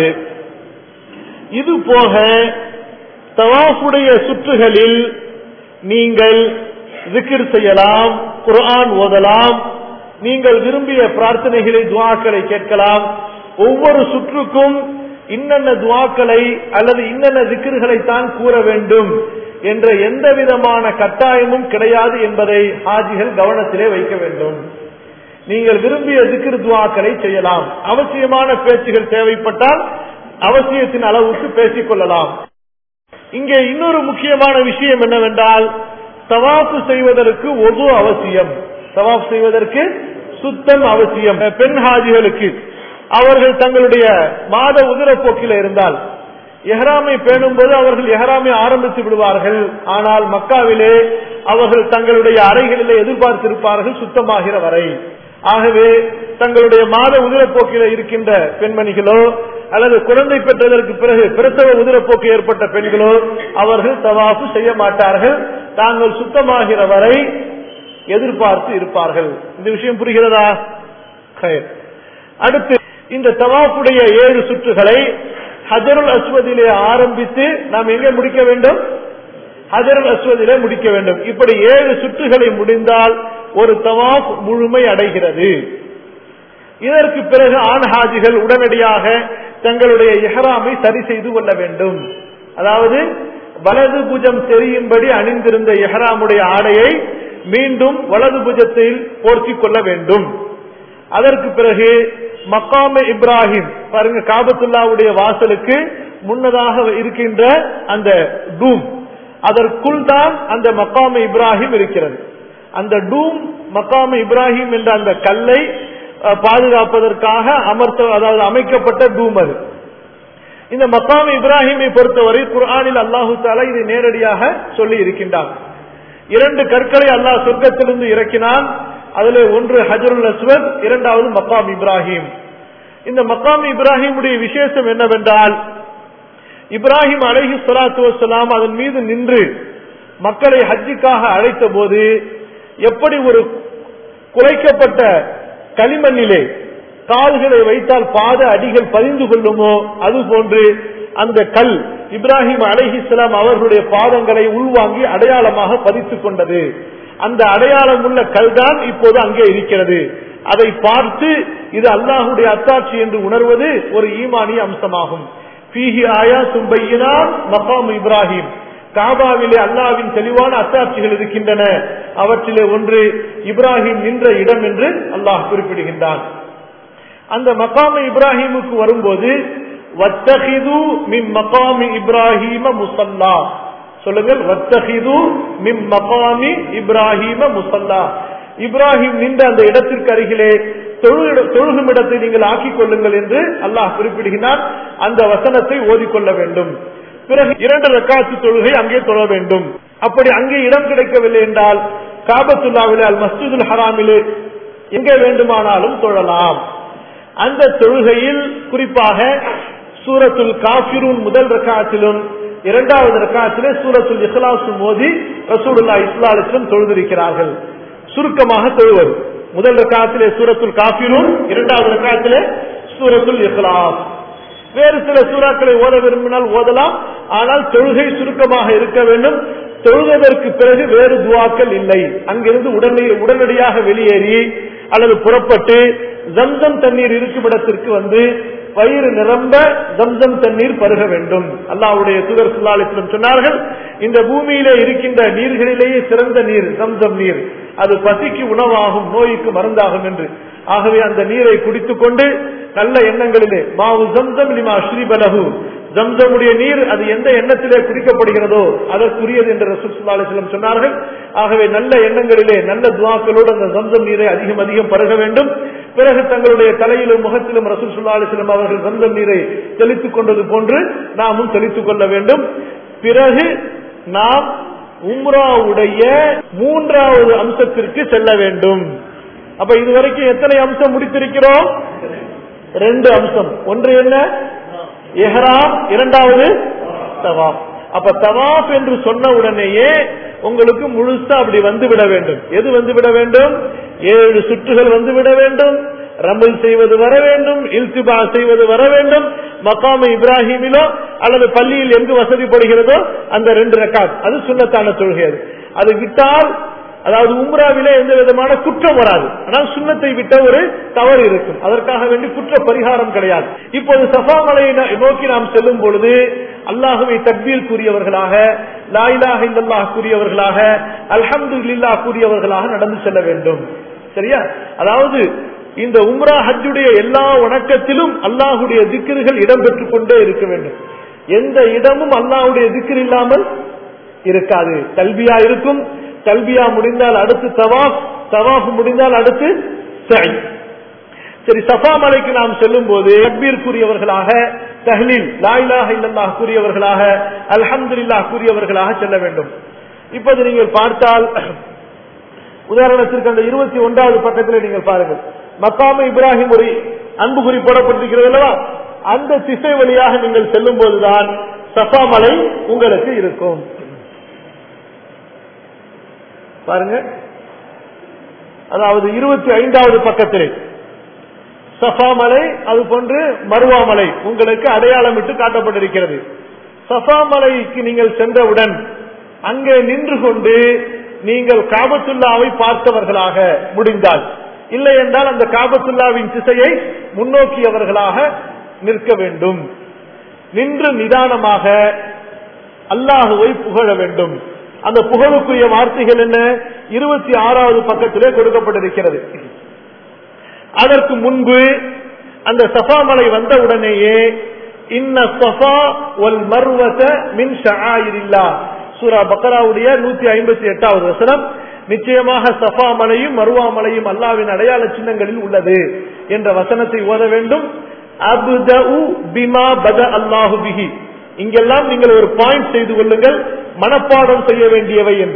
[SPEAKER 1] இது போக தவாஃபுடைய சுற்றுகளில் நீங்கள் ஜிக்கிர் செய்யலாம் குர்ஆன் ஓதலாம் நீங்கள் விரும்பிய பிரார்த்தனைகளை துவாக்களை கேட்கலாம் ஒவ்வொரு சுற்றுக்கும் இன்னென்ன துவாக்களை அல்லது இன்னென்ன திக்கிர்களை தான் கூற வேண்டும் என்ற எந்த விதமான கட்டாயமும் கிடையாது என்பதை ஹாஜிகள் கவனத்திலே வைக்க வேண்டும் நீங்கள் விரும்பிய திக்ர் துவாக்களை செய்யலாம் அவசியமான பேச்சுகள் தேவைப்பட்டால் அவசியத்தின் அளவுக்கு பேசிக் கொள்ளலாம் இங்கே இன்னொரு முக்கியமான விஷயம் என்னவென்றால் தவாப்பு செய்வதற்கு ஒது அவசியம் தவாப் செய்வதற்கு சுத்தம் அவசியம் பெண் ஹாஜிகளுக்கு அவர்கள் தங்களுடைய மாத உதிரப்போக்கில இருந்தால் எஹ்ராமை பேணும்போது அவர்கள் எஹ்ராமை ஆரம்பித்து விடுவார்கள் ஆனால் மக்காவிலே அவர்கள் தங்களுடைய அறைகளிலே எதிர்பார்த்திருப்பார்கள் சுத்தமாகிற வரை ஆகவே தங்களுடைய மாத உதிரப்போக்கில இருக்கின்ற பெண்மணிகளோ அல்லது குழந்தை பெற்றதற்கு பிறகு பிரசவ உதிரப்போக்கு ஏற்பட்ட பெண்களோ அவர்கள் தவாஃபு செய்ய மாட்டார்கள் தாங்கள் சுத்தமாகிற வரை எதிர்பார்த்து இருப்பார்கள் இந்த விஷயம் புரிகிறதா கயர். அடுத்து இந்த தவாஃபுடைய ஏழு சுற்றுகளை ஹஜருல் அஸ்வதிலே ஆரம்பித்து நாம் எங்கே முடிக்க வேண்டும் ஹஜருல் அஸ்வதிலே முடிக்க வேண்டும் இப்படி ஏழு சுற்றுகளை முடிந்தால் ஒரு தவாஃப் முழுமை அடைகிறது இதற்கு பிறகு ஆண் ஹாஜிகள் உடனடியாக தங்களுடைய இஹ்ராமை சரி செய்து கொள்ள வேண்டும் அதாவது வலது புஜம் தெரியும்படி அணிந்திருந்த இஹ்ராமுடைய ஆடையை மீண்டும் வலது புஜத்தில் போர்த்திக் கொள்ள வேண்டும் அதற்கு பிறகு மக்காம இப்ராஹிம் பாருங்க காபத்துல்லாவுடைய வாசலுக்கு முன்னதாக இருக்கின்ற அந்த டூம் அதற்குள் தான் அந்த மக்காம இப்ராஹிம் இருக்கிறது அந்த டூம் மக்காம இப்ராஹிம் என்ற அந்த கல்லை அஹ், பாதுகாப்பதற்காக அமர்த்த அதாவது அமைக்கப்பட்ட டூம் அது இந்த மக்காம இப்ராஹிமை பொறுத்தவரை குர்ஆனில் அல்லாஹு தாலா இதை நேரடியாக சொல்லி இருக்கின்றான் இரண்டு கற்களை அல்லாஹ் சொர்க்கத்திலிருந்து இறக்கினான் அதிலே ஒன்று ஹஜருல் அஸ்வத் இரண்டாவது மக்காம் இப்ராஹிம் இந்த மக்காம் இப்ராஹிமுடைய விசேஷம் என்னவென்றால் இப்ராஹிம் அலைஹி ஸலாத்து வஸ்ஸலாம் அதன் மீது நின்று மக்களை ஹஜ்ஜுக்காக அழைத்த போது எப்படி ஒரு குலைக்கப்பட்ட களிமண்ணிலே கால்களை வைத்தால் பாத அடிகள் பதிந்து கொள்ளுமோ அது போன்று அந்த கல் இப்ராஹிம் அலைஹிஸ்லாம் அவர்களுடைய பாதங்களை உள்வாங்கி அடையாளமாக பதித்துக் கொண்டது அந்த அடையாளம் உள்ள கல் தான் இப்போது அங்கே இருக்கிறது அதை பார்த்து இது அல்லாஹுடைய அத்தாட்சி என்று உணர்வது ஒரு ஈமானிய அம்சமாகும் பீஹி ஆயா சும்பையினா மகாம் இப்ராஹிம் காபாவிலே அல்லாவின் தெளிவான அத்தாட்சிகள் இருக்கின்றன அவற்றிலே ஒன்று இப்ராஹிம் நின்ற இடம் என்று அல்லாஹ் குறிப்பிடுகின்றான் அந்த மகாம இப்ராஹிமுக்கு வரும்போது வத்தஹிது மிம் மகாமி இப்ராஹிம முசல்லா சொல்லுங்கள் வத்தஹிது மிம் மகாமி இப்ராஹிம முசல்லா இப்ராஹிம் நின்ற அந்த இடத்திற்கு அருகிலே தொழு- தொழுகும் இடத்தை நீங்கள் ஆக்கிக் கொள்ளுங்கள் என்று அல்லாஹ் குறிப்பிடுகிறான் அந்த வசனத்தை ஓதிக்கொள்ள வேண்டும் பிறகு இரண்டு ரக்காத்து தொழுகை அங்கே தொழ வேண்டும் அப்படி அங்கே இடம் கிடைக்கவில்லை என்றால் காபத்துல்லாவிலே அல் மஸ்ஜிதுல் ஹராமிலே எங்கே வேண்டுமானாலும் தொழலாம் அந்த தொழுகையில் குறிப்பாக சூரத்துல் காஃபிரூன் முதல் ரக்காத்திலும் இரண்டாவது ரக்காத்திலே சூரத்துல் இஸ்லாசு மோதி ரசூலுல்லா இஸ்லாலிஸ்லம் தொழுதிருக்கிறார்கள் சுருக்கமாக தொழுவது முதல் ரக்காத்திலே சூரத்துல் காஃபிரூன் இரண்டாவது ரக்காத்திலே சூரத்துல் இஸ்லாஸ் வேறு சில சூறாக்களை ஓத விரும்பினால் ஓதலாம் ஆனால் தொழுகை சுருக்கமாக இருக்க வேண்டும் தொழுவதற்கு பிறகு வேறு துவாக்கள் இல்லை அங்கிருந்து உடனே உடனடியாக வெளியேறி அல்லது புறப்பட்டு ஜம்சம் தண்ணீர் இருக்கும் இடத்திற்கு வந்து வயிறு நிரம்ப ஜம்சம் தண்ணீர் பருக வேண்டும் அல்லாஹ்வுடைய தூதர் சுல்லாலிஸ்லம் சொன்னார்கள் இந்த பூமியிலே இருக்கின்ற நீர்களிலேயே சிறந்த நீர் ஜம்சம் நீர் அது பசிக்கு உணவாகும் நோய்க்கு மருந்தாகும் என்று ஆகவே அந்த நீரை குடித்துக் கொண்டு நல்ல எண்ணங்களிலே மாவு ஜம்சம் லிமா ஸ்ரீபலகு ஜம்சமுடைய நீர் அது எந்த எண்ணத்திலே குடிக்கப்படுகிறதோ அதற்குரியது என்று ரசூல் சொன்னார்கள் ஆகவே நல்ல எண்ணங்களிலே நல்ல துவாக்களோடு அந்த ஜம்சம் நீரை அதிகம் அதிகம் பருக வேண்டும் பிறகு தங்களுடைய தலையிலும் முகத்திலும் ரசூல் சுல்லாலிஸ்லம் அவர்கள் ஜம்சம் நீரை தெளித்துக் கொண்டது போன்று நாமும் தெளித்துக் கொள்ள வேண்டும் பிறகு நாம் உம்ராவுடைய மூன்றாவது அம்சத்திற்கு செல்ல வேண்டும் அப்ப இதுவரைக்கும் எத்தனை அம்சம் முடித்திருக்கிறோம் ரெண்டு அம்சம் ஒன்று என்ன எஹராம் இரண்டாவது தவாப் அப்ப தவாப் என்று சொன்ன உடனேயே உங்களுக்கு முழுசா அப்படி வந்து விட வேண்டும் எது வந்து விட வேண்டும் ஏழு சுற்றுகள் வந்து விட வேண்டும் ரமல் செய்வது வர வேண்டும் இல்திபா செய்வது வர வேண்டும் மக்காம இப்ராஹிமிலோ அல்லது பள்ளியில் எங்கு வசதிப்படுகிறதோ அந்த ரெண்டு ரக்காத் அது சுண்ணத்தான தொழுகை அது அது விட்டால் அதாவது உம்ராவிலே எந்த விதமான குற்றம் வராது ஆனால் சுண்ணத்தை விட்ட ஒரு தவறு இருக்கும் அதற்காக வேண்டி குற்ற பரிகாரம் கிடையாது இப்போது சஃபா மலையை ந- நோக்கி நாம் செல்லும் பொழுது அல்லாஹுவை தக்பீல் கூறியவர்களாக லாயிலாக இல்லல்லாஹ் கூறியவர்களாக அல்ஹம்துலில்லாஹ் கூறியவர்களாக நடந்து செல்ல வேண்டும் சரியா அதாவது இந்த உம்ரா ஹஜ்ஜுடைய எல்லா வணக்கத்திலும் அல்லாஹுடைய திக்கிர்கள் இடம்பெற்றுக் கொண்டே இருக்க வேண்டும் எந்த இடமும் அல்லாஹுடைய திக்ர் இல்லாமல் இருக்காது கல்வியா இருக்கும் கல்வியா முடிந்தால் அடுத்து தவாஃப் தவாஃப் முடிந்தால் அடுத்து சை சரி சஃபா மலைக்கு நாம் செல்லும் போது தக்பீர் கூறியவர்களாக தஹ்லீல் லாயிலாக இல்லல்லாஹ் கூறியவர்களாக அல்ஹம்துலில்லாஹ் கூறியவர்களாக செல்ல வேண்டும் இப்போது நீங்கள் பார்த்தால் உதாரணத்திற்கு அந்த இருபத்தி ஒன்றாவது பக்கத்தில் நீங்கள் பாருங்கள் மக்காம இப்ராஹிம் ஒரு அன்புகுறி போடப்பட்டிருக்கிறது அல்லவா அந்த திசை வழியாக நீங்கள் செல்லும் போதுதான் சஃபா மலை உங்களுக்கு இருக்கும் பாருங்க அதாவது இருபத்தி ஐந்தாவது பக்கத்திலே சஃபா மலை அது போன்று மருவா மலை உங்களுக்கு அடையாளமிட்டு காட்டப்பட்டிருக்கிறது சஃபா மலைக்கு நீங்கள் சென்றவுடன் அங்கே நின்று கொண்டு நீங்கள் காபத்துல்லாவை பார்த்தவர்களாக முடிந்தால் இல்லை என்றால் அந்த காபத்துல்லாவின் திசையை முன்னோக்கியவர்களாக நிற்க வேண்டும் நின்று நிதானமாக அல்லாஹுவை புகழ வேண்டும் அந்த புகழுக்குரிய வார்த்தைகள் என்ன இருபத்தி ஆறாவது பக்கத்திலே கொடுக்கப்பட்டிருக்கிறது அதற்கு முன்பு அந்த சஃபா மலை வந்த உடனேயே இன்ன சஃபா ஒல் மர்வத மின் ஷாயிரில்லா சூரா பக்கராவுடைய நூத்தி ஐம்பத்தி எட்டாவது வசனம் நிச்சயமாக சஃபா மலையும் மருவா மலையும் அல்லாவின் அடையாள சின்னங்களில் உள்ளது என்ற வசனத்தை ஓத வேண்டும் அபுதஉ பிமா பத அல்லாஹு பிஹி இங்கெல்லாம் நீங்கள் ஒரு பாயிண்ட் செய்து கொள்ளுங்கள் மனப்பாடம் செய்ய வேண்டியவை என்று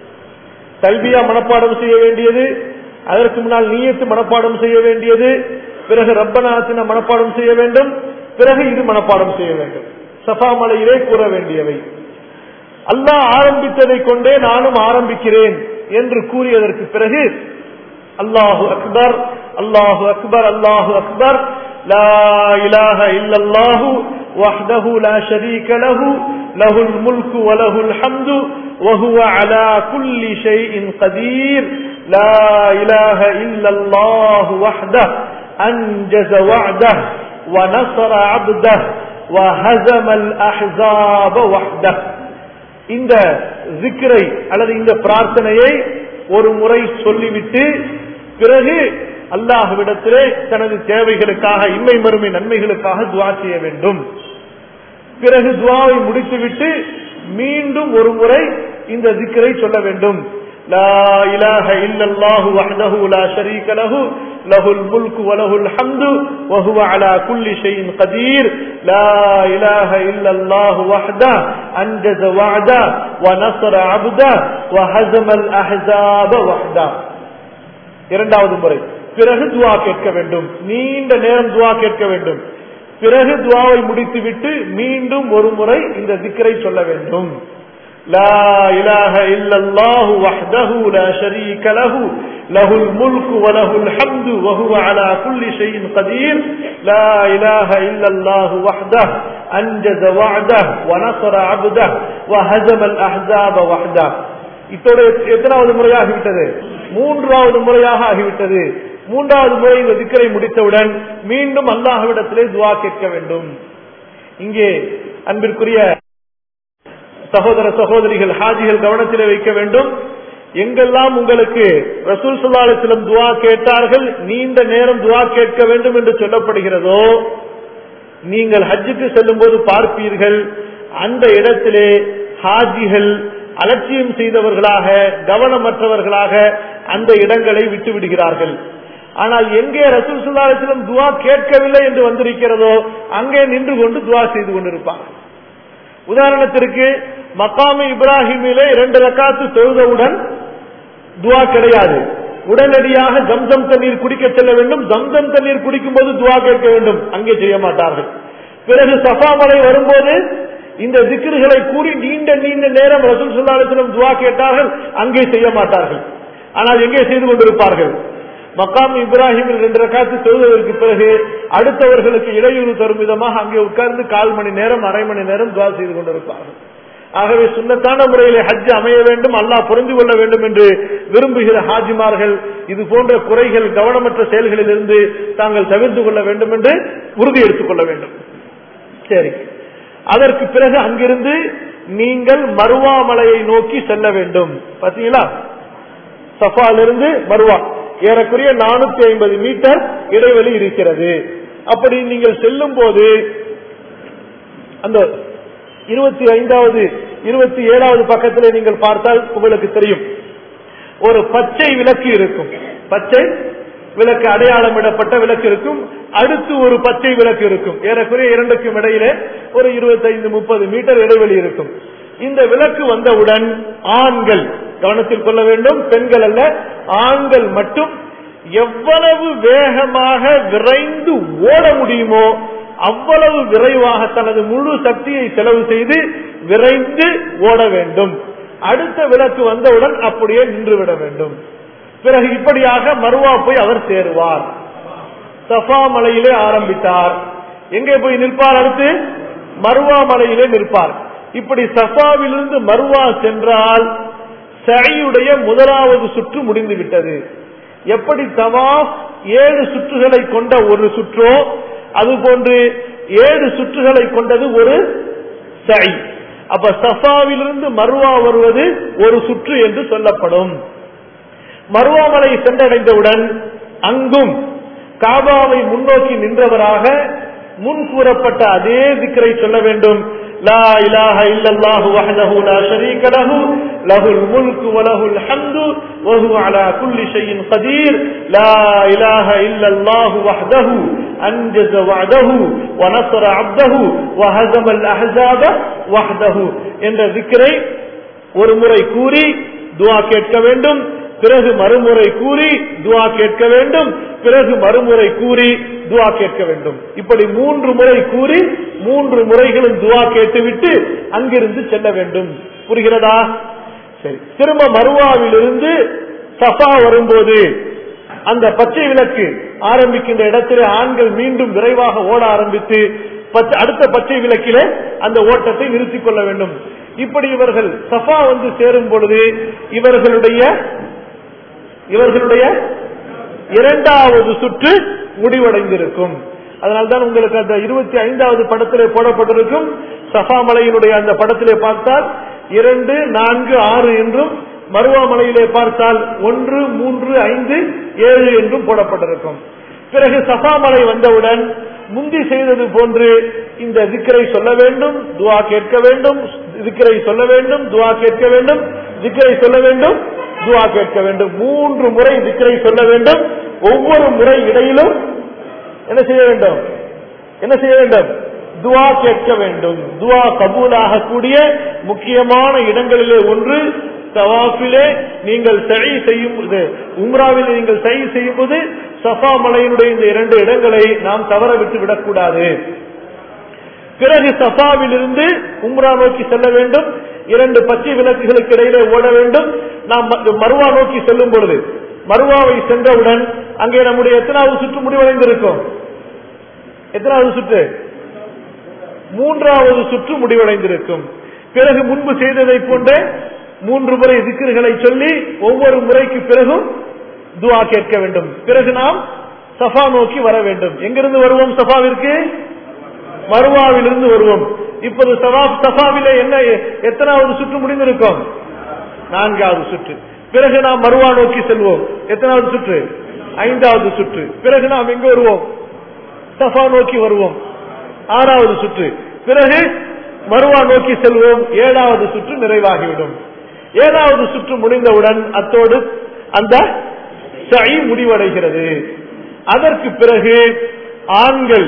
[SPEAKER 1] கல்வியா மனப்பாடம் செய்ய வேண்டியது அதற்கு முன்னால் நீயத்து மனப்பாடம் செய்ய வேண்டியது பிறகு ரப்பநாத்தின மனப்பாடம் செய்ய வேண்டும் பிறகு இது மனப்பாடம் செய்ய வேண்டும் சஃபா மலையிலே கூற வேண்டியவை அல்லாஹ் ஆரம்பித்ததை கொண்டே நானும் ஆரம்பிக்கிறேன் என்று கூறியதற்கு பிறகு அல்லாஹு அக்பர் அல்லாஹு அக்பர் அல்லாஹு அக்பர் لا إله إلا الله وحده لا شريك له له الملك وله الحمد وهو على كل شيء قدير لا إله إلا الله وحده أنجز وعده ونصر عبده وهزم الأحزاب وحده இந்த ஜிக்ரை அல்லது இந்த பிரார்த்தனையை ஒரு முறை சொல்லிவிட்டு பிறகு அல்லாஹுவிடத்திலே தனது தேவைகளுக்காக இம்மை மறுமை நன்மைகளுக்காக துவா செய்ய வேண்டும் பிறகு துவாவை முடித்துவிட்டு மீண்டும் ஒரு முறை இந்த திக்கரை சொல்ல வேண்டும் لا إله إلا الله وحده لا شريك له له الملك وله الحمد وهو على كل شيء قدير لا إله إلا الله وحده أنجز وعده ونصر عبده وهزم الأحزاب وحده இரண்டாவது முறை பிறகு துவா கேட்க வேண்டும் நீண்ட நேரம் துவா கேட்க வேண்டும் பிறகு துவாவை முடித்துவிட்டு மீண்டும் ஒரு முறை இந்த திக்கரை சொல்ல வேண்டும் لا إله إلا الله وحده لا شريك له له الملك وله الحمد وهو على كل شيء قدير لا إله إلا الله وحده أنجز وعده ونصر عبده وهزم الأحزاب وحده இத்தோட எத்தனாவது முறையாகிவிட்டது மூன்றாவது முறையாக ஆகிவிட்டது மூன்றாவது முறை இந்த திக்கரை முடித்தவுடன் மீண்டும் அல்லாஹ்விடத்திலே துவா கேட்க வேண்டும் இங்கே அன்பிற்குரிய சகோதர சகோதரிகள் ஹாஜிகள் கவனத்திலே வைக்க வேண்டும் எங்கெல்லாம் உங்களுக்கு ரசூல் சுல்லாலத்திலும் துவா கேட்டார்கள் நீண்ட நேரம் துவா கேட்க வேண்டும் என்று சொல்லப்படுகிறதோ நீங்கள் ஹஜ்ஜுக்கு செல்லும் போது பார்ப்பீர்கள் அந்த இடத்திலே ஹாஜிகள் அலட்சியம் செய்தவர்களாக கவனமற்றவர்களாக அந்த இடங்களை விட்டு விடுகிறார்கள் ஆனால் எங்கே ரசூல் சுல்லாலத்திலும் துவா கேட்கவில்லை என்று வந்திருக்கிறதோ அங்கே நின்று கொண்டு துவா செய்து கொண்டிருப்பார்கள் உதாரணத்திற்கு மக்காமி இப்ராஹிமிலே இரண்டு ரக்காத்து தொழுதவுடன் துவா கிடையாது உடனடியாக ஜம்சம் தண்ணீர் குடிக்க செல்ல வேண்டும் ஜம்சம் தண்ணீர் குடிக்கும் போது துவா கேட்க வேண்டும் அங்கே செய்ய மாட்டார்கள் பிறகு சஃபா மலை வரும்போது இந்த திக்ருகளை கூறி நீண்ட நீண்ட நேரம் ரசூல் சுல்லாலத்திலும் துவா கேட்டார்கள் அங்கே செய்ய மாட்டார்கள் ஆனால் எங்கே செய்து கொண்டிருப்பார்கள் மக்காம் இப்ராஹிமில் ரெண்டு ரக்காத்து தொழுவதற்கு பிறகு அடுத்தவர்களுக்கு இடையூறு தரும் விதமாக அங்கே உட்கார்ந்து கால் மணி நேரம் அரை மணி நேரம் துவா செய்து கொண்டிருப்பார்கள் ஆகவே சுண்ணத்தான முறையிலே ஹஜ் அமைய வேண்டும் அல்லாஹ் புரிந்து கொள்ள வேண்டும் என்று விரும்புகிற ஹாஜிமார்கள் இது போன்ற குறைகள் கவனமற்ற செயல்களில் இருந்து தாங்கள் தவிர்த்து கொள்ள வேண்டும் என்று உறுதி எடுத்துக் கொள்ள வேண்டும் சரி அதற்கு பிறகு அங்கிருந்து நீங்கள் மருவா மலையை நோக்கி செல்ல வேண்டும் பாத்தீங்களா சஃபாலிருந்து மருவா ஏறக்குறைய நானூத்தி ஐம்பது மீட்டர் இடைவெளி இருக்கிறது அப்படி நீங்கள் செல்லும் போது அந்த இருபத்தி ஐந்தாவது இருபத்தி ஏழாவது பக்கத்தில் நீங்கள் பார்த்தால் உங்களுக்கு தெரியும் ஒரு பச்சை விளக்கு இருக்கும் பச்சை விளக்கு அடையாளமிடப்பட்ட விளக்கு இருக்கும் அடுத்து ஒரு பச்சை விளக்கு இருக்கும் ஏறக்குறைய இரண்டுக்கும் இடையிலே ஒரு இருபத்தைந்து முப்பது மீட்டர் இடைவெளி இருக்கும் இந்த விளக்கு வந்தவுடன் ஆண்கள் கவனத்தில் கொள்ள வேண்டும் பெண்கள் அல்ல ஆண்கள் மட்டும் எவ்வளவு வேகமாக விரைந்து ஓட முடியுமோ அவ்வளவு விரைவாக தனது முழு சக்தியை செலவு செய்து விரைந்து ஓட வேண்டும் அடுத்த விளக்கு வந்தவுடன் அப்படியே நின்றுவிட வேண்டும் பிறகு இப்படியாக மருவா போய் அவர் சேருவார் சஃபா மலையிலே ஆரம்பித்தார் எங்கே போய் நிற்பார் அடுத்து மருவா மலையிலே நிற்பார் இப்படி சஃபாவிலிருந்து மருவா சென்றால் சையுடைய முதலாவது சுற்று முடிந்து விட்டது எப்படி தவாப் ஏழு சுற்றுகளை கொண்ட ஒரு சுற்றோ அதுபோன்று ஏழு சுற்றுகளை கொண்டது ஒரு சை அப்ப சஃபாவிலிருந்து மருவா வருவது ஒரு சுற்று என்று சொல்லப்படும் மருவாமலை சென்றடைந்தவுடன் அங்கும் காபாவை முன்னோக்கி நின்றவராக முன் கூறப்பட்ட அதே திக்கரை சொல்ல வேண்டும் லா இலாஹ இல்லல்லாஹு வஹ்தஹு லா ஷரீக லஹு லஹுல் முல்கு வ லஹுல் ஹம்து வ ஹுவ அலா குல்லி ஷைஇன் கதீர் லா இலாஹ இல்லல்லாஹு வஹ்தஹு அன்ஜஸ வஅதஹு வ நஸர அப்தஹு வ ஹஸமல் அஹ்ஸாப வஹ்தஹு என்ற திக்கரை ஒரு முறை கூறி துஆ கேட்க வேண்டும் பிறகு மறுமுறை கூறி துவா கேட்க வேண்டும் பிறகு மறுமுறை கூறி துவா கேட்க வேண்டும் இப்படி மூன்று முறை கூறி மூன்று முறைகளும் துவா கேட்டுவிட்டு அங்கிருந்து செல்ல வேண்டும் புரிகிறதா சரி திரும்ப மருவாவிலிருந்து சஃபா வரும்போது அந்த பச்சை விளக்கு ஆரம்பிக்கின்ற இடத்திலே ஆண்கள் மீண்டும் விரைவாக ஓட ஆரம்பித்து அடுத்த பச்சை விளக்கிலே அந்த ஓட்டத்தை நிறுத்திக் கொள்ள வேண்டும் இப்படி இவர்கள் சஃபா வந்து சேரும் பொழுது இவர்களுடைய இவர்களுடைய இரண்டாவது சுற்று முடிவடைந்திருக்கும் அதனால்தான் உங்களுக்கு அந்த இருபத்தி ஐந்தாவது படத்திலே போடப்பட்டிருக்கும் சஃபா மலையினுடைய அந்த படத்திலே பார்த்தால் இரண்டு நான்கு ஆறு என்றும் மருவாமலையிலே பார்த்தால் ஒன்று மூன்று ஐந்து ஏழு என்றும் போடப்பட்டிருக்கும் பிறகு சஃபா மலை வந்தவுடன் முந்தி செய்தது போன்று இந்த திக்கரை சொல்ல வேண்டும் துவா கேட்க வேண்டும் திக்கரை சொல்ல வேண்டும் துவா கேட்க வேண்டும் திக்கரை சொல்ல வேண்டும் துவா கேட்க வேண்டும் மூன்று முறை திக்கரை சொல்ல வேண்டும் ஒவ்வொரு முறை இடையிலும் என்ன செய்ய வேண்டும் என்ன செய்ய வேண்டும் துவா கேட்க வேண்டும் துவா கபூலாக கூடிய முக்கியமான இடங்களிலே ஒன்று தவாஃபிலே நீங்கள் சை செய்யும் போது உம்ராவிலே நீங்கள் சை செய்யும் போது சஃபா மலையினுடைய இந்த இரண்டு இடங்களை நாம் தவற விட்டு விடக்கூடாது பிறகு சஃபாவிலிருந்து உம்ரா நோக்கி செல்ல வேண்டும் இரண்டு பச்சை விளக்குகளுக்கு இடையிலே ஓட வேண்டும் நாம் மருவா நோக்கி செல்லும் பொழுது மருவாவை சென்றவுடன் அங்கே நம்முடைய எத்தனாவது சுற்று முடிவடைந்திருக்கும் எத்தனாவது சுற்று மூன்றாவது சுற்று முடிவடைந்திருக்கும் பிறகு முன்பு செய்ததை போன்ற மூன்று முறை திக்கர்களை சொல்லி ஒவ்வொரு முறைக்கு பிறகும் துவா கேட்க வேண்டும் பிறகு நாம் சஃபா நோக்கி வர வேண்டும் எங்கிருந்து வருவோம் சஃபாவிற்கு மருவாவிலிருந்து வருவோம் இப்போது சஃபாவிலே என்ன எத்தனாவது சுற்று முடிந்திருக்கும் நான்காவது சுற்று பிறகு நாம் மருவா நோக்கி செல்வோம் எத்தனாவது சுற்று ஐந்தாவது சுற்று பிறகு நாம் எங்க வருவோம் சஃபா நோக்கி வருவோம் ஆறாவது சுற்று பிறகு மருவா நோக்கி செல்வோம் ஏழாவது சுற்று நிறைவாகிவிடும் ஏழாவது சுற்று முடிந்தவுடன் அத்தோடு அந்த சை முடிவடைகிறது அதற்கு பிறகு ஆண்கள்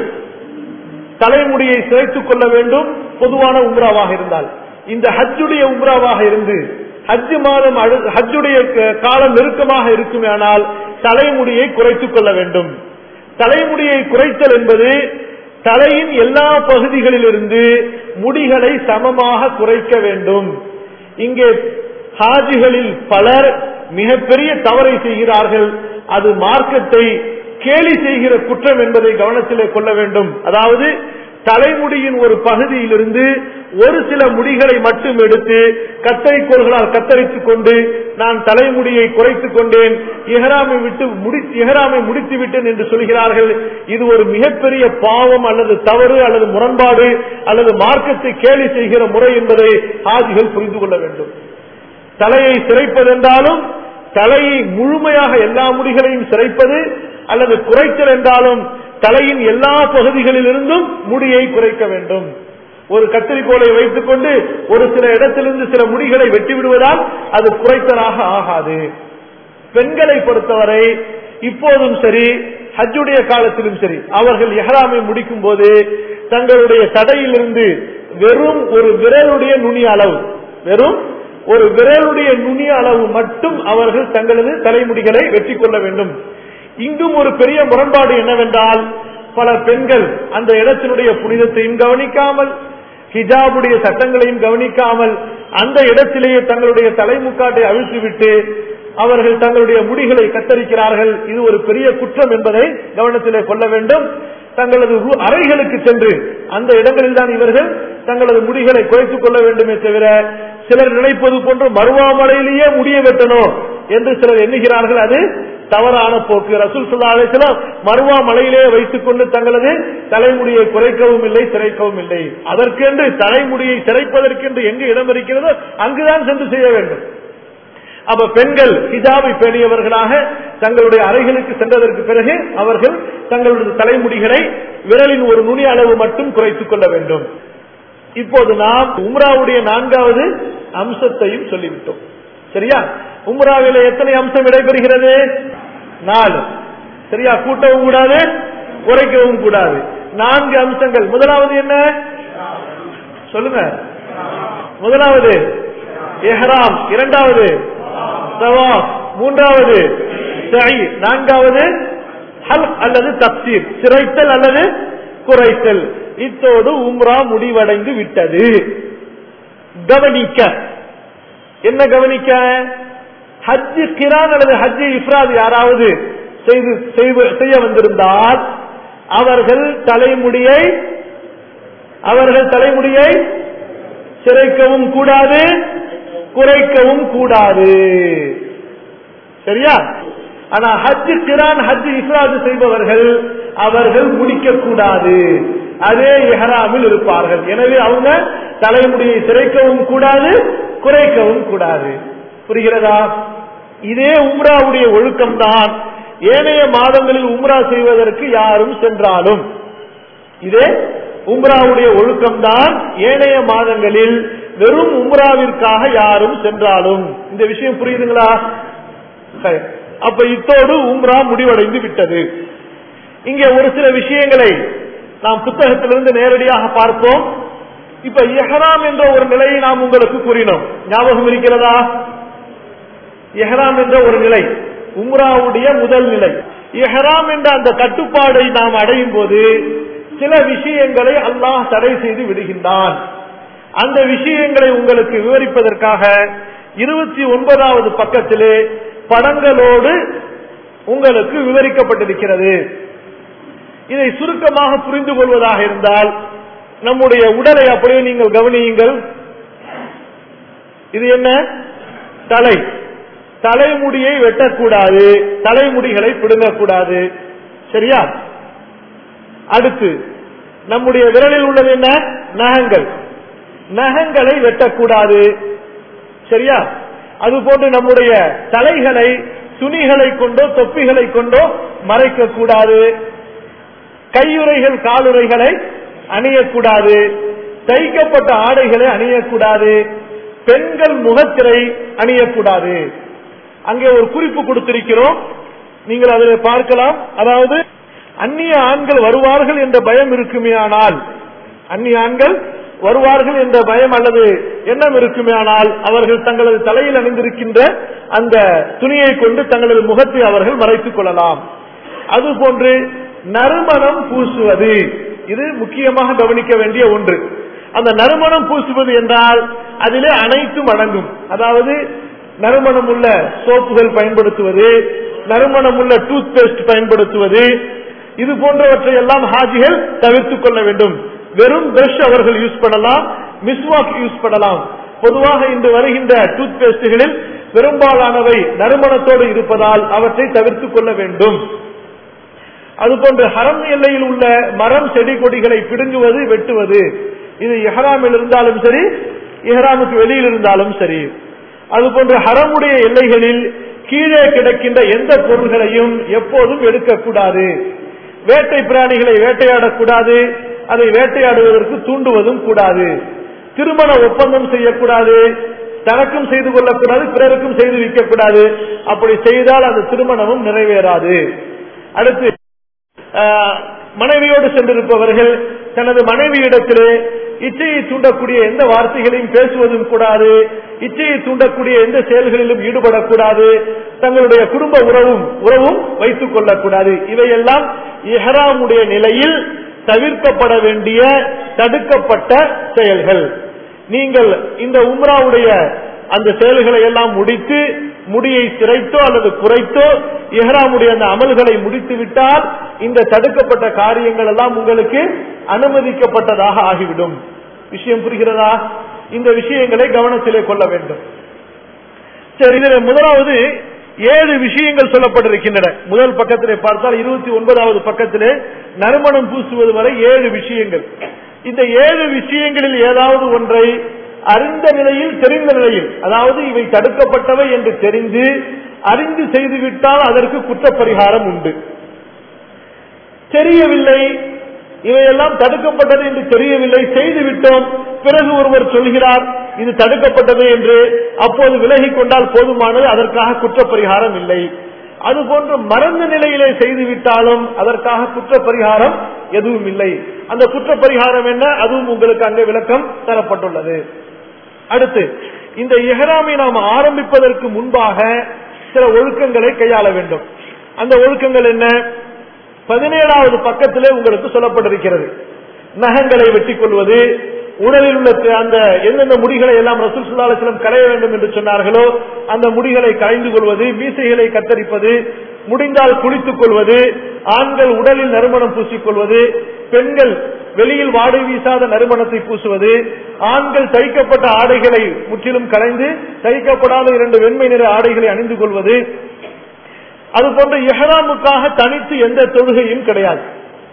[SPEAKER 1] தலைமுடியை சிறைத்துக் கொள்ள வேண்டும் பொதுவான உம்ராவாக இருந்தால் இந்த ஹஜ்ஜுடைய உம்ராவாக இருந்து ஹஜ் மாதம் ஹஜ்ஜுடைய காலம் நெருக்கமாக இருக்குமேனால் தலைமுடியை குறைத்துக் கொள்ள வேண்டும் தலைமுடியை குறைத்தல் என்பது தலையின் எல்லா பகுதிகளிலிருந்து முடிகளை சமமாக குறைக்க வேண்டும் இங்கே ஹாஜிகளில் பலர் மிகப்பெரிய தவறை செய்கிறார்கள் அது மார்க்கத்தை கேலி செய்கிற குற்றம் என்பதை கவனத்திலே கொள்ள வேண்டும் அதாவது தலைமுடியின் ஒரு பகுதியிலிருந்து ஒரு சில முடிகளை மட்டும் எடுத்து கத்தரிக்கோள்களால் கத்தரித்துக் கொண்டு நான் தலைமுடியை குறைத்துக் கொண்டேன் இஹராமை விட்டு முடி இஹராமை முடித்து விட்டேன் என்று சொல்கிறார்கள் இது ஒரு மிகப்பெரிய பாவம் அல்லது தவறு அல்லது முரண்பாடு அல்லது மார்க்கத்தை கேலி செய்கிற முறை என்பதை ஆதிகள் புரிந்து கொள்ள வேண்டும் தலையை சிறைப்பதென்றாலும் தலையை முழுமையாக எல்லா முடிகளையும் சிறைப்பது அல்லது குறைத்தல் என்றாலும் தலையின் எல்லா பகுதிகளிலிருந்தும் முடியை குறைக்க வேண்டும் ஒரு கத்திரிக்கோளை வைத்துக் கொண்டு ஒரு சில இடத்திலிருந்து சில முடிகளை வெட்டி விடுவதால் அது குறைத்தலாக ஆகாது பெண்களை பொறுத்தவரை இப்போதும் சரி ஹஜ்ஜுடைய காலத்திலும் சரி அவர்கள் எஹராமை முடிக்கும் போது தங்களுடைய தடையிலிருந்து வெறும் ஒரு விரலுடைய நுனி அளவு வெறும் ஒரு விரலுடைய நுனிய அளவு மட்டும் அவர்கள் தங்களது தலைமுடிகளை வெற்றி கொள்ள வேண்டும் இங்கும் ஒரு பெரிய முரண்பாடு என்னவென்றால் பல பெண்கள் அந்த இடத்தினுடைய புனிதத்தையும் கவனிக்காமல் ஹிஜாபுடைய சட்டங்களையும் கவனிக்காமல் அந்த இடத்திலேயே தங்களுடைய தலைமுக்காட்டை அழித்துவிட்டு அவர்கள் தங்களுடைய முடிகளை கத்தரிக்கிறார்கள் இது ஒரு பெரிய குற்றம் என்பதை கவனத்திலே கொள்ள வேண்டும் தங்களது ரு- அறைகளுக்கு சென்று அந்த இடங்களில் தான் இவர்கள் தங்களது முடிகளை குறைத்துக் கொள்ள வேண்டுமே தவிர சிலர் நினைப்பது போன்று மருவாமலையிலேயே முடிய வெட்டணும் என்று சிலர் எண்ணுகிறார்கள் அது தவறான போக்கு ரசூல் ஸல்லல்லாஹு அலைஹி வஸல்லம் மருவா மலையிலே வைத்துக் கொண்டு தங்களது தலைமுடியை குறைக்கவும் இல்லை சிறைக்கவும் இல்லை அதற்கென்று தலைமுடியை சிறைப்பதற்கென்று எங்கு இடம் இருக்கிறதோ அங்குதான் சென்று செய்ய வேண்டும் அப்ப பெண்கள் ஹிஜாபை பேணியவர்களாக தங்களுடைய அறைகளுக்கு சென்றதற்கு பிறகு அவர்கள் தங்களுடைய தலைமுடிகளை விரலின் ஒரு நுனி அளவு மட்டும் குறைத்துக் கொள்ள வேண்டும் இப்போது நாம் உம்ராவுடைய நான்காவது அம்சத்தையும் சொல்லிவிட்டோம் சரியா உம்ராவில எத்தனை அம்சம் இடைபெறுகிறது நாலு சரியா கூட்டவும் கூடாது குறைக்கவும் கூடாது நான்கு அம்சங்கள் முதலாவது என்ன சொல்லுங்க முதலாவது எஹ்ராம் இரண்டாவது தவாப் மூன்றாவது சை நான்காவது ஹல் அல்லது தப்சீர் சிறைத்தல் அல்லது குறைத்தல் இத்தோடு உம்ரா முடிவடைந்து விட்டது கவனிக்க என்ன கவனிக்க ஹஜ்ஜு கிரான் அல்லது ஹஜ்ஜு இஃப்ராத் யாராவது செய்து செய்வ- செய்ய வந்திருந்தால் அவர்கள் தலைமுடியை அவர்கள் தலைமுடியை சிறைக்கவும் கூடாது குறைக்கவும் கூடாது சரியா ஆனா ஹஜ் கிரான் ஹஜ் இஃப்ராது செய்பவர்கள் அவர்கள் முடிக்க கூடாது அதே இஹ்ராமில் இருப்பார்கள் எனவே அவங்க தலைமுடியை சிறைக்கவும் கூடாது குறைக்கவும் கூடாது புரிகிறதா இதே உம்ராவுடைய ஒழுக்கம்தான் ஏனைய மாதங்களில் உம்ரா செய்வதற்கு யாரும் சென்றாலும் இதே உம்ராவுடைய ஒழுக்கம்தான் ஏனைய மாதங்களில் வெறும் உம்ராவிற்காக யாரும் சென்றாலும் இந்த விஷயம் புரியுதுங்களா சரி. அப்ப இத்தோடு உம்ரா முடிவடைந்து விட்டது இங்கே ஒரு சில விஷயங்களை நாம் புத்தகத்திலிருந்து நேரடியாக பார்ப்போம் இப்ப எஹராம் என்ற ஒரு நிலையை நாம் உங்களுக்கு கூறினோம் ஞாபகம் இருக்கிறதா எஹராம் என்ற ஒரு நிலை உம்ராவுடைய முதல் நிலை எஹராம் என்ற அந்த கட்டுப்பாடை நாம் அடையும் போது சில விஷயங்களை அல்லாஹ் தடை செய்து விடுகின்றான் அந்த விஷயங்களை உங்களுக்கு விவரிப்பதற்காக இருபத்தி ஒன்பதாவது பக்கத்திலே படங்களோடு உங்களுக்கு விவரிக்கப்பட்டிருக்கிறது இதை சுருக்கமாக புரிந்து கொள்வதாக இருந்தால் நம்முடைய உடலை அப்படியே நீங்கள் கவனியுங்கள் இது என்ன தலை தலைமுடியை வெட்டக்கூடாது தலைமுடிகளை பிடுங்கக்கூடாது சரியா அடுத்து நம்முடைய விரலில் உள்ளது என்ன நகங்கள் நகங்களை வெட்டக்கூடாது சரியா அதுபோன்று நம்முடைய தலைகளை துணிகளை கொண்டோ தொப்பிகளை கொண்டோ மறைக்க கூடாது கையுறைகள் காலுறைகளை அணியக்கூடாது தைக்கப்பட்ட ஆடைகளை அணியக்கூடாது பெண்கள் முகத்திரை அணியக்கூடாது அங்கே ஒரு குறிப்பு கொடுத்திருக்கிறோம் நீங்கள் அதில் பார்க்கலாம் அதாவது அந்நிய ஆண்கள் வருவார்கள் என்ற பயம் இருக்குமே ஆனால் அந்நிய ஆண்கள் வருவார்கள் என்ற பயம் அல்லது எண்ணம் இருக்குமே ஆனால் அவர்கள் தங்களது தலையில் அணிந்திருக்கின்ற அந்த துணியை கொண்டு தங்களது முகத்தை அவர்கள் மறைத்துக் கொள்ளலாம் அதுபோன்று நறுமணம் பூசுவது இது முக்கியமாக கவனிக்க வேண்டிய ஒன்று அந்த நறுமணம் பூசுவது என்றால் அதிலே அனைத்தும் அடங்கும் அதாவது நறுமணம் உள்ள சோப்புகள் பயன்படுத்துவது நறுமணம் உள்ள டூத் பேஸ்ட் பயன்படுத்துவது இது போன்றவற்றை எல்லாம் ஹாஜிகள் தவிர்த்துக் கொள்ள வேண்டும் வெறும் பிரஷ் அவர்கள் யூஸ் பண்ணலாம் மிஸ்வாக் யூஸ் பண்ணலாம் பொதுவாக இன்று வருகின்ற டூத் பேஸ்டுகளில் பெரும்பாலானவை நறுமணத்தோடு இருப்பதால் அவற்றை தவிர்த்துக் கொள்ள வேண்டும் அதுபோன்று ஹரம் எல்லையில் உள்ள மரம் செடி கொடிகளை பிடுங்குவது வெட்டுவது இது இஹ்ராமில் இருந்தாலும் சரி இஹ்ராமுக்கு வெளியில் இருந்தாலும் சரி அதுபோன்று ஹரமுடைய எல்லைகளில் கீழே கிடக்கின்ற எந்த பொருள்களையும் எப்போதும் எடுக்கக்கூடாது வேட்டை பிராணிகளை வேட்டையாடக்கூடாது அதை வேட்டையாடுவதற்கு தூண்டுவதும் கூடாது திருமண ஒப்பந்தம் செய்யக்கூடாது தனக்கும் செய்து கொள்ளக்கூடாது பிறருக்கும் செய்து வைக்கக்கூடாது அப்படி செய்தால் அந்த திருமணமும் நிறைவேறாது அடுத்து ஆஹ், மனைவியோடு சென்றிருப்பவர்கள் தனது மனைவியிடத்திலே இச்சையை தூண்டக்கூடிய எந்த வார்த்தைகளையும் பேசுவதும் கூடாது இச்சையை தூண்டக்கூடிய எந்த செயல்களிலும் ஈடுபடக்கூடாது தங்களுடைய குடும்ப உறவும் உறவும் வைத்துக் கொள்ளக்கூடாது இவையெல்லாம் இஹராமுடைய நிலையில் தவிர்க்கப்பட வேண்டிய தடுக்கப்பட்ட செயல்கள் நீங்கள் இந்த உம்ராவுடைய அந்த செயல்களை எல்லாம் முடித்து முடியை சிரைத்தோ அல்லது குறைத்தோ இஹ்ராமுடைய அந்த அமல்களை முடித்து விட்டால் இந்த தடுக்கப்பட்ட காரியங்கள் எல்லாம் உங்களுக்கு அனுமதிக்கப்பட்டதாக ஆகிவிடும் விஷயம் புரிகிறதா இந்த விஷயங்களை கவனத்திலே கொள்ள வேண்டும் சரி இதில் முதலாவது ஏழு விஷயங்கள் சொல்லப்பட்டிருக்கின்றன முதல் பக்கத்திலே பார்த்தால் இருபத்தி ஒன்பதாவது பக்கத்திலே நறுமணம் பூசுவது வரை ஏழு விஷயங்கள் இந்த ஏழு விஷயங்களில் ஏதாவது ஒன்றை அறிந்த நிலையில் தெரிந்த நிலையில் அதாவது இவை தடுக்கப்பட்டவை என்று தெரிந்து அறிந்து செய்துவிட்டால் அதற்கு குற்றப்பரிகாரம் உண்டு தெரியவில்லை இவையெல்லாம் தடுக்கப்பட்டது என்று தெரியவில்லை செய்துவிட்டோம் பிறகு ஒருவர் சொல்கிறார் இது தடுக்கப்பட்டது என்று அப்போது விலகி கொண்டால் போதுமானது அதற்காக குற்றப்பரிகாரம் இல்லை அதுபோன்று மறந்த நிலையிலே செய்துவிட்டாலும் அதற்காக குற்றப்பரிகாரம் எதுவும் இல்லை அந்த குற்றப்பரிகாரம் என்ன அதுவும் உங்களுக்கு அங்கே விளக்கம் தரப்பட்டுள்ளது அடுத்து இந்த இஹராமை நாம் ஆரம்பிப்பதற்கு முன்பாக சில ஒழுக்கங்களை கையாள வேண்டும் அந்த ஒழுக்கங்கள் என்ன பதினேழாவது பக்கத்திலே உங்களுக்கு சொல்லப்பட்டிருக்கிறது நகங்களை வெட்டிக் கொள்வது உடலில் உள்ள அந்த எந்தெந்த முடிகளை எல்லாம் ரசூல் சுல்லாசலம் களைய வேண்டும் என்று சொன்னார்களோ அந்த முடிகளை களைந்து கொள்வது மீசைகளை கத்தரிப்பது முடிந்தால் குளித்துக் கொள்வது ஆண்கள் உடலில் நறுமணம் பூசிக்கொள்வது பெண்கள் வெளியில் வாடை வீசாத நறுமணத்தை பூசுவது ஆண்கள் தைக்கப்பட்ட ஆடைகளை முற்றிலும் களைந்து தைக்கப்படாத இரண்டு வெண்மை நிற ஆடைகளை அணிந்து கொள்வது அதுபோன்ற எஹராமுக்காக தனித்து எந்த தொழுகையும் கிடையாது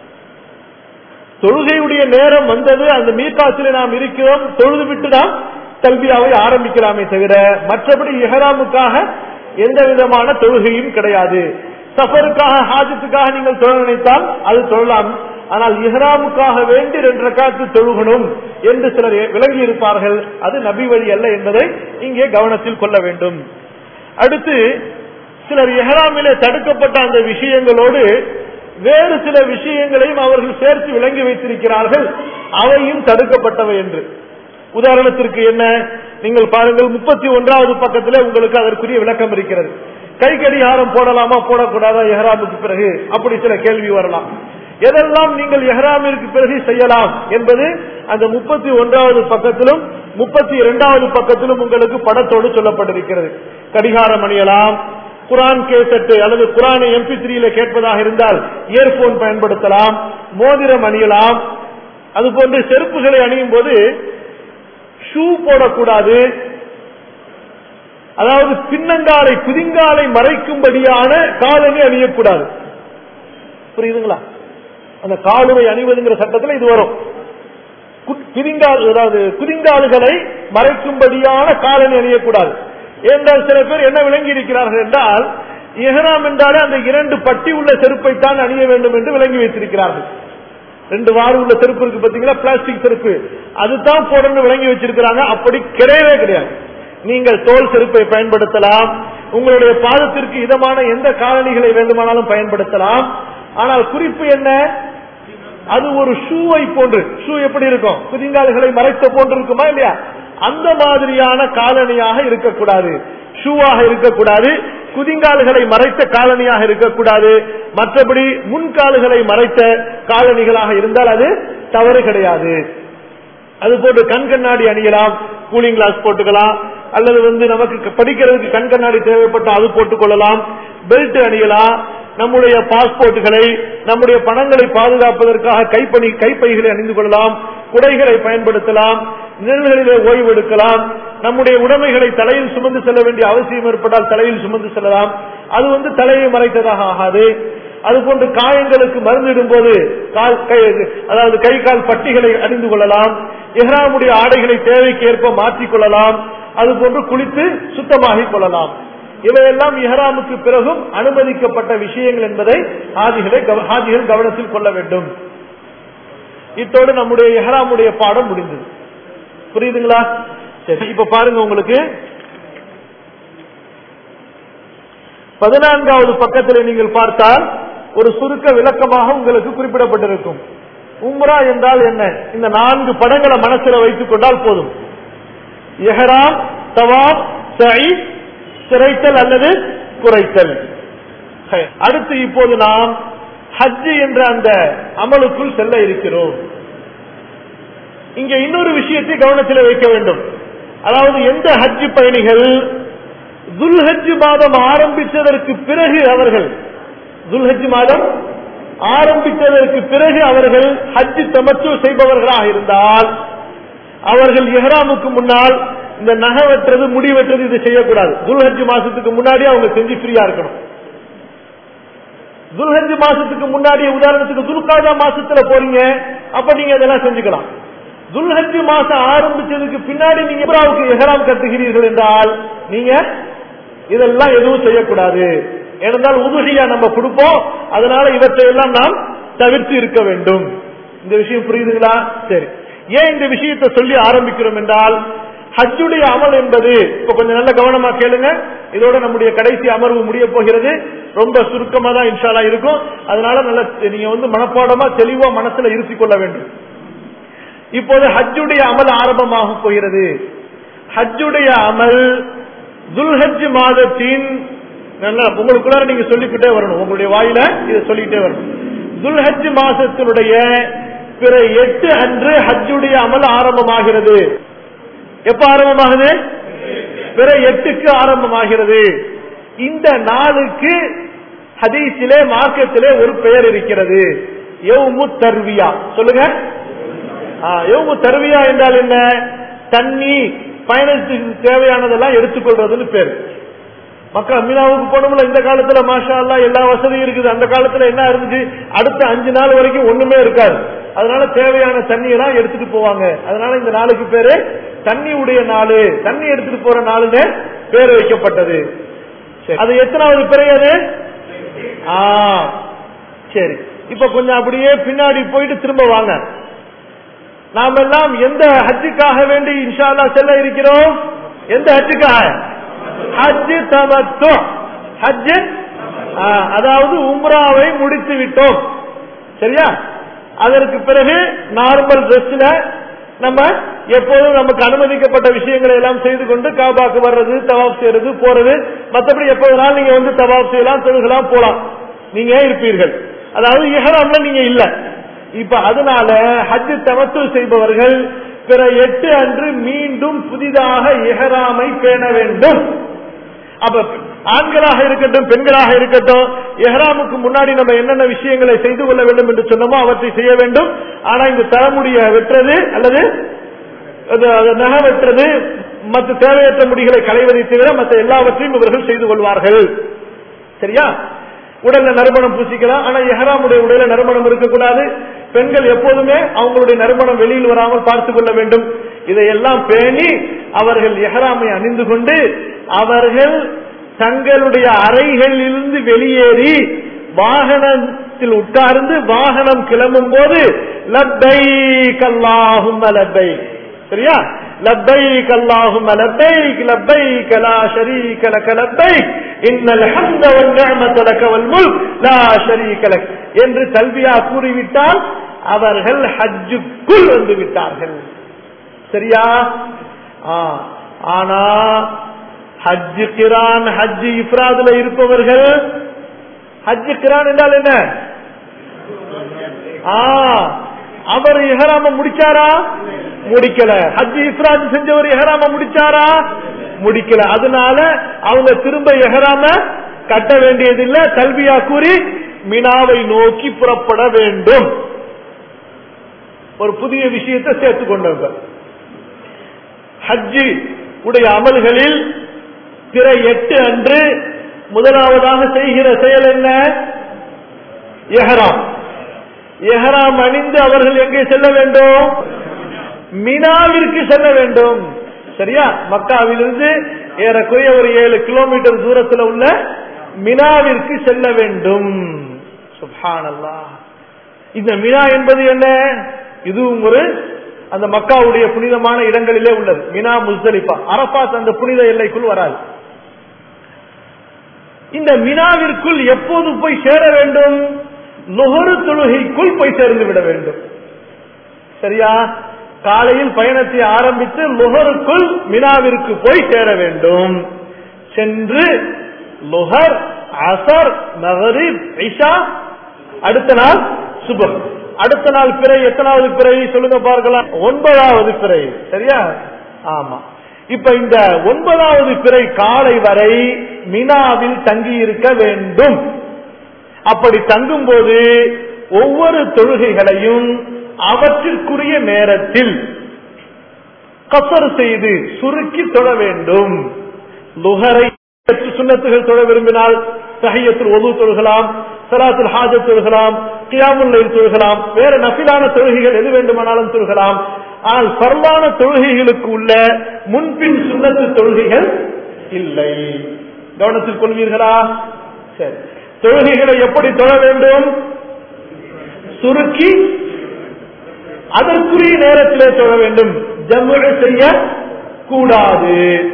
[SPEAKER 1] தொழுகையுடைய நேரம் வந்தது அந்த மீகாசிலே நாம் இருக்கிறோம் தொழுது விட்டு நாம் கல்வியாவை ஆரம்பிக்கலாமே தவிர மற்றபடி எஹராமுக்காக எந்த விதமான தொழுகையும் கிடையாது சஃபருக்காக ஹாஜத்துக்காக நீங்கள் தொழ நினைத்தால் அது தொழலாம் ஆனால் இஹ்ராமுக்காக வேண்டி ரெண்டு ரக்காத்து தொழுகணும் என்று சிலர் விளங்கி இருப்பார்கள் அது நபி வழி அல்ல என்பதை இங்கே கவனத்தில் கொள்ள வேண்டும் அடுத்து சிலர் எஹராமிலே தடுக்கப்பட்ட அந்த விஷயங்களோடு வேறு சில விஷயங்களையும் அவர்கள் சேர்த்து விளங்கி வைத்திருக்கிறார்கள் அவையும் தடுக்கப்பட்டவை என்று உதாரணத்திற்கு என்ன நீங்கள் பாருங்கள் முப்பத்தி ஒன்றாவது பக்கத்திலே உங்களுக்கு அதற்குரிய விளக்கம் இருக்கிறது கை கடிகாரம் போடலாமா போடக்கூடாதா எஹராமுக்கு பிறகு அப்படி சில கேள்வி வரலாம் எதெல்லாம் நீங்கள் எஹராமிற்கு பிறகு செய்யலாம் என்பது அந்த முப்பத்தி ஒன்றாவது பக்கத்திலும் முப்பத்தி இரண்டாவது பக்கத்திலும் உங்களுக்கு படத்தோடு சொல்லப்பட்டிருக்கிறது கடிகாரம் அணியலாம் குரான் கேசட்டு அல்லது குரானை எம்பி த்ரீல கேட்பதாக இருந்தால் இயர்போன் பயன்படுத்தலாம் மோதிரம் அணியலாம் அதுபோன்று செருப்புகளை அணியும் போது ஷூ போடக்கூடாது அதாவது பின்னங்காலை குதிங்காலை மறைக்கும்படியான காலணி அணியக்கூடாது புரியுதுங்களா அந்த காலுரை அணிவதுங்கிற சட்டத்தில் இது வரும் குதிங்கால் அதாவது குதிங்கால்களை மறைக்கும்படியான காலணி அணியக்கூடாது என்றால் சில பேர் என்ன விளங்கி இருக்கிறார்கள் என்றால் இஹராம் என்றாலே அந்த இரண்டு பட்டி உள்ள செருப்பை தான் அணிய வேண்டும் என்று விளங்கி வைத்திருக்கிறார்கள் ரெண்டு வாறு உள்ள செருப்பு இருக்கு பாத்தீங்களா பிளாஸ்டிக் செருப்பு அதுதான் போடணும் விளங்கி வச்சிருக்கிறாங்க அப்படி கிடையவே கிடையாது நீங்கள் தோல் செருப்பை பயன்படுத்தலாம் உங்களுடைய பாதத்திற்கு இதமான எந்த காலணிகளை வேண்டுமானாலும் பயன்படுத்தலாம் ஆனால் குறிப்பு என்ன அது ஒரு ஷூவை போன்று ஷூ எப்படி இருக்கும் குதிங்கால்களை மறைத்த போன்று இருக்குமா இல்லையா அந்த மாதிரியான காலணியாக இருக்கக்கூடாது ஷூவாக இருக்கக்கூடாது குதிங்கால்களை மறைத்த காலணியாக இருக்கக்கூடாது மற்றபடி முன்கால்களை மறைத்த காலணிகளாக இருந்தால் அது தவறு கிடையாது அது போன்று கண் கண்ணாடி அணியலாம் கூலிங் கிளாஸ் போட்டுக்கலாம் அல்லது வந்து நமக்கு படிக்கிறதுக்கு கண் கண்ணாடி தேவைப்பட்ட அது போட்டுக் கொள்ளலாம் பெல்ட் அணியலாம் நம்முடைய பாஸ்போர்ட்டுகளை நம்முடைய பணங்களை பாதுகாப்பதற்காக கைப்பணி கைப்பைகளை அணிந்து கொள்ளலாம் குடைகளை பயன்படுத்தலாம் நிழல்களிலே ஓய்வு எடுக்கலாம் நம்முடைய உடைமைகளை தலையில் சுமந்து செல்ல வேண்டிய அவசியம் ஏற்பட்டால் தலையில் சுமந்து செல்லலாம் அது வந்து தலையை மறைத்ததாக ஆகாது அதுபோன்று காயங்களுக்கு மருந்திடும் போது கால் கை அதாவது கை கால் பட்டிகளை அணிந்து கொள்ளலாம் எஹ்ராமுடைய ஆடைகளை தேவைக்கு ஏற்ப மாற்றிக் கொள்ளலாம் அதுபோன்று குளித்து சுத்தமாகிக் கொள்ளலாம் இவையெல்லாம் இஹராமுக்கு பிறகும் அனுமதிக்கப்பட்ட விஷயங்கள் என்பதை ஆதிகளை ஆதிகள் கவனத்தில் கொள்ள வேண்டும் இத்தோடு நம்முடைய இஹராமுடைய பாடம் முடிந்தது புரியுதுங்களா சரி இப்ப பாருங்க உங்களுக்கு பதினான்காவது பக்கத்தில் நீங்கள் பார்த்தால் ஒரு சுருக்க விளக்கமாக உங்களுக்கு குறிப்பிடப்பட்டிருக்கும் உம்ரா என்றால் என்ன இந்த நான்கு படங்களை மனசுல வைத்துக் கொண்டால் போதும் எஹராம் தவாப் சயி சிறைத்தல் அல்லது குறைத்தல் ஹை. அடுத்து இப்போது நாம் ஹஜ் என்ற அந்த அமலுக்குள் செல்ல இருக்கிறோம் இங்க இன்னொரு விஷயத்தை கவனத்தில் வைக்க வேண்டும் அதாவது எந்த ஹஜ் பயணிகள் துல்ஹஜ் மாதம் ஆரம்பித்ததற்கு பிறகு அவர்கள் துல்ஹஜ் மாதம் ஆரம்பித்ததற்கு பிறகு அவர்கள் ஹஜ் தமத்து செய்பவர்களாக இருந்தால் அவர்கள் இஹ்ராமுக்கு முன்னால் இந்த நகை வெட்டுறது முடி வெட்டுறது இது செய்யக்கூடாது துல்ஹஜ் மாசத்துக்கு முன்னாடி அவங்க செஞ்சு ஃப்ரீயா இருக்கணும் துல்ஹஜ் மாசத்துக்கு முன்னாடி உதாரணத்துக்கு துல்காதா மாசத்துல போறீங்க அப்ப நீங்க இதெல்லாம் செஞ்சுக்கலாம் துல்ஹஜ் மாசம் ஆரம்பிச்சதுக்கு பின்னாடி நீங்க இப்ராவுக்கு எஹராம் கட்டுகிறீர்கள் என்றால் நீங்க இதெல்லாம் எதுவும் செய்யக்கூடாது ஏனென்றால் உதுகையா நம்ம கொடுப்போம் அதனால இவற்றை எல்லாம் நாம் தவிர்த்து இருக்க வேண்டும் இந்த விஷயம் புரியுதுங்களா சரி ஏன் இந்த விஷயத்தை சொல்லி ஆரம்பிக்கிறோம் என்றால் ஹஜ்ஜுடைய அமல் என்பது இப்ப கொஞ்சம் நல்ல கவனமா கேளுங்க இதோட நம்முடைய கடைசி அமர்வு முடிய போகிறது ரொம்ப சுருக்கமா தான் இன்ஷாலா இருக்கும் அதனால நல்ல நீங்க வந்து மனப்பாடமா தெளிவா மனசுல இருத்திக் கொள்ள வேண்டும் இப்போது ஹஜ்ஜுடைய அமல் ஆரம்பமாக போகிறது ஹஜ்ஜுடைய அமல் துல்ஹஜ் மாதத்தின் நல்லா உங்களுக்குள்ளார நீங்க சொல்லிக்கிட்டே வரணும் உங்களுடைய வாயில இதை சொல்லிக்கிட்டே வரணும் துல்ஹஜ் மாசத்தினுடைய பிற எட்டு அன்று ஹஜ்ஜுடைய அமல் ஆரம்பமாகிறது எப்ப ஆரம்பமாகுது பிற எட்டுக்கு ஆரம்பமாகிறது இந்த நாளுக்கு ஹதீஸிலே மார்க்கத்திலே ஒரு பெயர் இருக்கிறது யௌமு தர்வியா சொல்லுங்க யௌமு தர்வியா என்றால் என்ன தண்ணி பயணத்துக்கு தேவையானதெல்லாம் எடுத்துக்கொள்றதுன்னு பேர் மக்கள் அமீனாவுக்கு போனோம்ல இந்த காலத்துல மாஷா அல்லா எல்லா வசதியும் இருக்குது அந்த காலத்துல என்ன இருந்துச்சு அடுத்த அஞ்சு நாள் வரைக்கும் ஒண்ணுமே இருக்காது அதனால தேவையான தண்ணி எல்லாம் எடுத்துட்டு போவாங்க அதனால இந்த நாளுக்கு பேரு தண்ணி உடைய நாள் தண்ணி எடுத்துட்டு போற நாளுன்னு பேர் வைக்கப்பட்டது சரி. அது எத்தனாவது பிறை அது ஆ சரி இப்ப கொஞ்சம் அப்படியே பின்னாடி போயிட்டு திரும்ப வாங்க நாம் எல்லாம் எந்த ஹஜ்ஜுக்காக வேண்டி இன்ஷால்லா செல்ல இருக்கிறோம் எந்த ஹஜ்ஜுக்காக ஹஜ் தமத்து ஹஜ் அதாவது உம்ராவை முடித்து விட்டோம் சரியா அதற்கு பிறகு நார்மல் ட்ரெஸ்ல நம்ம எப்போதும் நமக்கு அனுமதிக்கப்பட்ட விஷயங்களை எல்லாம் செய்து கொண்டு காபாக்கு வர்றது தவாப் செய்யறது போறது மற்றபடி எப்போ வேணாலும் நீங்க வந்து தவாப் செய்யலாம் தொழுகலாம் போலாம் நீங்க இருப்பீர்கள் அதாவது இஹராம்ல நீங்க இல்ல இப்ப அதனால ஹஜ் தமத்து செய்பவர்கள் பிற எட்டு அன்று மீண்டும் புதிதாக இஹராமை பேண வேண்டும் அப்ப ஆண்களாக இருக்கட்டும் பெண்களாக இருக்கட்டும் எஹ்ராமுக்கு முன்னாடி நம்ம என்னென்ன விஷயங்களை செய்து கொள்ள வேண்டும் என்று சொன்னோமோ அவற்றை செய்ய வேண்டும் ஆனா இந்த தலைமுடிய வெட்டுறது அல்லது அது- அது நகை வெட்டுறது மற்ற தேவையற்ற முடிகளை களைவதை தவிர மற்ற எல்லாவற்றையும் இவர்கள் செய்து கொள்வார்கள் சரியா உடல்ல நறுமணம் பூசிக்கலாம் ஆனா எஹராமுடைய உடல நறுமணம் இருக்கக்கூடாது பெண்கள் எப்போதுமே அவங்களுடைய நறுமணம் வெளியில் வராமல் பார்த்துக் கொள்ள வேண்டும் இதையெல்லாம் பேணி அவர்கள் எஹராமை அணிந்து கொண்டு அவர்கள் தங்களுடைய அறைகளிலிருந்து வெளியேறி வாகனத்தில் உட்கார்ந்து வாகனம் கிளம்பும் போது லப்பை கல்லாகும் லப்பை சரியா لبيك اللهم لبيك لبيك لا شريك لك لبيك إن الحمد والنعمة لك والملك لا شريك لك என்று தல்வியா கூறிவிட்டால் அவர்கள் ஹஜ்ஜுக்குள் வந்து விட்டார்கள் சரியா ஆ, ஆனா ஹஜ் கிரான் ஹஜ் இஃப்ராதுல இருப்பவர்கள் ஹஜ் கிரான் என்றால் என்ன ஆ, அவர் இஹராம முடிச்சாரா முடிக்கல ஹஜ் இஃப்ராத் செஞ்சவர் எஹராம முடிச்சாரா முடிக்கல அதனால அவங்க திரும்ப எஹராம கட்ட வேண்டியதில்லை கல்வியா கூறி மினாவை நோக்கி புறப்பட வேண்டும் ஒரு புதிய விஷயத்தை சேர்த்துக் கொண்டவங்க ஹஜ்ஜி உடைய அமல்களில் பிற எட்டு அன்று முதலாவதாக செய்கிற செயல் என்ன எஹராம் எஹராம் அணிந்து அவர்கள் எங்கே செல்ல வேண்டும் மினாவிற்கு செல்ல வேண்டும் சரியா மக்காவிலிருந்து ஏறக்குறைய ஒரு ஏழு கிலோமீட்டர் தூரத்தில் உள்ள மினாவிற்கு செல்ல வேண்டும் சுப்ஹானல்லாஹ் இந்த மினா என்பது என்ன இதுவும் ஒரு அந்த மக்காவுடைய புனிதமான இடங்களிலே உள்ளது மினா முஸ்தலிஃபா அரபாத் அந்த புனித எல்லைக்குள் வராது இந்த மினாவிற்குள் எப்போது போய் சேர வேண்டும் நுகரு தொழுகைக்குள் போய் சேர்ந்து விட வேண்டும் சரியா காலையில் பயணத்தை ஆரம்பித்து லுகருக்குள் மினாவிற்கு போய் சேர வேண்டும் சென்று லுகர் அசர் மகரிப் இஷா அடுத்த நாள் சுபம் அடுத்த நாள் பிறை எத்தனாவது பிறை சொல்லுங்க பார்க்கலாம் ஒன்பதாவது பிறை சரியா ஆமா இப்ப இந்த ஒன்பதாவது பிறை காலை வரை மினாவில் தங்கி இருக்க வேண்டும் அப்படி தங்கும் போது ஒவ்வொரு தொழுகைகளையும் அவற்றிற்குரிய நேரத்தில் கசர் செய்து சுருக்கி தொழ வேண்டும் லுகரை சுண்ணத்துகள் தொழ விரும்பினால் சஹியத்தில் ஒது தொழுகலாம் சலாத்துல் ஹாஜத் தொழுகலாம் கியாமுல்லைல் தொழுகலாம் வேற நபிலான தொழுகைகள் எது வேண்டுமானாலும் தொழுகலாம் ஆனால் பரவான தொழுகைகளுக்கு உள்ள முன்பின் சுண்ணத்து தொழுகைகள் இல்லை கவனத்தில் கொள்வீர்களா சரி தொழுகைகளை எப்படி தொழ வேண்டும் சுருக்கி அதற்குரிய நேரத்திலே தொழ வேண்டும் ஜம்மு செய்ய கூடாது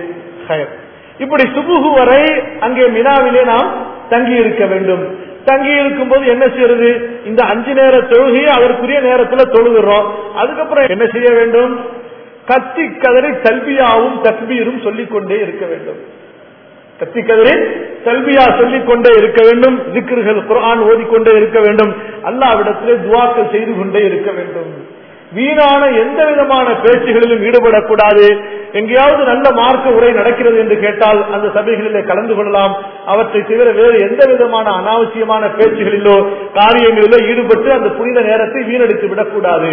[SPEAKER 1] இப்படி சுபுகு வரை அங்கே மினாவிலே நாம் தங்கி இருக்க வேண்டும் தங்கி இருக்கும் போது என்ன செய்யறது இந்த அஞ்சு நேர தொழுகையை அதற்குரிய நேரத்தில் தொழுகிறோம் அதுக்கப்புறம் என்ன செய்ய வேண்டும் கத்தி கதறி தல்பியாவும் தக்பீரும் சொல்லிக் கொண்டே இருக்க வேண்டும் கத்தி கதறி தல்பியா சொல்லிக் கொண்டே இருக்க வேண்டும் திக்ருகள் குரான் ஓதிக்கொண்டே இருக்க வேண்டும் அல்லாவிடத்திலே துவாக்கள் செய்து கொண்டே இருக்க வேண்டும் வீணான எந்த விதமான பேச்சுகளிலும் ஈடுபடக்கூடாது எங்கேயாவது நல்ல மார்க்க உரை நடக்கிறது என்று கேட்டால் அந்த சபைகளிலே கலந்து கொள்ளலாம் அவற்றை தவிர வேறு எந்த விதமான அனாவசியமான பேச்சுகளிலோ காரியங்களிலோ ஈடுபட்டு அந்த புனித நேரத்தை வீணடித்து விடக்கூடாது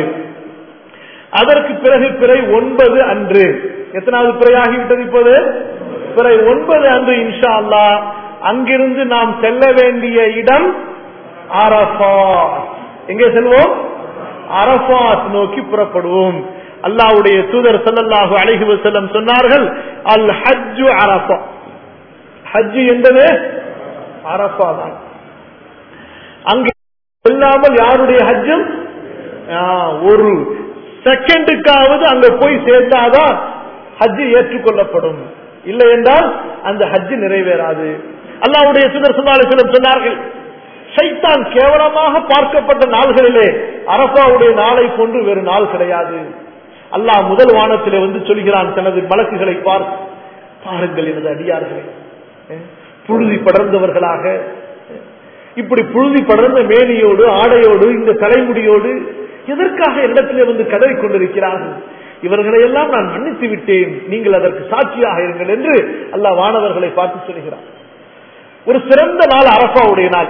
[SPEAKER 1] அதற்கு பிறகு பிறை ஒன்பது அன்று எத்தனாவது பிறையாகிவிட்டது இப்போது பிறை ஒன்பது அன்று இன்ஷா அல்லா அங்கிருந்து நாம் செல்ல வேண்டிய இடம் அரபா எங்கே செல்வோம் அரபாத் நோக்கி புறப்படுவோம் அல்லாவுடைய தூதர் சல்லல்லாஹு அலைஹி வஸல்லம் சொன்னார்கள் அல் ஹஜ்ஜு அரபா ஹஜ் என்பது அரபா தான் அங்கே இல்லாமல் யாருடைய ஹஜ்ஜும் ஒரு செகண்டுக்காவது அங்க போய் சேர்ந்தாதான் ஹஜ் ஏற்றுக்கொள்ளப்படும் இல்லை என்றால் அந்த ஹஜ் நிறைவேறாது அல்லாவுடைய சுதர் சுல்லாசலம் சொன்னார்கள் சைத்தான் கேவலமாக பார்க்கப்பட்ட நாள்களிலே அரபாவுடைய நாளை போன்று வேறு நாள் கிடையாது அல்லாஹ் முதல் வானத்திலே வந்து சொல்கிறான் தனது மலக்குகளை பார் பாருங்கள் எனது அடியார்களை புழுதி படர்ந்தவர்களாக இப்படி புழுதி படர்ந்த மேனியோடு ஆடையோடு இந்த தலைமுடியோடு எதற்காக இடத்திலே வந்து கதறி கொண்டிருக்கிறார்கள் இவர்களை எல்லாம் நான் மன்னித்து விட்டேன் நீங்கள் அதற்கு சாட்சியாக இருங்கள் என்று அல்லாஹ் வானவர்களை பார்த்து சொல்கிறார் ஒரு சிறந்த நாள் அரபாவுடைய நாள்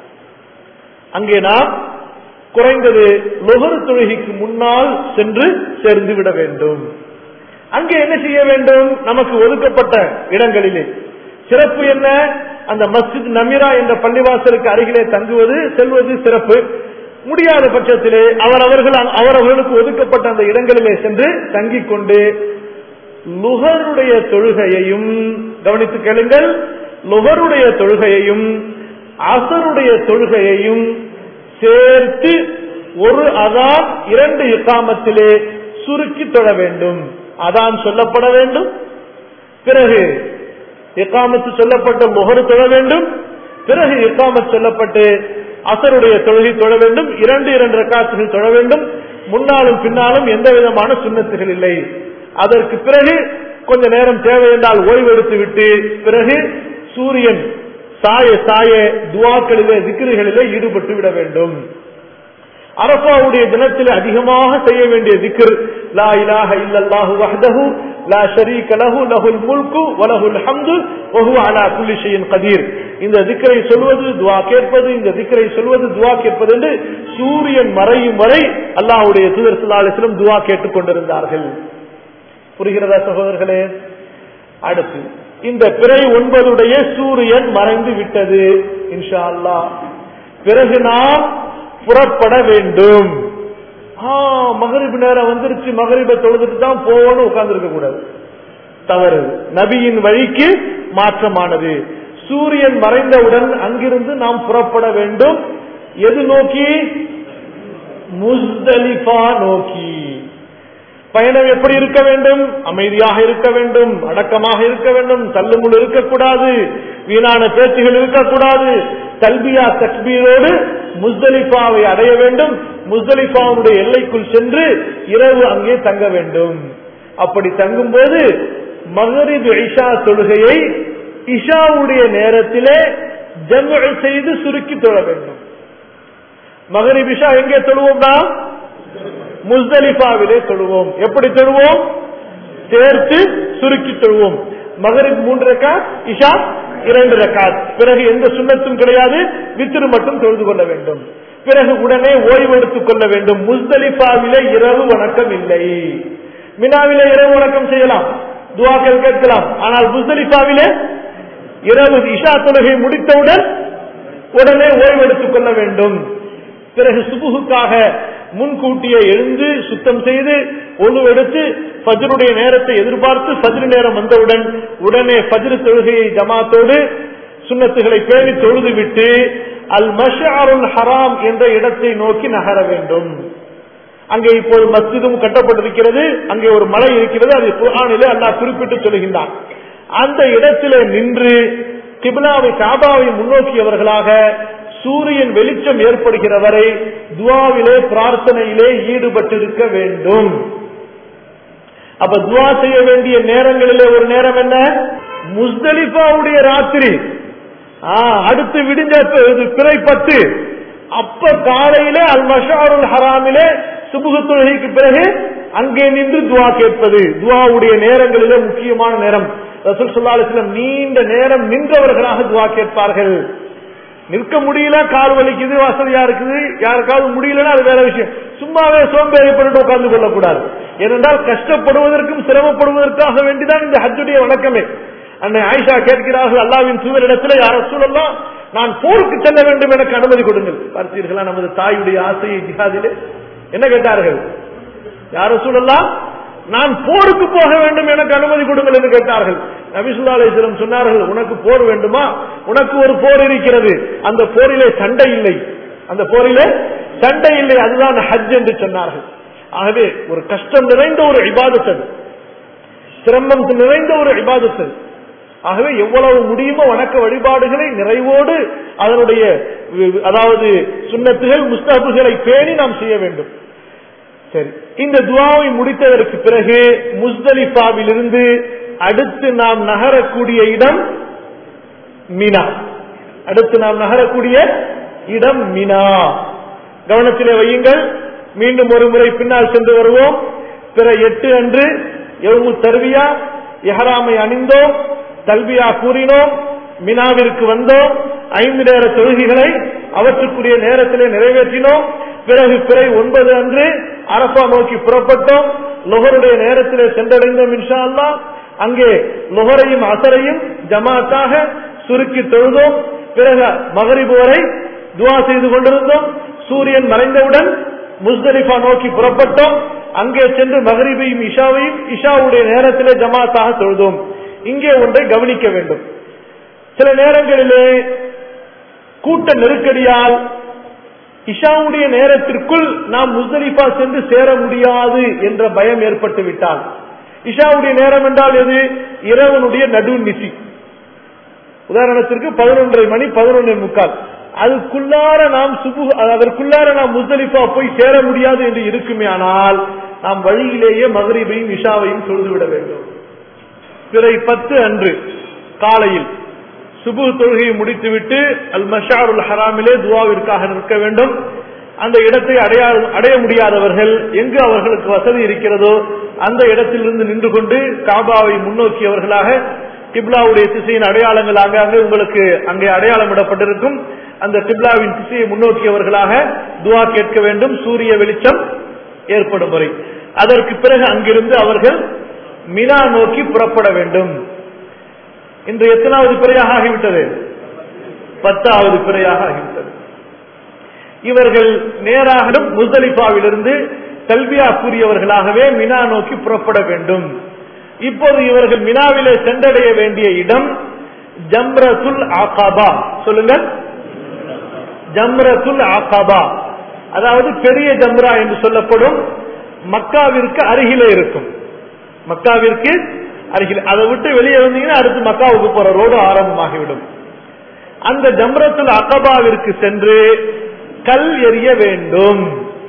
[SPEAKER 1] அங்கே நாம் குறைந்தது லொகரு தொழுகைக்கு முன்னால் சென்று சேர்ந்து விட வேண்டும் அங்கே என்ன செய்ய வேண்டும் நமக்கு ஒதுக்கப்பட்ட இடங்களிலே சிறப்பு என்ன அந்த மஸ்ஜித் நமீரா என்ற பள்ளிவாசலுக்கு அருகிலே தங்குவது செல்வது சிறப்பு முடியாத பட்சத்திலே அவரவர்கள் அவரவர்களுக்கு ஒதுக்கப்பட்ட அந்த இடங்களிலே சென்று தங்கிக் கொண்டு லுகருடைய தொழுகையையும் கவனித்து கேளுங்கள் லுகருடைய தொழுகையையும் அசருடைய தொழுகையையும் சேர்த்து ஒரு அதான் இரண்டு இக்காமத்திலே சுருக்கி தொழ வேண்டும் அதான் சொல்லப்பட வேண்டும் பிறகு இக்காமத்து சொல்லப்பட்ட முகரு தொழ வேண்டும் பிறகு இக்காமத் சொல்லப்பட்டு அசருடைய தொழுகை தொழ வேண்டும் இரண்டு இரண்டு ரக்காத்துகள் தொழ வேண்டும் முன்னாலும் பின்னாலும் எந்த விதமான சுண்ணத்துகள் இல்லை அதற்கு பிறகு கொஞ்ச நேரம் தேவை என்றால் ஓய்வெடுத்து விட்டு பிறகு சூரியன் சாய சாய துவாக்களிலே திக்கிரிகளிலே ஈடுபட்டு விட வேண்டும் அரபாவுடைய தினத்தில் அதிகமாக செய்ய வேண்டிய திக்ர் லா இலாஹ இல்லல்லாஹு வஹ்தஹு லா ஷரீக லஹு லஹுல் முல்கு வலஹுல் ஹம்து வஹுவ அலா குல்லி ஷைஇன் கதீர் இந்த திக்ரை சொல்வது துவா கேட்பது இந்த திக்ரை சொல்வது துவா கேட்பது என்று சூரியன் மறையும் வரை அல்லாஹ்வுடைய தூதர் ஸல்லல்லாஹு அலைஹி வஸல்லம் துவா கேட்டுக் கொண்டிருந்தார்கள் புரிகிறதா சகோதரர்களே அடுத்து இந்த பிறை ஒன்பதுடைய சூரியன் மறைந்து விட்டது இன்ஷா அல்லா பிறகு நாம் புறப்பட வேண்டும் மகரிபு நேரம் வந்துருச்சு மகரிபை தொழுதுட்டு தான் போகணும் உட்கார்ந்து கூடாது தவறு நபியின் வழிக்கு மாற்றமானது சூரியன் மறைந்தவுடன் அங்கிருந்து நாம் புறப்பட வேண்டும் எது நோக்கி முஸ்தலிஃபா நோக்கி பயணம் எப்படி இருக்க வேண்டும் அமைதியாக இருக்க வேண்டும் அடக்கமாக இருக்க வேண்டும் தள்ளுமுள் இருக்கக்கூடாது வீணான பேச்சுகள் இருக்கக்கூடாது தல்பியா தக்பீரோடு முஸ்தலிஃபாவை அடைய வேண்டும் முஸ்தலிஃபாவுடைய எல்லைக்குள் சென்று இரவு அங்கே தங்க வேண்டும் அப்படி தங்கும் போது மகரிப் இஷா தொழுகையை இஷாவுடைய நேரத்திலே ஜம்உ செய்து சுருக்கி தொழ வேண்டும் மகரிப் இஷா எங்கே தொழுவோம்னா முஸ்தலிஃபாவிலே தொழுவோம் எப்படி தொழுவோம் சேர்த்து சுருக்கி தொழுவோம் மகரிப் மூன்று ரக்காத் இஷா இரண்டு ரக்காத் பிறகு எந்த சுண்ணத்தும் கிடையாது வித்திரு மட்டும் தொழுது கொள்ள வேண்டும் பிறகு உடனே ஓய்வு எடுத்துக் கொள்ள வேண்டும் முஸ்தலிஃபாவிலே இரவு வணக்கம் இல்லை மினாவிலே இரவு வணக்கம் செய்யலாம் துவாக்கள் கேட்கலாம் ஆனால் முஸ்தலிஃபாவிலே இரவு இஷா தொழுகை முடித்தவுடன் உடனே ஓய்வு எடுத்துக் கொள்ள வேண்டும் பிறகு சுபுகுக்காக முன்கூட்டியே எழுந்து சுத்தம் செய்து ஒழுவெடுத்து ஃபஜ்ருடைய நேரத்தை எதிர்பார்த்து ஃபஜ்ரு நேரம் வந்தவுடன் உடனே ஃபஜ்ரு தொழுகையை ஜமாத்தோடு சுண்ணத்துகளை பேணி தொழுது விட்டு அல் மஷாருல் ஹராம் என்ற இடத்தை நோக்கி நகர வேண்டும் அங்கே இப்போது மஸ்ஜிதும் கட்டப்பட்டிருக்கிறது அங்கே ஒரு மலை இருக்கிறது அது குர்ஆனிலே அல்லாஹ் குறிப்பிட்டு சொல்கின்றான் அந்த இடத்திலே நின்று கிபிலாவை காபாவை முன்னோக்கியவர்களாக சூரியன் வெளிச்சம் ஏற்படுகிற வரை துவாவிலே பிரார்த்தனையிலே ஈடுபட்டிருக்க வேண்டும் அப்ப துவா செய்ய வேண்டிய நேரங்களிலே ஒரு நேரம் என்ன முஸ்தலிஃபாவுடைய ராத்திரி ஆ, அடுத்து விடிஞ்ச பி- இது பிறை பத்து அப்ப காலையிலே அல் மஷாருல் ஹராமிலே சுபுகு தொழுகைக்கு பிறகு அங்கே நின்று துவா கேட்பது துவாவுடைய நேரங்களிலே முக்கியமான நேரம் ரசூல் ஸல்லல்லாஹு அலைஹி வஸல்லம் நீண்ட நேரம் நின்றவர்களாக துவா கேட்பார்கள் நிற்க முடியல கால் வலிக்குது வசதியா இருக்குது யாருக்காவது முடியலன்னா அது வேற விஷயம் சும்மாவே சோம்பேறிப்பட்டு உட்கார்ந்து கொள்ளக்கூடாது ஏனென்றால் கஷ்டப்படுவதற்கும் சிரமப்படுவதற்காக வேண்டிதான் இந்த ஹஜ்ஜுடைய வணக்கமே அன்னை ஆயிஷா கேட்கிறார்கள் அல்லாவின் தூதரிடத்தில் யார சூழல்லாம் நான் போருக்கு செல்ல வேண்டும் எனக்கு அனுமதி கொடுங்கள் பார்த்தீர்களா நமது தாயுடைய ஆசையை ஜிஹாதிலே என்ன கேட்டார்கள் யார சூழல்லாம் நான் போருக்கு போக வேண்டும் எனக்கு அனுமதி கொடுங்கள் என்று கேட்டார்கள் நபிசுல்லா அலிஸ்லம் சொன்னார்கள் உனக்கு போர் வேண்டுமா உனக்கு ஒரு போர் இருக்கிறது அந்த போரிலே சண்டை இல்லை அந்த போரிலே சண்டை இல்லை அதுதான் ஹஜ் என்று சொன்னார்கள் ஆகவே ஒரு கஷ்டம் நிறைந்த ஒரு இபாதத் அது சிரமம் நிறைந்த ஒரு இபாதத் அது ஆகவே எவ்வளவு முடியுமோ வணக்க வழிபாடுகளை நிறைவோடு அதனுடைய வி- அதாவது சுண்ணத்துகள் முஸ்தபுகளை பேணி நாம் செய்ய வேண்டும் சரி இந்த துவாவை முடித்ததற்கு பிறகு முஸ்தலிஃபாவிலிருந்து அடுத்து நாம் நகரக்கூடிய இடம் மினா அடுத்து நாம் நகரக்கூடிய இடம் மினா கவனத்திலே வையுங்கள் மீண்டும் ஒரு முறை பின்னால் சென்று வருவோம் பிற எட்டு அன்று எவ்வு தருவியா எஹராமை அணிந்தோம் தல்பியா கூறினோம் மினாவிற்கு வந்தோம் ஐந்து நேர தொழுகைகளை அவற்றுக்குரிய நேரத்திலே நிறைவேற்றினோம் பிறகு பிறை ஒன்பது அன்று அரபா நோக்கி புறப்பட்டோம் லொஹருடைய நேரத்திலே சென்றடைந்தோம் இன்ஷா அல்லாஹ் அங்கே லொஹரையும் அசரையும் ஜமாத்தாக சுருக்கி தொழுதோம் பிறகு மகரிபு வரை துவா செய்து கொண்டிருந்தோம் சூரியன் மறைந்தவுடன் முஸ்தலிஃபா நோக்கி புறப்பட்டோம் அங்கே சென்று மகரிபையும் இஷாவையும் இஷாவுடைய நேரத்திலே ஜமாத்தாக தொழுதோம் இங்கே ஒன்றை கவனிக்க வேண்டும் சில நேரங்களிலே கூட்ட நெருக்கடியால் இஷாவுடைய நேரத்திற்குள் நாம் முஸ்தலிஃபா சென்று சேர முடியாது என்ற பயம் ஏற்பட்டு விட்டால் இஷாவுடைய நேரம் என்றால் எது இரவனுடைய நடு நிசி உதாரணத்திற்கு பதினொன்றரை மணி பதினொன்றே முக்கால் அதுக்குள்ளார நாம் சுபு அதற்குள்ளார நாம் முஸ்தலிஃபா போய் சேர முடியாது என்று இருக்குமே ஆனால் நாம் வழியிலேயே மகரிபையும் இஷாவையும் தொழுதுவிட வேண்டும் பிறை பத்து அன்று காலையில் சுபு தொழுகையை முடித்துவிட்டு அல் மஷாருல் ஹராமிலே துவாவிற்காக நிற்க வேண்டும் அந்த இடத்தை அடைய அடைய முடியாதவர்கள் எங்கு அவர்களுக்கு வசதி இருக்கிறதோ அந்த இடத்திலிருந்து நின்று கொண்டு காபாவை முன்னோக்கியவர்களாக கிப்லாவுடைய திசையின் அடையாளங்கள் ஆங்காங்கே உங்களுக்கு அங்கே அடையாளம் இடப்பட்டிருக்கும் அந்த கிப்லாவின் திசையை முன்னோக்கியவர்களாக துவா கேட்க வேண்டும் சூரிய வெளிச்சம் ஏற்படும் வரை அதற்கு பிறகு அங்கிருந்து அவர்கள் மினா நோக்கி புறப்பட வேண்டும் இன்று எத்தனாவது பிறையாக ஆகிவிட்டது பத்தாவது பிறையாக ஆகிவிட்டது இவர்கள் நேராக முஸ்தலிஃபாவிலிருந்து கல்வியா கூறியவர்களாகவே மினா நோக்கி புறப்பட வேண்டும் இப்போது இவர்கள் மினாவிலே சென்றடைய வேண்டிய இடம் ஜம்ரத்துல் ஆகாபா சொல்லுங்க ஜம்ரத்துல் ஆகாபா அதாவது பெரிய ஜம்ரா என்று சொல்லப்படும் மக்காவிற்கு அருகிலே இருக்கும் மக்காவிற்கு அருகில் அதை விட்டு வெளியே வந்தீங்கன்னா அடுத்து மக்காவுக்கு போற ரோடு ஆரம்பமாகிவிடும் அந்த ஜம்ரத்துல் அகபாவிற்கு சென்று கல் எறிய வேண்டும்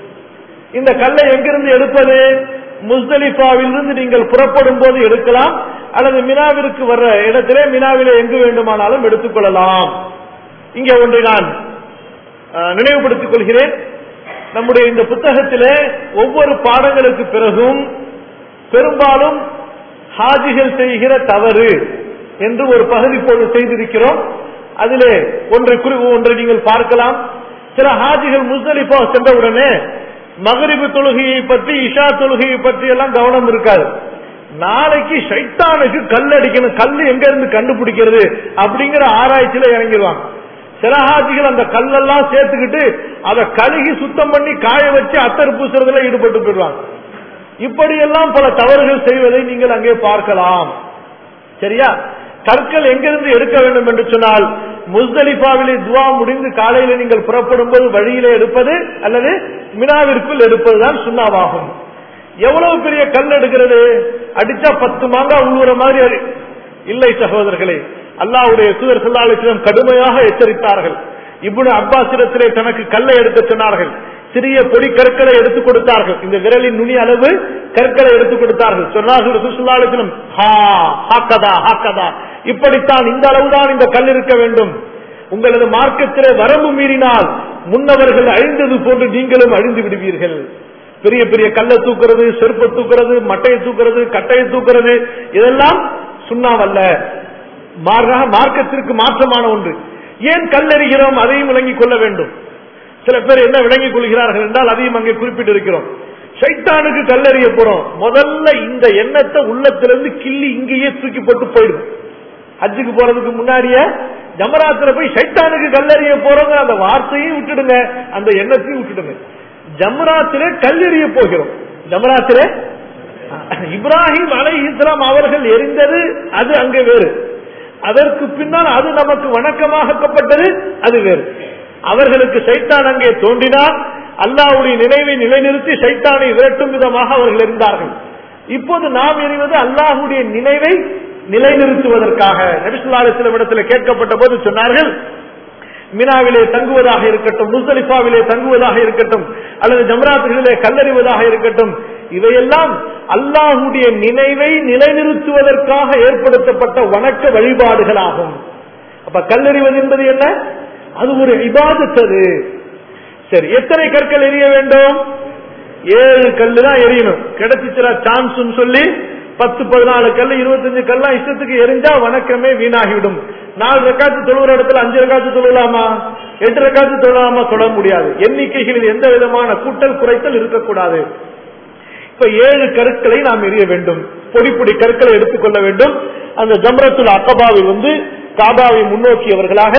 [SPEAKER 1] இந்த கல்லை எங்கிருந்து எடுப்பது முஸ்தலிஃபாவிலிருந்து நீங்கள் புறப்படும் போது எடுக்கலாம் அல்லது மினாவிற்கு வர்ற இடத்திலே மினாவிலே எங்கு வேண்டுமானாலும் எடுத்துக்கொள்ளலாம் இங்கே ஒன்றை நான் அஹ், நினைவுபடுத்திக் கொள்கிறேன் நம்முடைய இந்த புத்தகத்திலே ஒவ்வொரு பாடங்களுக்கு பிறகும் பெரும்பாலும் ஹாஜிகள் செய்கிற தவறு என்று ஒரு பகுதி இப்போது செய்திருக்கிறோம் அதிலே ஒன்றை குறி ஒன்றை நீங்கள் பார்க்கலாம் சில ஹாஜிகள் முஸ்தலிஃபா சென்றவுடனே மகரிபு தொழுகையை பற்றி இஷா தொழுகையை பற்றி எல்லாம் கவனம் இருக்காது நாளைக்கு ஷைத்தானுக்கு கல் அடிக்கணும் கல் எங்க இருந்து கண்டுபிடிக்கிறது அப்படிங்கிற ஆராய்ச்சியில இறங்கிடுவாங்க சில ஹாஜிகள் அந்த கல்லெல்லாம் சேர்த்துக்கிட்டு அதை கழுகி சுத்தம் பண்ணி காய வச்சு அத்தர் பூசுறதுல ஈடுபட்டு போயிடுவாங்க இப்படியெல்லாம் பல தவறுகள் செய்வதை நீங்கள் அங்கே பார்க்கலாம் சரியா கற்கள் எங்கிருந்து எடுக்க வேண்டும் என்று சொன்னால் முஸ்தலிஃபாவிலே துவா முடிந்து காலையில நீங்கள் புறப்படும் போது வழியிலே எடுப்பது அல்லது மினாவிற்குள் எடுப்பதுதான் சுண்ணாவாகும் எவ்வளவு பெரிய கல் எடுக்கிறது அடிச்சா பத்து மாங்காய் உள்ளுற மாதிரி அடி- இல்லை சகோதரர்களே அல்லாஹ்வுடைய தூதர் ஸல்லல்லாஹு அலைஹி வஸல்லம் கடுமையாக எச்சரித்தார்கள் இப்னு அப்பாஸிடத்திலே தனக்கு கல்லை எடுக்க சொன்னார்கள் சிறிய பொடி கற்களை எடுத்துக் கொடுத்தார்கள் இந்த விரலின் நுனி அளவு கற்களை எடுத்துக் கொடுத்தார்கள் சொன்னார்கள் ரசூல் ஸல்லல்லாஹு அலைஹி வஸல்லம் ஹா ஹாக்கதா ஹாக்கதா இப்படித்தான் இந்த அளவுதான் இந்த கல் இருக்க வேண்டும் உங்களது மார்க்கத்திலே வரம்பு மீறினால் முன்னவர்கள் அழிந்தது போன்று நீங்களும் அழிந்து விடுவீர்கள் பெரிய பெரிய கல்லை தூக்குறது செருப்பை தூக்குறது மட்டையை தூக்குறது கட்டையை தூக்குறது இதெல்லாம் சுண்ணாவல்ல மாறாக மார்க்கத்திற்கு மாற்றமான ஒன்று ஏன் கல்லெறிகிறோம் அதையும் விளங்கிக் கொள்ள வேண்டும் சில பேர் என்ன விளங்கிக் கொள்கிறார்கள் என்றால் அதையும் அங்கே குறிப்பிட்டிருக்கிறோம் சைத்தானுக்கு கல்லெறிய போறோம் முதல்ல இந்த எண்ணத்தை உள்ளத்திலிருந்து கிள்ளி இங்கேயே தூக்கி போட்டு போயிடும் ஹஜ்ஜுக்கு போறதுக்கு முன்னாடியே ஜமராத்துல போய் சைத்தானுக்கு கல்லெறிய போறோங்க அந்த வார்த்தையும் விட்டுடுங்க அந்த எண்ணத்தையும் விட்டுடுங்க ஜமராத்திலே கல்லெறிய போகிறோம் ஜமராத்திலே இப்ராஹிம் அலை இஸ்லாம் அவர்கள் எரிந்தது அது அங்கே வேறு அதற்கு பின்னால் அது நமக்கு வணக்கமாக்கப்பட்டது அது வேறு அவர்களுக்கு சைத்தான் அங்கே தோன்றினார் அல்லாஹ்வுடைய நினைவை நிலைநிறுத்தி சைத்தானை விரட்டும் விதமாக அவர்கள் இருந்தார்கள் இப்போது நாம் எறிவது அல்லாஹ்வுடைய நினைவை நிலைநிறுத்துவதற்காக நபிசுல்லாசிலம் இடத்துல கேட்கப்பட்ட போது சொன்னார்கள் மினாவிலே தங்குவதாக இருக்கட்டும் முஸ்தலிஃபாவிலே தங்குவதாக இருக்கட்டும் அல்லது ஜம்ராத்துகளிலே கல்லறிவதாக இருக்கட்டும் இவையெல்லாம் அல்லாஹுடைய நினைவை நிலைநிறுத்துவதற்காக ஏற்படுத்தப்பட்ட வணக்க வழிபாடுகளாகும் அப்ப கல்லறிவது என்பது என்ன அது ஒரு இபாதத் அது சரி எத்தனை கற்கள் எரிய வேண்டும் ஏழு கல்லு தான் எரியணும் கிடைச்சிச்சுரா சான்ஸ் சொல்லி பத்து பதினாலு கல்லு இருபத்தஞ்சு கல்லாம் இஷ்டத்துக்கு எரிஞ்சா வணக்கமே வீணாகிவிடும் நாலு ரக்காத்து தொழுகிற இடத்துல அஞ்சு ரக்காத்து தொழலாமா எட்டு ரக்காத்து தொழலாமா தொழ முடியாது எண்ணிக்கைகளில் எந்த விதமான கூட்டல் குறைத்தல் இருக்கக்கூடாது இப்ப ஏழு கற்களை நாம் எரிய வேண்டும் பொடி பொடி கற்களை எடுத்துக்கொள்ள வேண்டும் அந்த ஜம்ரத்துல் அக்கபாவை வந்து காபாவை முன்னோக்கியவர்களாக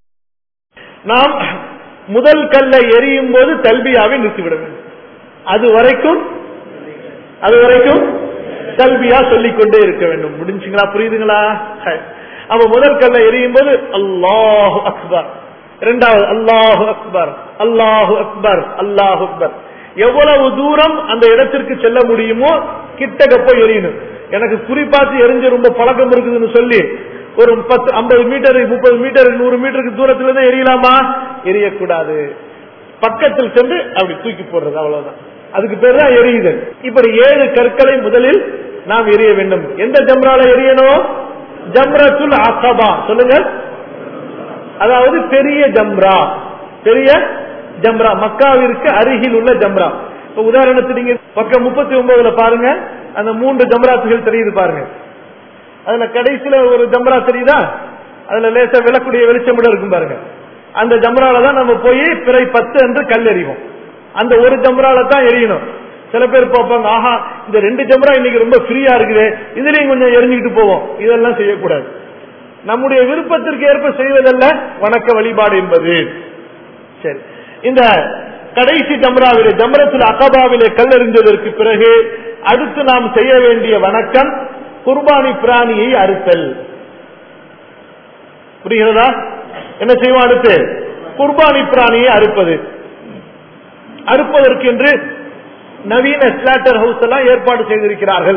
[SPEAKER 1] நாம் முதல் கல்லை எரியும் போது தல்பியாவை நிறுத்திவிட வேண்டும் அது வரைக்கும் அது வரைக்கும் தல்பியா சொல்லிக் கொண்டே இருக்க வேண்டும் முடிஞ்சுங்களா புரியுதுங்களா ஹை. அப்ப முதல் கல்லை எரியும் போது அல்லாஹு அக்பர் இரண்டாவது அல்லாஹு அக்பர் அல்லாஹு அக்பர் அல்லாஹு அக்பர் எவ்வளவு தூரம் அந்த இடத்திற்கு செல்ல முடியுமோ கிட்டக்க போய் எரியணும் எனக்கு குறிப்பாத்து எரிஞ்சு ரொம்ப பழக்கம் இருக்குதுன்னு சொல்லி ஒரு பத்து ஐம்பது மீட்டர் முப்பது மீட்டர் நூறு மீட்டருக்கு தூரத்துல இருந்து எரியலாமா எரியக்கூடாது பக்கத்தில் சென்று அப்படி தூக்கி போடுறது அவ்வளவுதான் அதுக்கு பேர் தான் எரியுதல் இப்படி ஏழு கற்களை முதலில் நாம் எரிய வேண்டும் எந்த ஜம்ரால எரியணும் ஜம்ரத்துல் அசபா சொல்லுங்க அதாவது பெரிய ஜம்ரா பெரிய ஜம்ரா மக்காவிற்கு அருகில் உள்ள ஜம்ரா இப்ப உதாரணத்துக்கு நீங்க பக்கம் முப்பத்தி ஒன்பதுல பாருங்க அந்த மூன்று ஜம்ராத்துகள் தெரியுது பாருங்க அதுல கடைசியில ஒரு ஜம்ரா தெரியுதா அதுல லேசா விளக்குடைய வெளிச்சம் கூட இருக்கும் பாருங்க அந்த ஜம்ரால தான் நம்ம போய் பிறை பத்து என்று கல் எறிவோம் அந்த ஒரு ஜம்ரால தான் எரியணும் சில பேர் பார்ப்பாங்க ஆஹா இந்த ரெண்டு ஜம்ரா இன்னைக்கு ரொம்ப ஃப்ரீயா இருக்குது இதுலயும் கொஞ்சம் எரிஞ்சுக்கிட்டு போவோம் இதெல்லாம் செய்யக்கூடாது நம்முடைய விருப்பத்திற்கு ஏற்ப செய்வதல்ல வணக்க வழிபாடு என்பது சரி இந்த கடைசி ஜம்ராவிலே ஜம்ரத்தில் அகபாவிலே கல்லெறிந்ததற்கு பிறகு அடுத்து நாம் செய்ய வேண்டிய வணக்கம் குர்பானி பிராணியை அறுத்தல் புரிகிறதா என்ன செய்வோம் அடுத்து குர்பானி பிராணியை அறுப்பது அறுப்பதற்கு என்று நவீன ஸ்லாட்டர் ஹவுஸ் எல்லாம் ஏற்பாடு செய்திருக்கிறார்கள்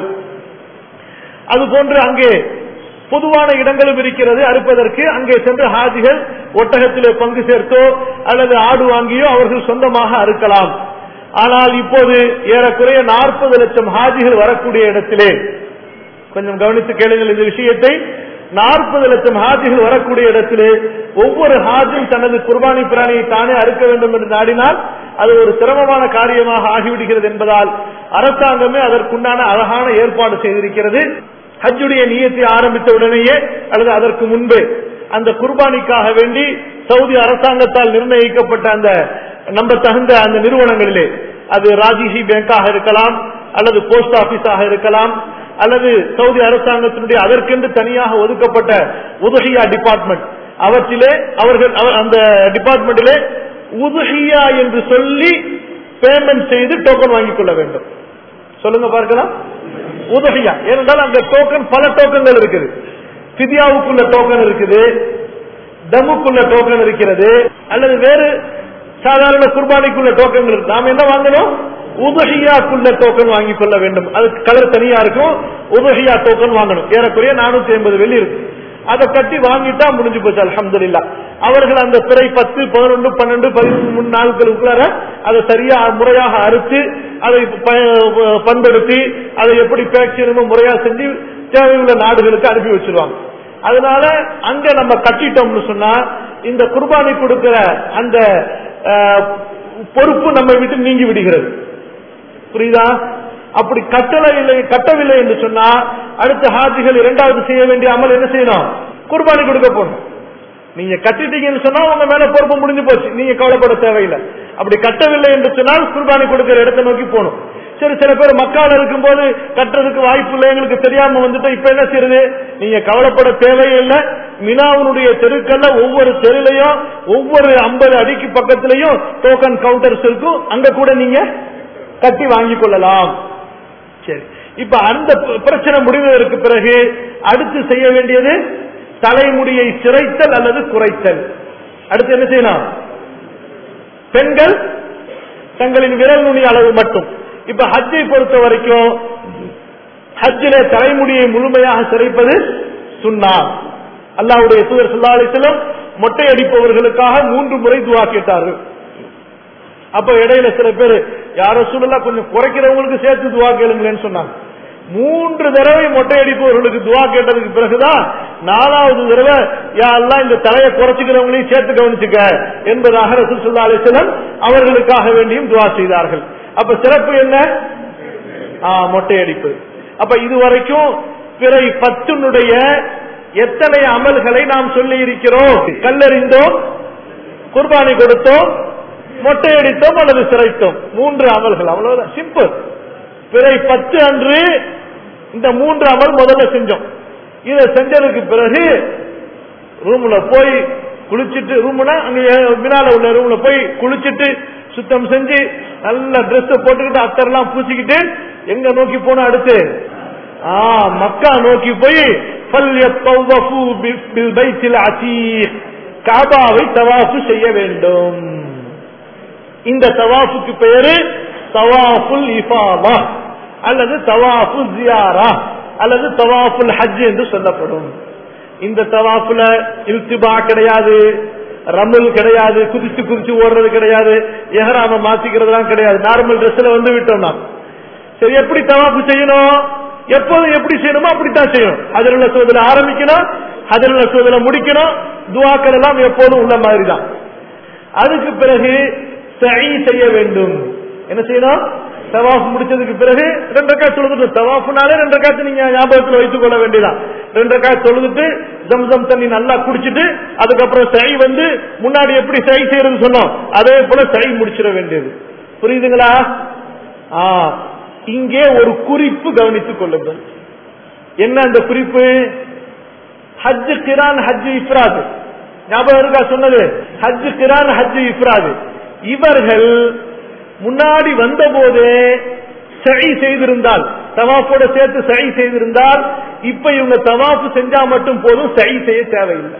[SPEAKER 1] அதுபோன்று அங்கே பொதுவான இடங்களும் இருக்கிறது அறுப்பதற்கு அங்கே சென்று ஹாஜிகள் ஒட்டகத்திலே பங்கு சேர்த்தோ அல்லது ஆடு வாங்கியோ அவர்கள் சொந்தமாக அறுக்கலாம் ஆனால் இப்போது ஏறக்குறைய நாற்பது லட்சம் ஹாஜிகள் வரக்கூடிய இடத்திலே கொஞ்சம் கவனித்து கேளுங்கள் இந்த விஷயத்தை நாற்பது லட்சம் ஹாஜிகள் வரக்கூடிய இடத்திலே ஒவ்வொரு ஹாஜும் தனது குர்பானி பிராணியை தானே அறுக்க வேண்டும் என்று நாடினால் அது ஒரு சிரமமான காரியமாக ஆகிவிடுகிறது என்பதால் அரசாங்கமே அதற்குண்டான அழகான ஏற்பாடு செய்திருக்கிறது ஹஜ்ஜுடைய நியத்தை ஆரம்பித்த உடனேயே அல்லது அதற்கு முன்பே அந்த குர்பானிக்காக வேண்டி சவுதி அரசாங்கத்தால் நிர்ணயிக்கப்பட்ட அந்த நம்ப தகுந்த அந்த நிறுவனங்களிலே அது ராஜிஹி பேங்காக இருக்கலாம் அல்லது போஸ்ட் ஆபீஸாக இருக்கலாம் அல்லது சவுதி அரசாங்கத்தினுடைய அதற்கென்று தனியாக ஒதுக்கப்பட்ட உதகியா டிபார்ட்மெண்ட் அவற்றிலே அவர்கள் அவ- அந்த டிபார்ட்மெண்டிலே உதுஹியா என்று சொல்லி பேமெண்ட் செய்து டோக்கன் வாங்கிக் கொள்ள வேண்டும் சொல்லுங்க பார்க்கலாம் உதவியா ஏனென்றால் அந்த டோக்கன் பல டோக்கன்கள் இருக்குது பிதியாவுக்குள்ள டோக்கன் இருக்குது தமுக்குள்ள டோக்கன் இருக்கிறது அல்லது வேறு சாதாரண குர்பானிக்குள்ள டோக்கன்கள் இருக்கு நாம என்ன வாங்கணும் உதகியாக்குள்ள டோக்கன் வாங்கிக் கொள்ள வேண்டும் அதுக்கு கலர் தனியா இருக்கும் உதகியா டோக்கன் வாங்கணும் ஏறக்குறைய நானூத்தி ஐம்பது வெள்ளி இருக்கு அதை கட்டி வாங்கிட்டா முடிஞ்சு போச்சு அல்ஹம்துலில்லா அவர்கள் அந்த பிறை பத்து பதினொன்று பன்னெண்டு பதிமூணு நாட்களுக்குள்ளார அதை சரியா முறையாக அறுத்து அதை ப- பண்படுத்தி அதை எப்படி பேக் செய்யணுமோ முறையா செஞ்சு தேவையுள்ள நாடுகளுக்கு அனுப்பி வச்சிருவாங்க அதனால அங்க நம்ம கட்டிட்டோம்னு சொன்னா இந்த குர்பானி கொடுக்கிற அந்த அஹ், பொறுப்பு நம்ம விட்டு நீங்கி விடுகிறது புரியுதா அப்படி கட்டளை இல்லை கட்டவில்லை என்று சொன்னா அடுத்த ஹாஜிகள் இரண்டாவது செய்ய வேண்டிய அமல் என்ன செய்யணும் குர்பானி கொடுக்க போகணும் நீங்க கட்டிட்டீங்கன்னு சொன்னா உங்க மேல பொறுப்பு முடிஞ்சு போச்சு நீங்க கவலைப்பட தேவையில்லை அப்படி கட்டவில்லை என்று சொன்னால் குர்பானி கொடுக்கிற இடத்தை நோக்கி போகணும் சரி சில பேர் மக்கால இருக்கும்போது கட்டுறதுக்கு வாய்ப்பு இல்லை எங்களுக்கு தெரியாம வந்துட்டு இப்ப என்ன செய்யறது நீங்க கவலைப்பட தேவையில்லை மினாவுடைய தெருக்கள்ல ஒவ்வொரு தெருலையும் ஒவ்வொரு ஐம்பது அடிக்கு பக்கத்திலையும் டோக்கன் கவுண்டர்ஸ் இருக்கும் அங்க கூட நீங்க கட்டி வாங்கிக் கொள்ளலாம் சரி இப்ப அந்த ப- பிரச்சனை முடிவதற்கு பிறகு அடுத்து செய்ய வேண்டியது தலைமுடியை சிரைத்தல் அல்லது குறைத்தல் அடுத்து என்ன செய்யணும் பெண்கள் தங்களின் விரல் நுனி அளவு மட்டும் இப்ப ஹஜ்ஜை பொறுத்த வரைக்கும் ஹஜ்ஜில தலைமுடியை முழுமையாக சிரைப்பது சுன்னா அல்லாஹ்வுடைய தூதர் ஸல்லல்லாஹு அலைஹி வஸல்லம் மொட்டை அடிப்பவர்களுக்காக மூன்று முறை துவா கேட்டார்கள் அப்ப இடையில சில பேர் யார சூழலா கொஞ்சம் குறைக்கிறவங்களுக்கு சேர்த்து துவா கேளுங்களேன்னு சொன்னாங்க மூன்று தடவை மொட்டை அடிப்பவர்களுக்கு துவா கேட்டதுக்கு பிறகுதான் நாலாவது தடவை யா அல்லாஹ் இந்த தலையை குறைச்சிக்கிறவங்களையும் சேர்த்து கவனிச்சுக்க என்பதாக ரசூல் ஸல்லல்லாஹு அலைஹி வஸல்லம் அவர்களுக்காக வேண்டியும் துவா செய்தார்கள் அப்ப சிறப்பு என்ன ஆ, மொட்டை அடிப்பு அப்ப இதுவரைக்கும் பிறை பத்தினுடைய எத்தனை அமல்களை நாம் சொல்லி இருக்கிறோம் கல்லறிந்தோம் குர்பானி கொடுத்தோம் மொட்டை அடித்தோம் அல்லது சிரைத்தோம் மூன்று அமல்கள் அவ்வளவுதான் சிம்பிள் பிறை பத்து அன்று இந்த மூன்று அமல் முதல்ல செஞ்சோம் இதை செஞ்சதுக்கு பிறகு ரூம்ல போய் குளிச்சிட்டு ரூம்னா அங்க பின்னால உள்ள ரூம்ல போய் குளிச்சிட்டு சுத்தம் செஞ்சு நல்ல Dress போட்டுக்கிட்டு அத்தர்லாம் பூசிக்கிட்டு எங்க நோக்கி போன அடுத்து ஆ மக்கா நோக்கி போய் ஃபல்யத்தவ்வஃபு பி- பில் பைத்தில் அசீக் காபாவை தவாஃபு செய்ய வேண்டும் இந்த தவாஃபுக்கு பெயரு தவாஃபுல் இஃபாதா அல்லது தவாஃபு ஜியாரா அல்லது தவாஃபுல் ஹஜ் என்று சொல்லப்படும் இந்த தவாஃபுல இல்திபா கிடையாது ரமல் கிடையாது குதிச்சு குதிச்சு ஓடுறது கிடையாது எஹராம மாத்திக்கிறதுலாம் கிடையாது நார்மல் ட்ரெஸ்ல வந்து விட்டோம் நாம் சரி எப்படி தவாப்பு செய்யணும் எப்போதும் எப்படி செய்யணுமோ அப்படித்தான் செய்யணும் அதில் சோதனை ஆரம்பிக்கணும் அதில் சோதனை முடிக்கணும் துவாக்கள் எல்லாம் எப்போதும் உள்ள மாதிரி தான் அதுக்கு பிறகு சை செய்ய வேண்டும் என்ன செய்யணும் தவாஃப் முடிச்சதுக்கு பிறகு ரெண்டு ரக்காய் தொழுதுட்டு தவாஃப்னாலே ரெண்டு ரக்காத்து நீங்க ஞாபகத்தில் வைத்துக் கொள்ள வேண்டியதான் ரெண்டு ரக்காய் தொழுதுட்டு ஜம்சம் தண்ணி நல்லா குடிச்சிட்டு அதுக்கப்புறம் சை வந்து முன்னாடி எப்படி சை செய்யறது சொன்னோம் அதே போல சை முடிச்சிட வேண்டியது புரியுதுங்களா ஆ இங்கே ஒரு குறிப்பு கவனித்துக் கொள்ளுங்கள் என்ன அந்த குறிப்பு ஹஜ் கிரான் ஹஜ் இஃப்ராது ஞாபகம் இருக்கா சொன்னது ஹஜ் கிரான் ஹஜ் இஃப்ராது இவர்கள் முன்னாடி வந்தபோதே சரி செய்திருந்தால் தவாஃபோட சேர்த்து சரி செய்திருந்தால் இப்ப இவங்க தவாஃபு செஞ்சா மட்டும் போதும் சரி செய்ய தேவையில்லை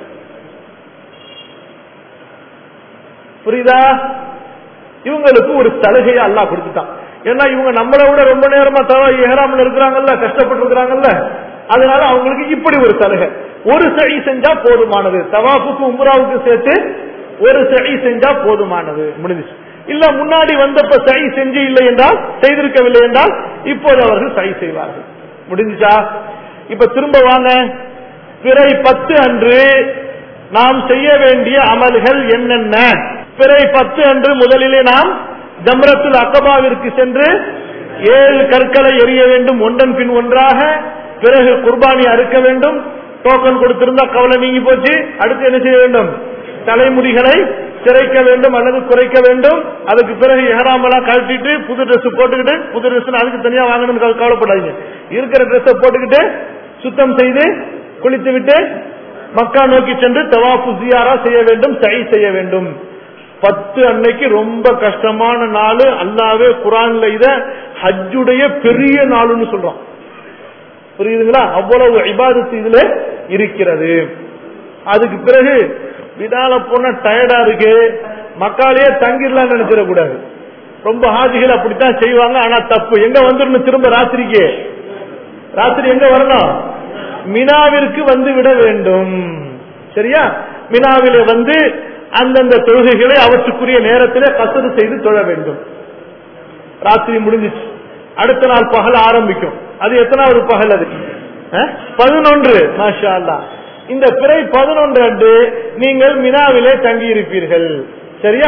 [SPEAKER 1] புரியுதா இவங்களுக்கு ஒரு சலுகையை அல்லாஹ் கொடுத்துட்டான் ஏன்னா இவங்க நம்மளை விட ரொம்ப நேரமா தவா ஏறாமல் இருக்கிறாங்கல்ல கஷ்டப்பட்டு இருக்கிறாங்கல்ல அதனால அவங்களுக்கு இப்படி ஒரு சலுகை ஒரு சரி செஞ்சா போதுமானது தவாஃபுக்கு உம்ராவுக்கு சேர்த்து ஒரு சரி செஞ்சா போதுமானது முடிஞ்சுச்சு இல்ல முன்னாடி வந்தப்ப சரி செஞ்சு இல்லை என்றால் செய்திருக்கவில்லை என்றால் இப்போது அவர்கள் சரி செய்வார்கள் முடிஞ்சுச்சா இப்ப திரும்ப வாங்க பிறை பத்து அன்று நாம் செய்ய வேண்டிய அமல்கள் என்னென்ன பிறை பத்து அன்று முதலிலே நாம் ஜம்ரத்துல் அக்கபாவிற்கு சென்று ஏழு கற்களை எரிய வேண்டும் ஒன்றன் பின் ஒன்றாக பிறகு குர்பானி அறுக்க வேண்டும் டோக்கன் கொடுத்திருந்தா கவலை நீங்கி போச்சு அடுத்து என்ன செய்ய வேண்டும் தலைமுடிகளை சிறைக்க வேண்டும் அல்லது குறைக்க வேண்டும் அதுக்கு பிறகு எஹராமெல்லாம் கழட்டிட்டு புது Dress போட்டுக்கிட்டு புது Dress அதுக்கு தனியா வாங்கணும்னு கவ- கவலைப்படாதீங்க இருக்கிற Dress போட்டுக்கிட்டு சுத்தம் செய்து குளித்து விட்டு மக்கா நோக்கி சென்று தவாஃபு ஜியாரா செய்ய வேண்டும் சை செய்ய வேண்டும் பத்து அன்னைக்கு ரொம்ப கஷ்டமான நாள் அல்லாவே குரான்ல இத ஹஜ்ஜுடைய பெரிய நாளுன்னு சொல்றோம் புரியுதுங்களா அவ்வளவு இபாதத்து இதுல இருக்கிறது அதுக்கு பிறகு விடால போனா டயர்டா இருக்கு மக்காலேயே தங்கிடலாம் நினைச்சிடக்கூடாது ரொம்ப ஹாஜிகள் அப்படித்தான் செய்வாங்க ஆனா தப்பு எங்க வந்துடணும் திரும்ப ராத்திரிக்கு ராத்திரி எங்க வரணும் மினாவிற்கு வந்து விட வேண்டும் சரியா மினாவிலே வந்து அந்தந்த தொழுகைகளை அவற்றுக்குரிய நேரத்திலே கசடு செய்து தொழ வேண்டும் ராத்திரி முடிஞ்சிச்சு அடுத்த நாள் பகல் ஆரம்பிக்கும் அது எத்தனாவது பகல் அது பதினொன்று மாஷா அல்லாஹ். இந்த பிறை பதினொன்று அன்று நீங்கள் மினாவிலே தங்கி இருப்பீர்கள் சரியா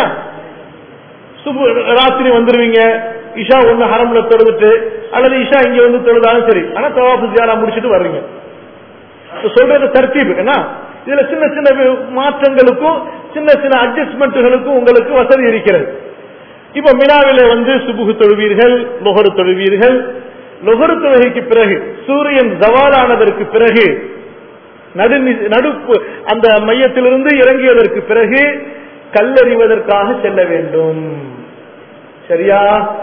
[SPEAKER 1] சுபு ராத்திரி வந்துருவீங்க இஷா ஒண்ணு ஹரம்ல தொழுதுட்டு அல்லது இஷா இங்க வந்து தொழுதாலும் சரி ஆனா தவாஃபு ஜியாரா முடிச்சிட்டு வர்றீங்க இப்ப சொல்றது தர்த்தீப் என்ன இதுல சின்ன சின்ன வி- மாற்றங்களுக்கும் சின்ன சின்ன அட்ஜஸ்ட்மெண்ட்டுகளுக்கும் உங்களுக்கு வசதி இருக்கிறது இப்ப மினாவில வந்து சுபுகு தொழுவீர்கள் நுகரு தொழுவீர்கள் நுகரு தொழுகைக்கு பிறகு சூரியன் ஜவாலானதற்கு பிறகு நடு நடுப்பு அந்த மையத்திலிருந்து இறங்கியதற்கு பிறகு கல்லறிவதற்காக செல்ல வேண்டும் சரியா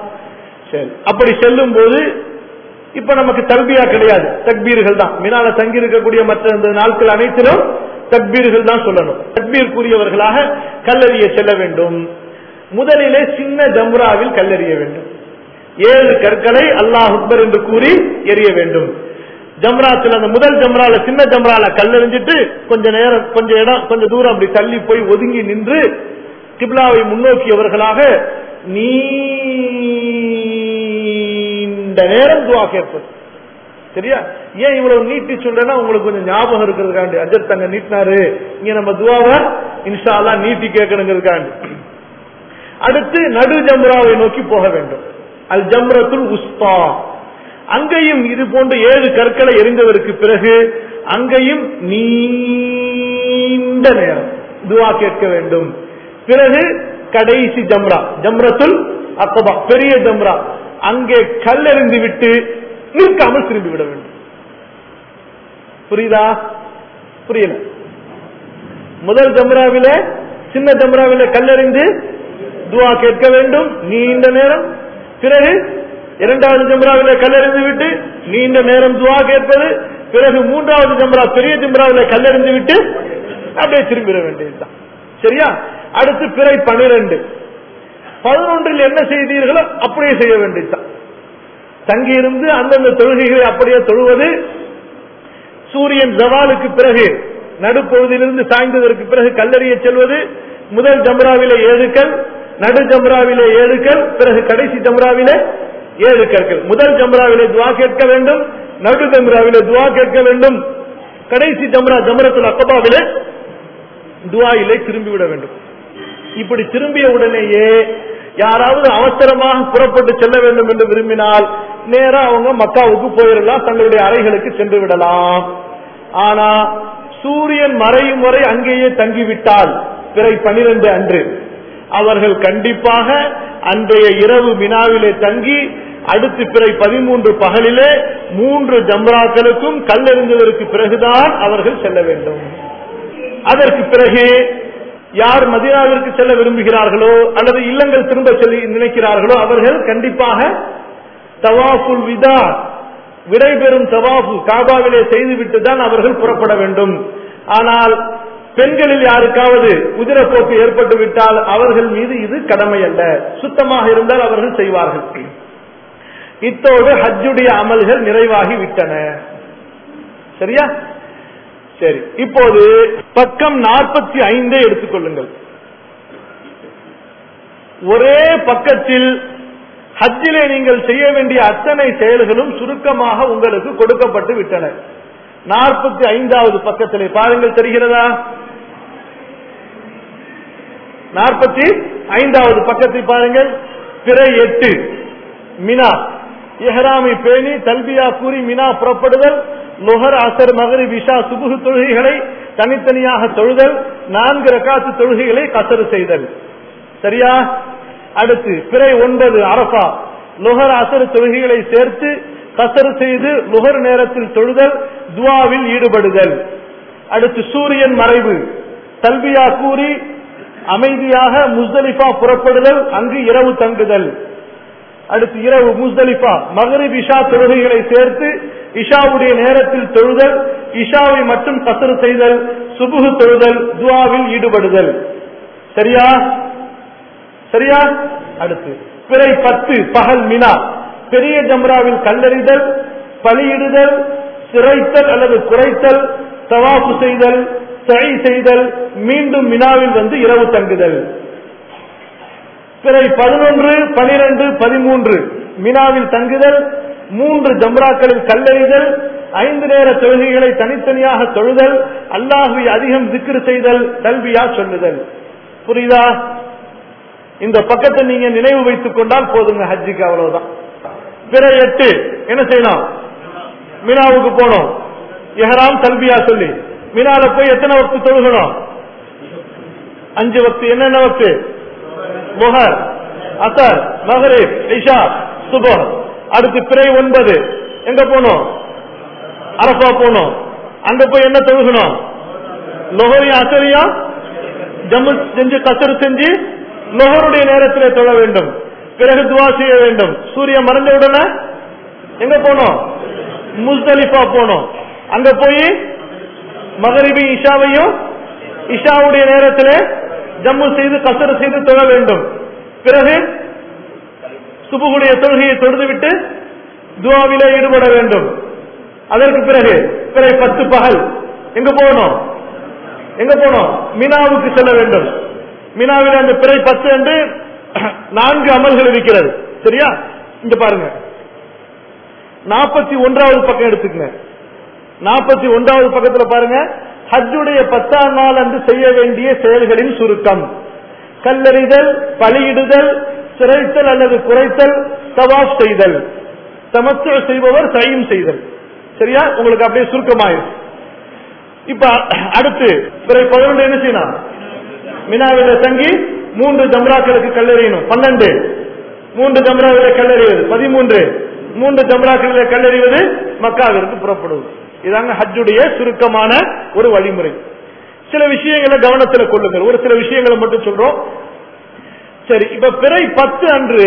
[SPEAKER 1] சரி அப்படி செல்லும் போது இப்ப நமக்கு தல்பியா கிடையாது தக்பீர்கள் தான் மினால தங்கி இருக்கக்கூடிய மற்ற இந்த நாட்கள் அனைத்திலும் தக்பீர்கள் தான் சொல்லணும் தக்பீர் கூறியவர்களாக கல்லறிய செல்ல வேண்டும் முதலிலே சின்ன ஜம்ராவில் கல்லெறிய வேண்டும் ஏழு கற்களை அல்லாஹ் அக்பர் என்று கூறி எறிய வேண்டும் ஜம்ராத்தில் அந்த முதல் ஜம்ரால சின்ன ஜம்ரால கல்லெறிஞ்சிட்டு கொஞ்ச நேரம் கொஞ்ச இடம் கொஞ்ச தூரம் அப்படி தள்ளி போய் ஒதுங்கி நின்று கிப்லாவை முன்னோக்கியவர்களாக நீண்ட நேரம் துவா கேட்பது சரியா ஏன் இவ்வளவு நீட்டி சொல்றேன்னா உங்களுக்கு கொஞ்சம் ஞாபகம் இருக்கிறதுக்காண்டி அஜர் தங்க நீட்டினாரு இங்க நம்ம துவாவை இன்ஷா அல்லாஹ் நீட்டி கேட்கணுங்கிறதுக்காண்டி அடுத்து நடு ஜம்ராவை நோக்கி போக வேண்டும் அல் ஜம்ரத்துல் உஸ்தா அங்கேயும் இது போன்ற ஏழு கற்களை எரிந்ததற்கு பிறகு அங்கேயும் நீண்ட நேரம் துவா கேட்க வேண்டும் பிறகு கடைசி ஜம்ரா ஜம்ரத்துல் அக்கபா பெரிய ஜம்ரா அங்கே கல்லெறிந்து விட்டு நிற்காமல் திரும்பி விட வேண்டும் புரியுதா புரியல முதல் ஜம்ராவில சின்ன ஜம்ராவில கல்லெறிந்து துவா கேட்க வேண்டும் நீண்ட நேரம் பிறகு இரண்டாவது ஜம்ராவில கல்லெறிந்து விட்டு நீண்ட நேரம் துவா கேட்பது பிறகு மூன்றாவது ஜம்ரா பெரிய ஜம்ராவில கல்லெறிந்து விட்டு அப்படியே திரும்பிட வேண்டியதுதான் சரியா அடுத்து பிறை பனிரெண்டு பதினொன்றில் என்ன செய்தீர்களோ அப்படியே செய்ய வேண்டியதுதான் தங்கியிருந்து அந்தந்த தொழுகைகளை அப்படியே தொழுவது சூரியன் ஜவாலுக்கு பிறகு நடுப்பகுதியிலிருந்து சாய்ந்ததற்கு பிறகு கல்லறிய செல்வது முதல் ஜம்ராவிலே ஏழு கல் நடு ஜம்ராவிலே ஏழு கல் பிறகு கடைசி ஜம்ராவிலே ஏழு கற்கள் முதல் ஜம்ராவிலே துவா கேட்க வேண்டும் நடு ஜம்ராவிலே துவா கேட்க வேண்டும் கடைசி ஜம்ரா ஜம்ரத்துல் அக்கபாவிலே துவாயிலே திரும்பிவிட வேண்டும் இப்படி திரும்பிய உடனேயே யாராவது அவசரமாக புறப்பட்டு செல்ல வேண்டும் என்று விரும்பினால் நேரா அவங்க மக்காவுக்கு போயிடலாம் தங்களுடைய அறைகளுக்கு சென்று விடலாம் ஆனா சூரியன் மறையும் வரை அங்கேயே தங்கிவிட்டால் பிறை பனிரெண்டு அன்று அவர்கள் கண்டிப்பாக அன்றைய இரவு மினாவிலே தங்கி அடுத்து பிறை பதிமூன்று பகலிலே மூன்று ஜம்ராக்களுக்கும் கல்லெறிந்ததற்கு பிறகுதான் அவர்கள் செல்ல வேண்டும் அதற்கு பிறகு யார் மதீனாவிற்கு செல்ல விரும்புகிறார்களோ அல்லது இல்லங்கள் திரும்ப செல்ல நினைக்கிறார்களோ அவர்கள் கண்டிப்பாக தவாஃபுல் விதா விடைபெறும் தவாஃபு காபாவிலே செய்துவிட்டு தான் அவர்கள் புறப்பட வேண்டும் ஆனால் பெண்களில் யாருக்காவது உதிரப்போக்கு ஏற்பட்டு விட்டால் அவர்கள் மீது இது கடமை அல்ல சுத்தமாக இருந்தால் அவர்கள் செய்வார்கள் இத்தோடு ஹஜ்ஜுடைய அமல்கள் நிறைவாகி விட்டன சரியா சரி இப்போது பக்கம் நாற்பத்தி ஐந்தே எடுத்துக்கொள்ளுங்கள் ஒரே பக்கத்தில் ஹஜ்ஜிலே நீங்கள் செய்ய வேண்டிய அத்தனை செயல்களும் சுருக்கமாக உங்களுக்கு கொடுக்கப்பட்டு விட்டன நாற்பத்தி ஐந்தாவது பக்கத்திலே பாருங்கள் தெரிகிறதா நாற்பத்தி ஐந்தாவது பக்கத்தை பாருங்கள் பிறை எட்டு மினா எஹராமி பேணி தல்பியா கூறி மினா புறப்படுதல் நுகர் அசர் மகரி விஷா சுபுகு தொழுகைகளை தனித்தனியாக தொழுதல் நான்கு ரகாத்து தொழுகைகளை கசரு செய்தல் சரியா அடுத்து பிறை ஒன்பது அரபா லுகர் அசர் தொழுகைகளை சேர்த்து கசரு செய்து லுகர் நேரத்தில் தொழுதல் துவாவில் ஈடுபடுதல் அடுத்து சூரியன் மறைவு தல்பியா கூறி அமைதியாக முஸ்தலிஃபா புறப்படுதல் அங்கு இரவு தங்குதல் அடுத்து இரவு முஸ்தலிஃபா மகரிப் இஷா தொழுகைகளை சேர்த்து இஷாவுடைய நேரத்தில் தொழுதல் இஷாவை மட்டும் கசரு செய்தல் சுபுகு தொழுதல் துவாவில் ஈடுபடுதல் சரியா சரியா அடுத்து பிறை பத்து பகல் மினா பெரிய ஜம்ராவில் கல்லறிதல் பலியிடுதல் சிறைத்தல் அல்லது குறைத்தல் தவாப்பு செய்தல் சை செய்தல் மீண்டும் மினாவில் வந்து இரவு தங்குதல் பிறை பதினொன்று பனிரெண்டு பதிமூன்று மினாவில் தங்குதல் மூன்று ஜம்ராக்களில் கல்லறிதல் ஐந்து நேர தொழுகைகளை தனித்தனியாக தொழுதல் அல்லாஹுவை அதிகம் திக்ரு செய்தல் கல்வியா சொல்லுதல் புரியுதா இந்த பக்கத்தை நீங்க நினைவு வைத்துக் கொண்டால் போதுங்க ஹஜ்ஜிக்கு அவ்வளவுதான் பிற எட்டு என்ன செய்யணும் மினாவுக்கு போனோம் எஹராம் தல்பியா சொல்லி மினால போய் எத்தனை வக்து தொழுகணும் அஞ்சு வக்து என்னென்ன வக்து முகர் அசர் மகரீப் இஷா சுபர் அடுத்து பிறை ஒன்பது எங்க போனோம் அரபா போனோம் அங்க போய் என்ன தொழுகணும் லொஹரியா அசரியா ஜம்மு செஞ்சு கசரு செஞ்சு லொஹருடைய நேரத்திலே தொழ வேண்டும் பிறகு துவா செய்ய வேண்டும் சூரியன் மறைஞ்ச உடனே எங்க போனோம் முஸ்தலிஃபா போனோம் அங்க போய் மகரிபி இஷாவையும் இஷாவுடைய நேரத்திலே ஜம்மு செய்து கசரு செய்து தொழ வேண்டும் பிறகு சுபுகுடைய தொழுகையை தொழுதுவிட்டு துவாவிலே ஈடுபட வேண்டும் அதற்கு பிறகு பிறகு பத்து பகல் எங்க போகணும் எங்க போனோம் மினாவுக்கு செல்ல வேண்டும் மினாவில் அந்த பிறை பத்து என்று நான்கு அமல்கள் இருக்கிறது சரியா இங்க பாருங்க நாற்பத்தி ஒன்றாவது பக்கம் எடுத்துக்கங்க நாற்பத்தி ஒன்றாவது பக்கத்துல பாருங்க ஹஜ்ஜுடைய பத்தாம் நாள் அன்று செய்ய வேண்டிய செயல்களின் சுருக்கம் கல்லறிதல் பலியிடுதல் சிறைத்தல் அல்லது குறைத்தல் தவாப் செய்தல் தமத்து செய்பவர் சையும் செய்தல் சரியா உங்களுக்கு அப்படியே சுருக்கமாயிருக்கு இப்ப அடுத்து பிறகு பதினொன்று என்ன செய்யணும் மினாவில தங்கி மூன்று ஜம்ராக்களுக்கு கல்லெறியணும் பன்னெண்டு மூன்று ஜம்ராவில கல்லெறிவது பதிமூன்று மூன்று ஜம்ராக்களில் கல்லெறிவது மக்காவிற்கு புறப்படுவது இதாங்க ஹஜ்ஜுடைய சுருக்கமான ஒரு வழிமுறை சில விஷயங்களை கவனத்தில் கொள்ளுங்கள் ஒரு சில விஷயங்களை மட்டும் சொல்றோம் சரி இப்ப பிறை பத்து அன்று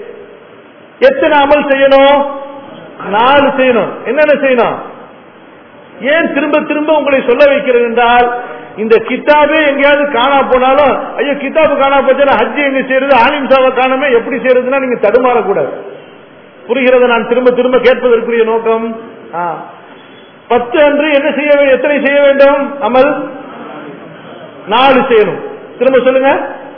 [SPEAKER 1] எத்தனை அமல் செய்யணும் நாலு செய்யணும் என்னென்ன செய்யணும் ஏன் திரும்ப திரும்ப உங்களை சொல்ல வைக்கிறது என்றால் இந்த கித்தாபே எங்கேயாவது காணா போனாலும் ஐயோ கித்தாபு காணா போச்சா ஹஜ்ஜி எங்க செய்யறது ஆலிம்சாவை காணாம எப்படி செய்யறதுன்னா நீங்க தடுமாறக்கூடாது புரிகிறத நான் திரும்ப திரும்ப கேட்பதற்குரிய நோக்கம் ஆ. பத்து அன்று என்ன செய்ய வே- எத்தனை செய்ய வேண்டும் அமல் நாலு செய்யணும் திரும்ப சொல்லுங்க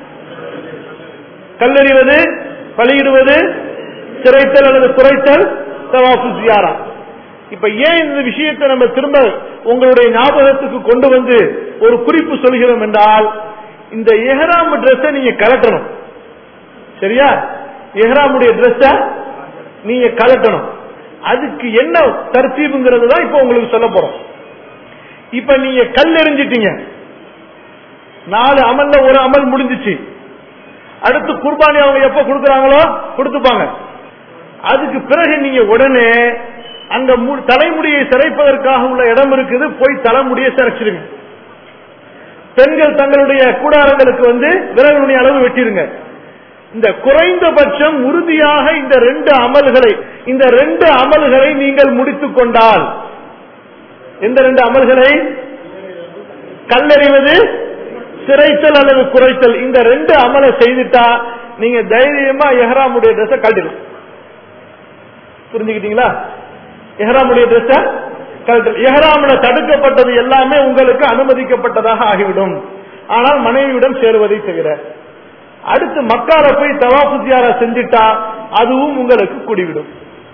[SPEAKER 1] கல்லறிவது பலியிடுவது சிறைத்தல் அல்லது குறைத்தல் தவாஃபு ஜியாரா இப்ப ஏன் இந்த விஷயத்தை நம்ம திரும்ப உங்களுடைய ஞாபகத்துக்கு கொண்டு வந்து ஒரு குறிப்பு சொல்கிறோம் என்றால் இந்த எஹராம் ட்ரெஸ்ஸை நீங்க கலட்டணும் சரியா எஹராமுடைய ட்ரெஸ்ஸ நீங்க கலட்டணும் அதுக்கு என்ன தர்த்தீபுங்கிறது தான் இப்ப உங்களுக்கு சொல்ல போறோம் இப்ப நீங்க கல் எறிஞ்சிட்டீங்க நாலு அமல்ல ஒரு அமல் முடிஞ்சிச்சு அடுத்து குர்பானி அவங்க எப்ப கொடுக்கறாங்களோ கொடுத்துப்பாங்க அதுக்கு பிறகு நீங்க உடனே அங்க மு- தலைமுடியை சிறைப்பதற்காக உள்ள இடம் இருக்குது போய் தலைமுடியை சிறைச்சிருங்க பெண்கள் தங்களுடைய கூடாரங்களுக்கு வந்து விரல் நுனி அளவு வெட்டிருங்க இந்த குறைந்தபட்சம் உறுதியாக இந்த ரெண்டு அமல்களை இந்த ரெண்டு அமல்களை நீங்கள் முடித்துக் கொண்டால் எந்த ரெண்டு அமல்களை கல்லறிவது சிறைத்தல் அல்லது குறைத்தல் இந்த ரெண்டு அமலை செய்துட்டா நீங்க தைரியமா எஹராமுடைய ட்ரெஸ் கட்டிடலாம் புரிஞ்சுக்கிட்டீங்களா எஹ்ராமுடைய ட்ரெஸ் கழட்டு எஹ்ராம்ல தடுக்கப்பட்டது எல்லாமே உங்களுக்கு அனுமதிக்கப்பட்டதாக ஆகிவிடும் ஆனால் மனைவியுடன் சேருவதை தவிர அடுத்து மக்கால போய் தவாஃபு ஜியாரா செஞ்சுட்டா அதுவும் உங்களுக்கு கூடிவிடும்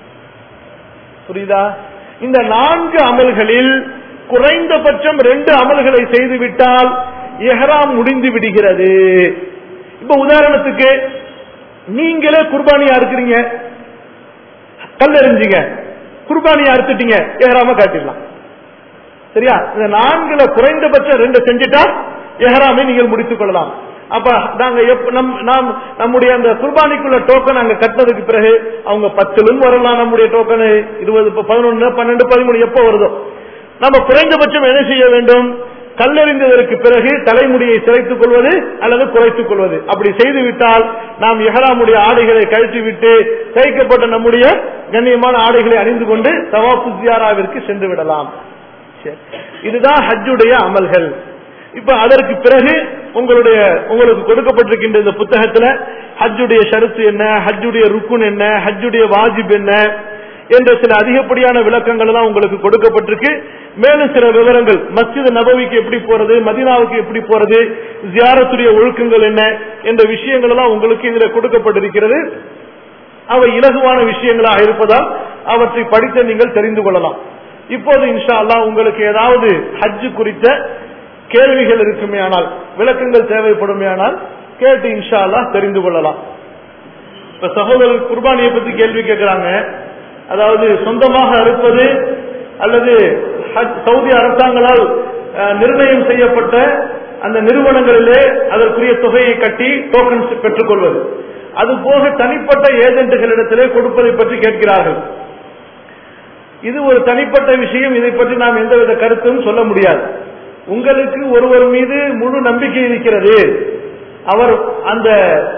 [SPEAKER 1] புரியுதா இந்த நான்கு அமல்களில் குறைந்தபட்சம் ரெண்டு அமல்களை செய்துவிட்டால் எஹ்ராம் முடிந்து விடுகிறது இப்ப உதாரணத்துக்கு நீங்களே குர்பானியா இருக்கிறீங்க கல்லெறிஞ்சிங்க குர்பானியா அறுத்துட்டீங்க எஹ்ராம காட்டிடலாம் சரியா இந்த நான்குல குறைந்தபட்சம் ரெண்டு செஞ்சுட்டா எஹ்ராமை நீங்கள் முடித்துக் கொள்ளலாம் அப்ப நாங்க எப்ப- நம் நாம் நம்முடைய அந்த குர்பானிக்குள்ள டோக்கன் அங்க கட்டினதுக்கு பிறகு அவங்க பத்திலும் வரலாம் நம்முடைய டோக்கன் இருபது இப்ப பதினொன்னு பன்னெண்டு பதிமூணு எப்போ வருதோ நம்ம குறைந்தபட்சம் என்ன செய்ய வேண்டும் கல்லெறிந்ததற்கு பிறகு தலைமுடியை சிறைத்துக் கொள்வது அல்லது குறைத்துக் கொள்வது அப்படி செய்து விட்டால் நாம் எஹராமுடைய ஆடைகளை கழித்து விட்டு தைக்கப்பட்ட நம்முடைய கண்ணியமான ஆடைகளை அணிந்து கொண்டு தவாப்பு ஜியாராவிற்கு சென்று விடலாம் சரி. இதுதான் ஹஜ்ஜுடைய அமல்கள் இப்ப அதற்கு பிறகு உங்களுடைய உங்களுக்கு கொடுக்கப்பட்டிருக்கின்ற இந்த புத்தகத்துல ஹஜ்ஜுடைய ஷரத்து என்ன ஹஜ்ஜுடைய ருக்குன் என்ன ஹஜ்ஜுடைய வாஜிப் என்ன என்ற சில அதிகப்படியான விளக்கங்கள் எல்லாம் உங்களுக்கு கொடுக்கப்பட்டிருக்கு மேலும் சில விவரங்கள் மஸ்ஜித் நபவிக்கு எப்படி போறது மதீனாவுக்கு எப்படி போறது ஜியாரத்துடைய ஒழுக்கங்கள் என்ன என்ற விஷயங்கள் எல்லாம் உங்களுக்கு இதுல கொடுக்கப்பட்டிருக்கிறது அவை இலகுவான விஷயங்களாக இருப்பதால் அவற்றை படித்து நீங்கள் தெரிந்து கொள்ளலாம் இப்போது இன்ஷா அல்லாஹ் உங்களுக்கு ஏதாவது ஹஜ் குறித்த கேள்விகள் இருக்குமே ஆனால் விளக்கங்கள் தேவைப்படுமே ஆனால் கேட்டு இன்ஷா அல்லாஹ் தெரிந்து கொள்ளலாம் இப்ப சகோதரர் குர்பானியை பத்தி கேள்வி கேட்கிறாங்க அதாவது சொந்தமாக அறுப்பது அல்லது ஹஜ் சவுதி அரசாங்களால் அஹ், நிர்ணயம் செய்யப்பட்ட அந்த நிறுவனங்களிலே அதற்குரிய தொகையை கட்டி டோக்கன்ஸ் பெற்றுக்கொள்வது அது போக தனிப்பட்ட ஏஜென்ட்டுகளிடத்திலே கொடுப்பதை பற்றி கேட்கிறார்கள் இது ஒரு தனிப்பட்ட விஷயம் இதை பற்றி நாம் எந்தவித கருத்தும் சொல்ல முடியாது உங்களுக்கு ஒருவர் மீது முழு நம்பிக்கை இருக்கிறது அவர் அந்த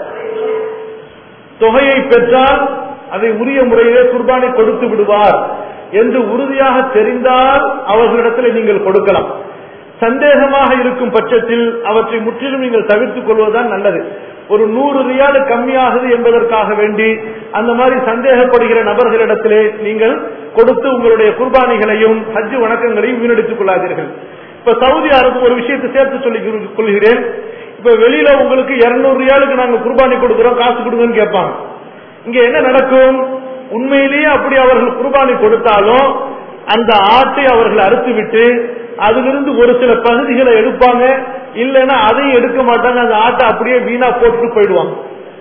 [SPEAKER 1] தொகையை பெற்றால் அதை உரிய முறையிலே குர்பானை கொடுத்து விடுவார் என்று உறுதியாக தெரிந்தால் அவர்களிடத்தில் நீங்கள் கொடுக்கலாம் சந்தேகமாக இருக்கும் பட்சத்தில் அவற்றை முற்றிலும் நீங்கள் தவிர்த்துக் கொள்வதுதான் நல்லது ஒரு நூறு ரியாலு கம்மியாகுது என்பதற்காக வேண்டி அந்த மாதிரி சந்தேகப்படுகிற நபர்களிடத்திலே நீங்கள் கொடுத்து உங்களுடைய குர்பானிகளையும் ஹஜ் வணக்கங்களையும் வீணடித்துக் கொள்ளாதீர்கள் இப்ப சவுதி அரசு ஒரு விஷயத்தை சேர்த்து சொல்லிக் கொள்- கொள்கிறேன் இப்ப வெளியில உங்களுக்கு 200 ரியாலுக்கு நாங்க குர்பானி கொடுக்கிறோம் காசு கொடுங்கன்னு கேட்பாங்க இங்க என்ன நடக்கும் உண்மையிலேயே அப்படி அவர்கள் குர்பானி கொடுத்தாலும் அந்த ஆட்டை அவர்கள் அறுத்து விட்டு அதிலிருந்து ஒரு சில பகுதிகளை எடுப்பாங்க இல்லைன்னா அதையும் எடுக்க மாட்டாங்க அந்த ஆட்டை அப்படியே வீணா போட்டு போயிடுவாங்க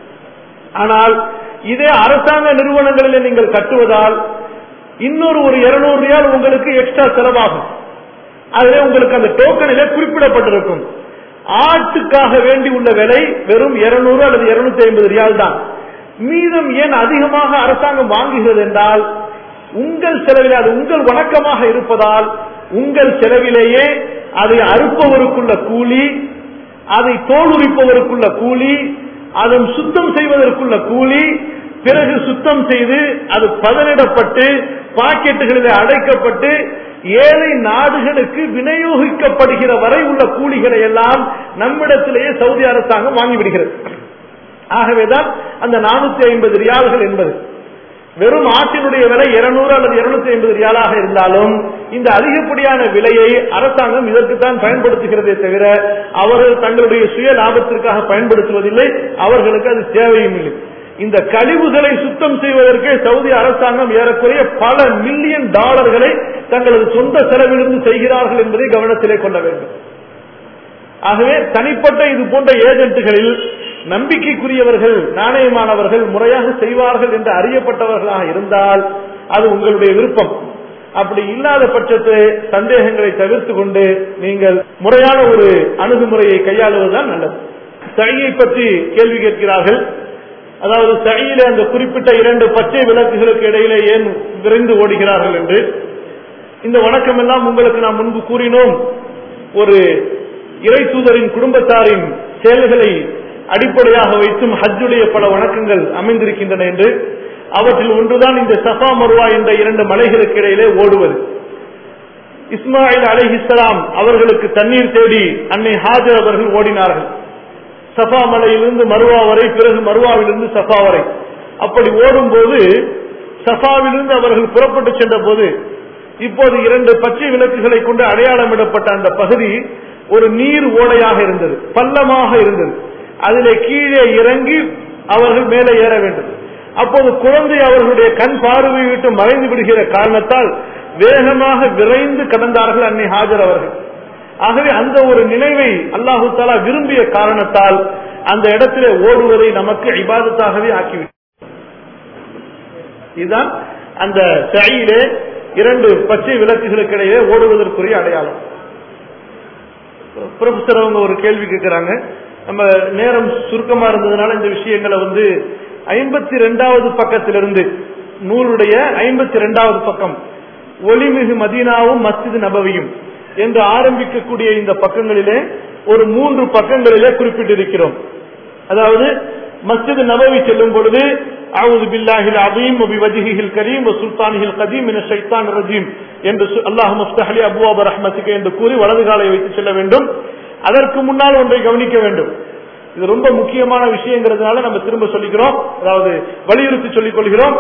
[SPEAKER 1] ஆனால் இதே அரசாங்க நிறுவனங்களில் நீங்கள் கட்டுவதால் இன்னொரு ஒரு 200 ரியால் உங்களுக்கு எக்ஸ்ட்ரா செலவாகும் அதிலே உங்களுக்கு அந்த டோக்கனிலே குறிப்பிடப்பட்டிருக்கும் ஆட்டுக்காக வேண்டி உள்ள விலை வெறும் 200 அல்லது 250 ஐம்பது ரியால் தான் மீதம் ஏன் அதிகமாக அரசாங்கம் வாங்குகிறது என்றால் உங்கள் செலவில் அது உங்கள் வணக்கமாக இருப்பதால் உங்கள் செலவிலேயே அதை அறுப்பவருக்குள்ள கூலி அதை தோல் உரிப்பவருக்குள்ள கூலி அதன் சுத்தம் செய்வதற்குள்ள கூலி பிறகு சுத்தம் செய்து அது பதனிடப்பட்டு பாக்கெட்டுகளில் அடைக்கப்பட்டு ஏழை நாடுகளுக்கு விநியோகிக்கப்படுகிற வரை உள்ள கூலிகளை எல்லாம் நம்மிடத்திலேயே சவுதி அரசாங்கம் வாங்கிவிடுகிறது ஆகவேதான் அந்த நானூத்தி ஐம்பது ரியால்கள் என்பது வெறும் ஆட்டினுடைய விலை 200 அல்லது 250 ஐம்பது ரியாலாக இருந்தாலும் இந்த அதிகப்படியான விலையை அரசாங்கம் இதற்குத்தான் பயன்படுத்துகிறதே தவிர அவர்கள் தங்களுடைய சுய லாபத்திற்காக பயன்படுத்துவதில்லை அவர்களுக்கு அது தேவையும் இல்லை இந்த கழிவுகளை சுத்தம் செய்வதற்கே சவுதி அரசாங்கம் ஏறக்குறைய பல மில்லியன் டாலர்களை தங்களது சொந்த செலவிலிருந்து செய்கிறார்கள் என்பதை கவனத்திலே கொள்ள வேண்டும் ஆகவே தனிப்பட்ட இது போன்ற ஏஜென்ட்டுகளில் நம்பிக்கைக்குரியவர்கள் நாணயமானவர்கள் முறையாக செய்வார்கள் என்று அறியப்பட்டவர்களாக இருந்தால் அது உங்களுடைய விருப்பம் அப்படி இல்லாத பட்சத்து சந்தேகங்களை தவிர்த்து கொண்டு நீங்கள் முறையான ஒரு அணுகுமுறையை கையாளுவதுதான் நல்லது சையை பற்றி கேள்வி கேட்கிறார்கள் அதாவது சையில அந்த குறிப்பிட்ட இரண்டு பச்சை விளக்குகளுக்கு இடையிலே ஏன் விரைந்து ஓடுகிறார்கள் என்று இந்த வணக்கம் எல்லாம் உங்களுக்கு நாம் முன்பு கூறினோம் ஒரு இறை தூதரின் குடும்பத்தாரின் செயல்களை அடிப்படையாக வைத்தும் ஹஜ்ஜுடைய பல வணக்கங்கள் அமைந்திருக்கின்றன என்று அவற்றில் ஒன்றுதான் இந்த சஃபா மருவா என்ற இரண்டு மலைகளுக்கு இடையிலே ஓடுவது இஸ்மாயில் அலைஹிஸ்ஸலாம் அவர்களுக்கு தண்ணீர் தேடி அன்னை ஹாஜர் அவர்கள் ஓடினார்கள் சஃபா மலையிலிருந்து மருவா வரை பிறகு மருவாவிலிருந்து சஃபா வரை அப்படி ஓடும்போது சஃபாவிலிருந்து அவர்கள் புறப்பட்டு சென்ற போது இப்போது இரண்டு பச்சை விளக்குகளை கொண்டு அடையாளமிடப்பட்ட அந்த பகுதி ஒரு நீர் ஓடையாக இருந்தது பள்ளமாக இருந்தது அதிலே கீழே இறங்கி அவர்கள் மேலே ஏற வேண்டும் அப்போது குழந்தை அவர்களுடைய கண் பார்வை விட்டு மறைந்து விடுகிற காரணத்தால் வேகமாக விரைந்து கடந்தார்கள் அன்னை ஹாஜர் அவர்கள் ஆகவே அந்த ஒரு நினைவை அல்லாஹு தாலா விரும்பிய காரணத்தால் அந்த இடத்திலே ஓடுவதை நமக்கு இபாதத்தாகவே ஆக்கிவிட்டார் இதுதான் அந்த சையிலே இரண்டு பச்சை விளக்குகளுக்கு இடையே ஓடுவதற்குரிய அடையாளம் ப்ரொஃபசர் அவங்க ஒரு கேள்வி கேட்கிறாங்க நம்ம நேரம் சுருக்கமா இருந்ததுனால இந்த விஷயங்களை வந்து ஐம்பத்தி ரெண்டாவது பக்கத்திலிருந்து நூலுடைய ஐம்பத்தி ரெண்டாவது பக்கம் ஒளிமிகு மதீனாவும் மஸ்ஜித் நபவியும் என்று ஆரம்பிக்கக்கூடிய இந்த பக்கங்களிலே ஒரு மூன்று பக்கங்களிலே குறிப்பிட்டிருக்கிறோம் அதாவது மஸ்ஜித் நபவி செல்லும் பொழுது அவுது பில்லாஹில் அதீம் வபி வஜிஹில் கரீம் வ சுல்தானிஹில் கதீம் என ஷைத்தான் ரஜீம் என்று அல்லாஹ் முஸ்தஹலி அபுவாப ரஹ்மத்துக்கு என்று கூறி வலது காலை வைத்து செல்ல வேண்டும் அதற்கு முன்னால் ஒன்றை கவனிக்க வேண்டும் இது ரொம்ப முக்கியமான விஷயங்கிறதுனால நம்ம திரும்ப சொல்லிக்கிறோம் அதாவது வலியுறுத்தி சொல்லிக் கொள்கிறோம்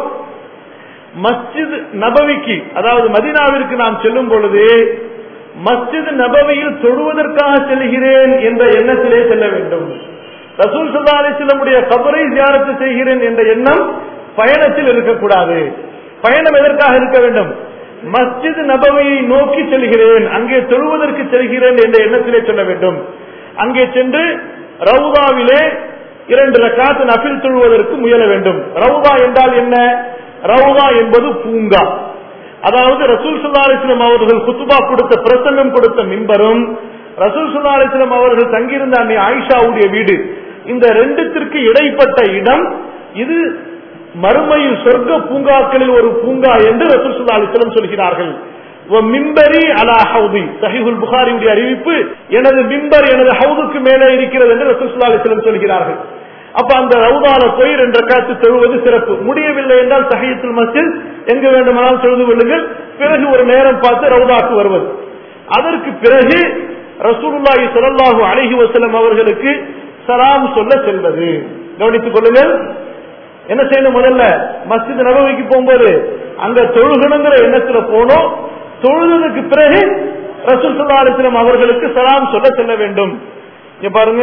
[SPEAKER 1] மஸ்ஜித் நபவிக்கு அதாவது மதினாவிற்கு நாம் செல்லும் பொழுது மஸ்ஜித் நபவியில் தொழுவதற்காக செல்கிறேன் என்ற எண்ணத்திலே செல்ல வேண்டும் ரசூல் சல்லா அலிஸ்லமுடைய கபரை தியானத்து செய்கிறேன் என்ற எண்ணம் பயணத்தில் இருக்கக்கூடாது பயணம் எதற்காக இருக்க வேண்டும் மஸ்ஜித் நபவியை நோக்கி செல்கிறேன் அங்கே தொழுவதற்கு செல்கிறேன் என்ற எண்ணத்திலே சொல்ல வேண்டும் அங்கே சென்று ரவுதாவிலே இரண்டு ரக்காத்து நபில் தொழுவதற்கு முயல வேண்டும் ரவுதா என்றால் என்ன ரவுதா என்பது பூங்கா அதாவது ரசூல் சுல்லா அலிஸ்லாம் அவர்கள் குத்துபா கொடுத்த பிரசங்கம் கொடுத்த மின்பரும் ரசூல் சுல்லா அலிஸ்லாம் அவர்கள் தங்கியிருந்த அன்னை ஆயிஷாவுடைய வீடு இந்த ரெண்டுத்திற்கு இடைப்பட்ட இடம் இது மறுமையில் சொர்க்க பூங்காக்களில் ஒரு பூங்கா என்று ரசூல் சுல்லா அலிஸ்லாம் சொல்கிறார்கள் மிம்பரி அலா ஹவுதி சஹிஹுல் புகாரியுடைய அறிவிப்பு எனது மிம்பர் எனது ஹவுதுக்கு மேலே இருக்கிறது என்று ரசூல் சுல்லா அலிஸ்லாம் சொல்கிறார்கள் அப்ப அந்த ரவுதால போய் ரெண்டு ரக்காத்து தொழுவது சிறப்பு முடியவில்லை என்றால் சஹியத்துல் மஸ்ஜித் எங்க வேண்டுமானாலும் தொழுது கொள்ளுங்கள் பிறகு ஒரு நேரம் பார்த்து ரவுதாக்கு வருவது அதற்கு பிறகு ரசூலுல்லாஹி ஸல்லல்லாஹு அலைஹி வஸல்லம் அவர்களுக்கு சலாம் சொல்ல செல்வது கவனித்துக் கொள்ளுங்கள் என்ன செய்யணும் முதல்ல மஸ்ஜித் நபவிக்கு போகும்போது அங்க தொழுகணுங்கிற எண்ணத்துல போனோம் தொழுதுக்கு பிறகு ரசூல் சல்லா அலிஸ்லாம் அவர்களுக்கு சலாம் சொல்ல செல்ல வேண்டும் இங்க பாருங்க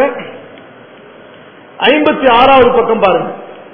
[SPEAKER 1] ஐம்பத்தி ஆறாவது பக்கம் பாருங்க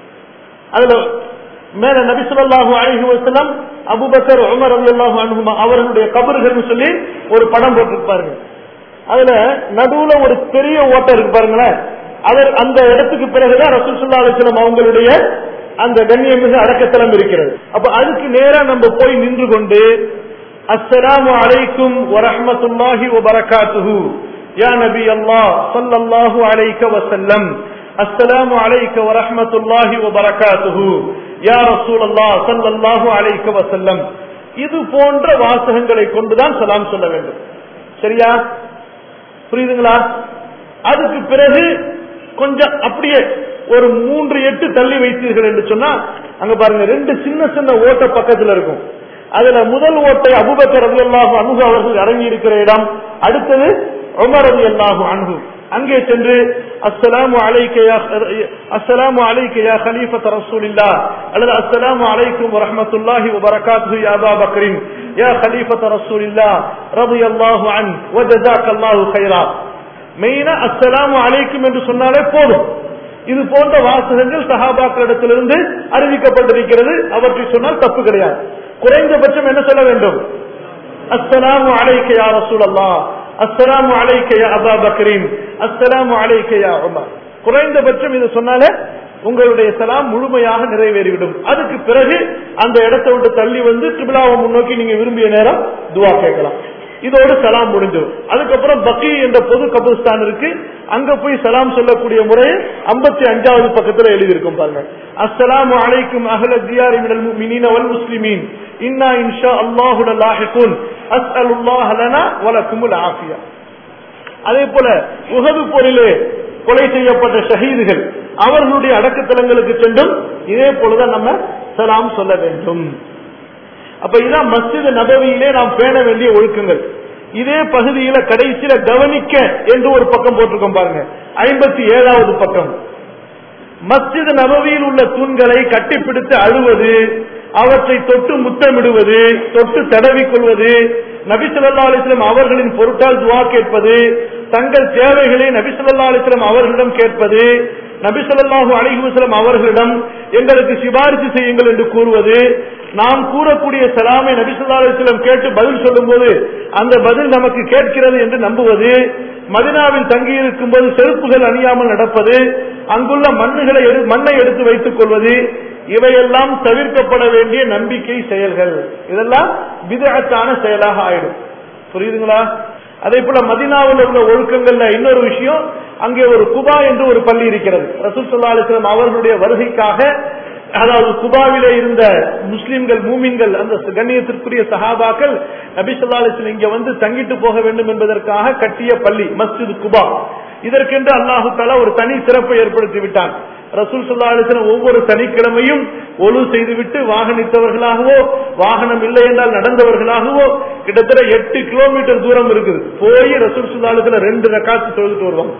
[SPEAKER 1] அதுல மேல நபிசுல்லாஹு அழகி வசலம் அபுபக்கர் உமர் அல்லாஹு அனுகுமா அவர்களுடைய கபர்கள் சொல்லி ஒரு படம் போட்டிருப்பாருங்க அதுல நடுவுல ஒரு பெரிய ஓட்டம் இருக்கு பாருங்களேன் அவர் அந்த இடத்துக்கு பிறகுதான் ரசூல் சுல்லா அலிஸ்லாம் அவங்களுடைய அந்த கண்ணியமிகு அடக்கத்தலம் இருக்கிறது அப்ப அதுக்கு நேரா நம்ம போய் நின்று கொண்டு அஸ்ஸலாமு அலைக்கும் வரஹ்மத்துல்லாஹி வபரகாத்துஹு யா நபி அல்லாஹ் ஸல்லல்லாஹு அலைக்க வஸல்லம் அஸ்ஸலாமு அலைக்க வரஹ்மத்துல்லாஹி வபரகாத்துஹு யா ரசூலல்லாஹ் ஸல்லல்லாஹு அலைக்க வஸல்லம் இது போன்ற வாசகங்களை கொண்டுதான் சலாம் சொல்ல வேண்டும் சரியா புரியுதுங்களா அதுக்கு பிறகு கொஞ்சம் அப்படியே ஒரு மூன்று எட்டு தள்ளி வைத்தீர்கள் என்று சொன்னா அங்க பாருங்க ரெண்டு சின்ன சின்ன ஓட்ட பக்கத்துல இருக்கும் அதுல முதல் ஓட்டை அபுபக்கர் ரவி அல்லாஹு அணுகு அவர்கள் இறங்கி இருக்கிற இடம் அடுத்தது உமர் ரவி அல்லாஹு அணுகு அங்கே சென்று அஸ்ஸலாமு அலைக்கையா அஸ்ஸலாமு அலைக்கையா ஹலீஃபத் ரசூலில்லா அல்லது அஸ்ஸலாமு அலைக்கும் வரஹ்மத்துல்லாஹி வபரகாத்துஹு யா அபா பக்ரின் யா ஹலீஃபத் ரசூலில்லா ரலியல்லாஹு அன் வ ஜஸாக்கல்லாஹு கைரா மெயினா அஸ்ஸலாமு அலைக்கும் என்று சொன்னாலே போதும் இது போன்ற வாசகங்கள் சஹாபாக்களிடத்திலிருந்து அறிவிக்கப்பட்டிருக்கிறது அவற்றை சொன்னால் தப்பு கிடையாது குறைந்தபட்சம் என்ன சொல்ல வேண்டும் அஸ்ஸலாமு அலைக்க யா ரசூலல்லாஹ் அஸ்ஸலாமு அலைக்க யா அபா பக்ரீன் அஸ்ஸலாமு அலைக்க யா உமர் குறைந்தபட்சம் இது சொன்னாலே உங்களுடைய சலாம் முழுமையாக நிறைவேறிவிடும் அதுக்கு பிறகு அந்த இடத்தை விட்டு தள்ளி வந்து திபிலாவை முன்னோக்கி நீங்க விரும்பிய நேரம் துவா கேட்கலாம் இதோடு சலாம் முடிஞ்சிடும் அதுக்கப்புறம் பக்கி என்ற பொது கபிரிஸ்தான் இருக்கு அங்க போய் சலாம் சொல்லக்கூடிய முறையை ஐம்பத்தி அஞ்சாவது பக்கத்துல எழுதியிருக்கும் பாருங்க அஸ்ஸலாமு அலைக்கும் அஹ்ல தியாரி மினல் முஃமினீன வல் முஸ்லிமீன் இன்னா இன்ஷா அல்லாஹு லாஹிகுன் அஸ்அலுல்லாஹ லனா வலக்குமுல் ஆஃபியா அதே போல உஹது போரிலே கொலை செய்யப்பட்ட ஷஹீதுகள் அவர்களுடைய அடக்கத்தலங்களுக்கு சென்றும் இதே போலதான் நம்ம சலாம் சொல்ல வேண்டும் அப்ப இதான் மஸ்ஜித் நபவியிலே நாம் பேண வேண்டிய ஒழுக்கங்கள் இதே பகுதியில கடைசியில கவனிக்க என்று ஒரு பக்கம் போட்டிருக்கோம் பாருங்க ஐம்பத்தி ஏழாவது பக்கம் மஸ்ஜித் நபவியில் உள்ள தூண்களை கட்டிப்பிடித்து அழுவது அவற்றை தொட்டு முத்தமிடுவது தொட்டு தடவிக் கொள்வது நபி ஸல்லல்லாஹு அலைஹி வஸல்லம் அவர்களின் பொருட்டால் துஆ கேட்பது தங்கள் தேவைகளை நபி ஸல்லல்லாஹு அலைஹி வஸல்லம் அவர்களிடம் கேட்பது நபி ஸல்லல்லாஹு அலைஹி வஸல்லம் அவர்களிடம் எங்களுக்கு சிபாரிசு செய்யுங்கள் என்று கூறுவது நாம் கூறக்கூடிய சலாமை நபி ஸல்லல்லாஹு அலைஹி வஸல்லம் கேட்டு பதில் சொல்லும்போது அந்த பதில் நமக்கு கேட்கிறது என்று நம்புவது மதினாவில் தங்கி இருக்கும்போது செருப்புகள் அணியாமல் நடப்பது அங்குள்ள மண்ணுகளை எடு- மண்ணை எடுத்து வைத்துக் கொள்வது இவையெல்லாம் தவிர்க்கப்பட வேண்டிய நம்பிக்கை செயல்கள் இதெல்லாம் விதத்தான செயலாக ஆயிடும் புரியுதுங்களா அதே போல மதினாவில் உள்ள ஒழுக்கங்கள்ல இன்னொரு விஷயம் அங்கே ஒரு குபா என்று ஒரு பள்ளி இருக்கிறது ரசூல் ஸல்லல்லாஹு அலைஹி வஸல்லம் அவர்களுடைய வருகைக்காக அதாவது குபாவிலே இருந்த முஸ்லிம்கள் மூமின்கள் அந்த கண்ணியத்திற்குரிய சஹாபாக்கள் நபி ஸல்லல்லாஹு அலைஹி வஸல்லம் இங்க வந்து தங்கிட்டு போக வேண்டும் என்பதற்காக கட்டிய பள்ளி மஸ்ஜித் குபா இதற்கென்று அல்லாஹு தஆலா ஒரு தனி சிறப்பை ஏற்படுத்தி விட்டான் ரசூல் ஸல்லல்லாஹு அலைஹி வஸல்லம் ஒவ்வொரு சனிக்கிழமையும் ஒலு செய்துவிட்டு வாகனித்தவர்களாகவோ வாகனம் இல்லை என்றால் நடந்தவர்களாகவோ கிட்டத்தட்ட எட்டு கிலோமீட்டர் தூரம் இருக்குது போய் ரசூல் ஸல்லல்லாஹு அலைஹி வஸல்லம் ரெண்டு ரக்காத்து தொழுதுட்டு வருவாங்க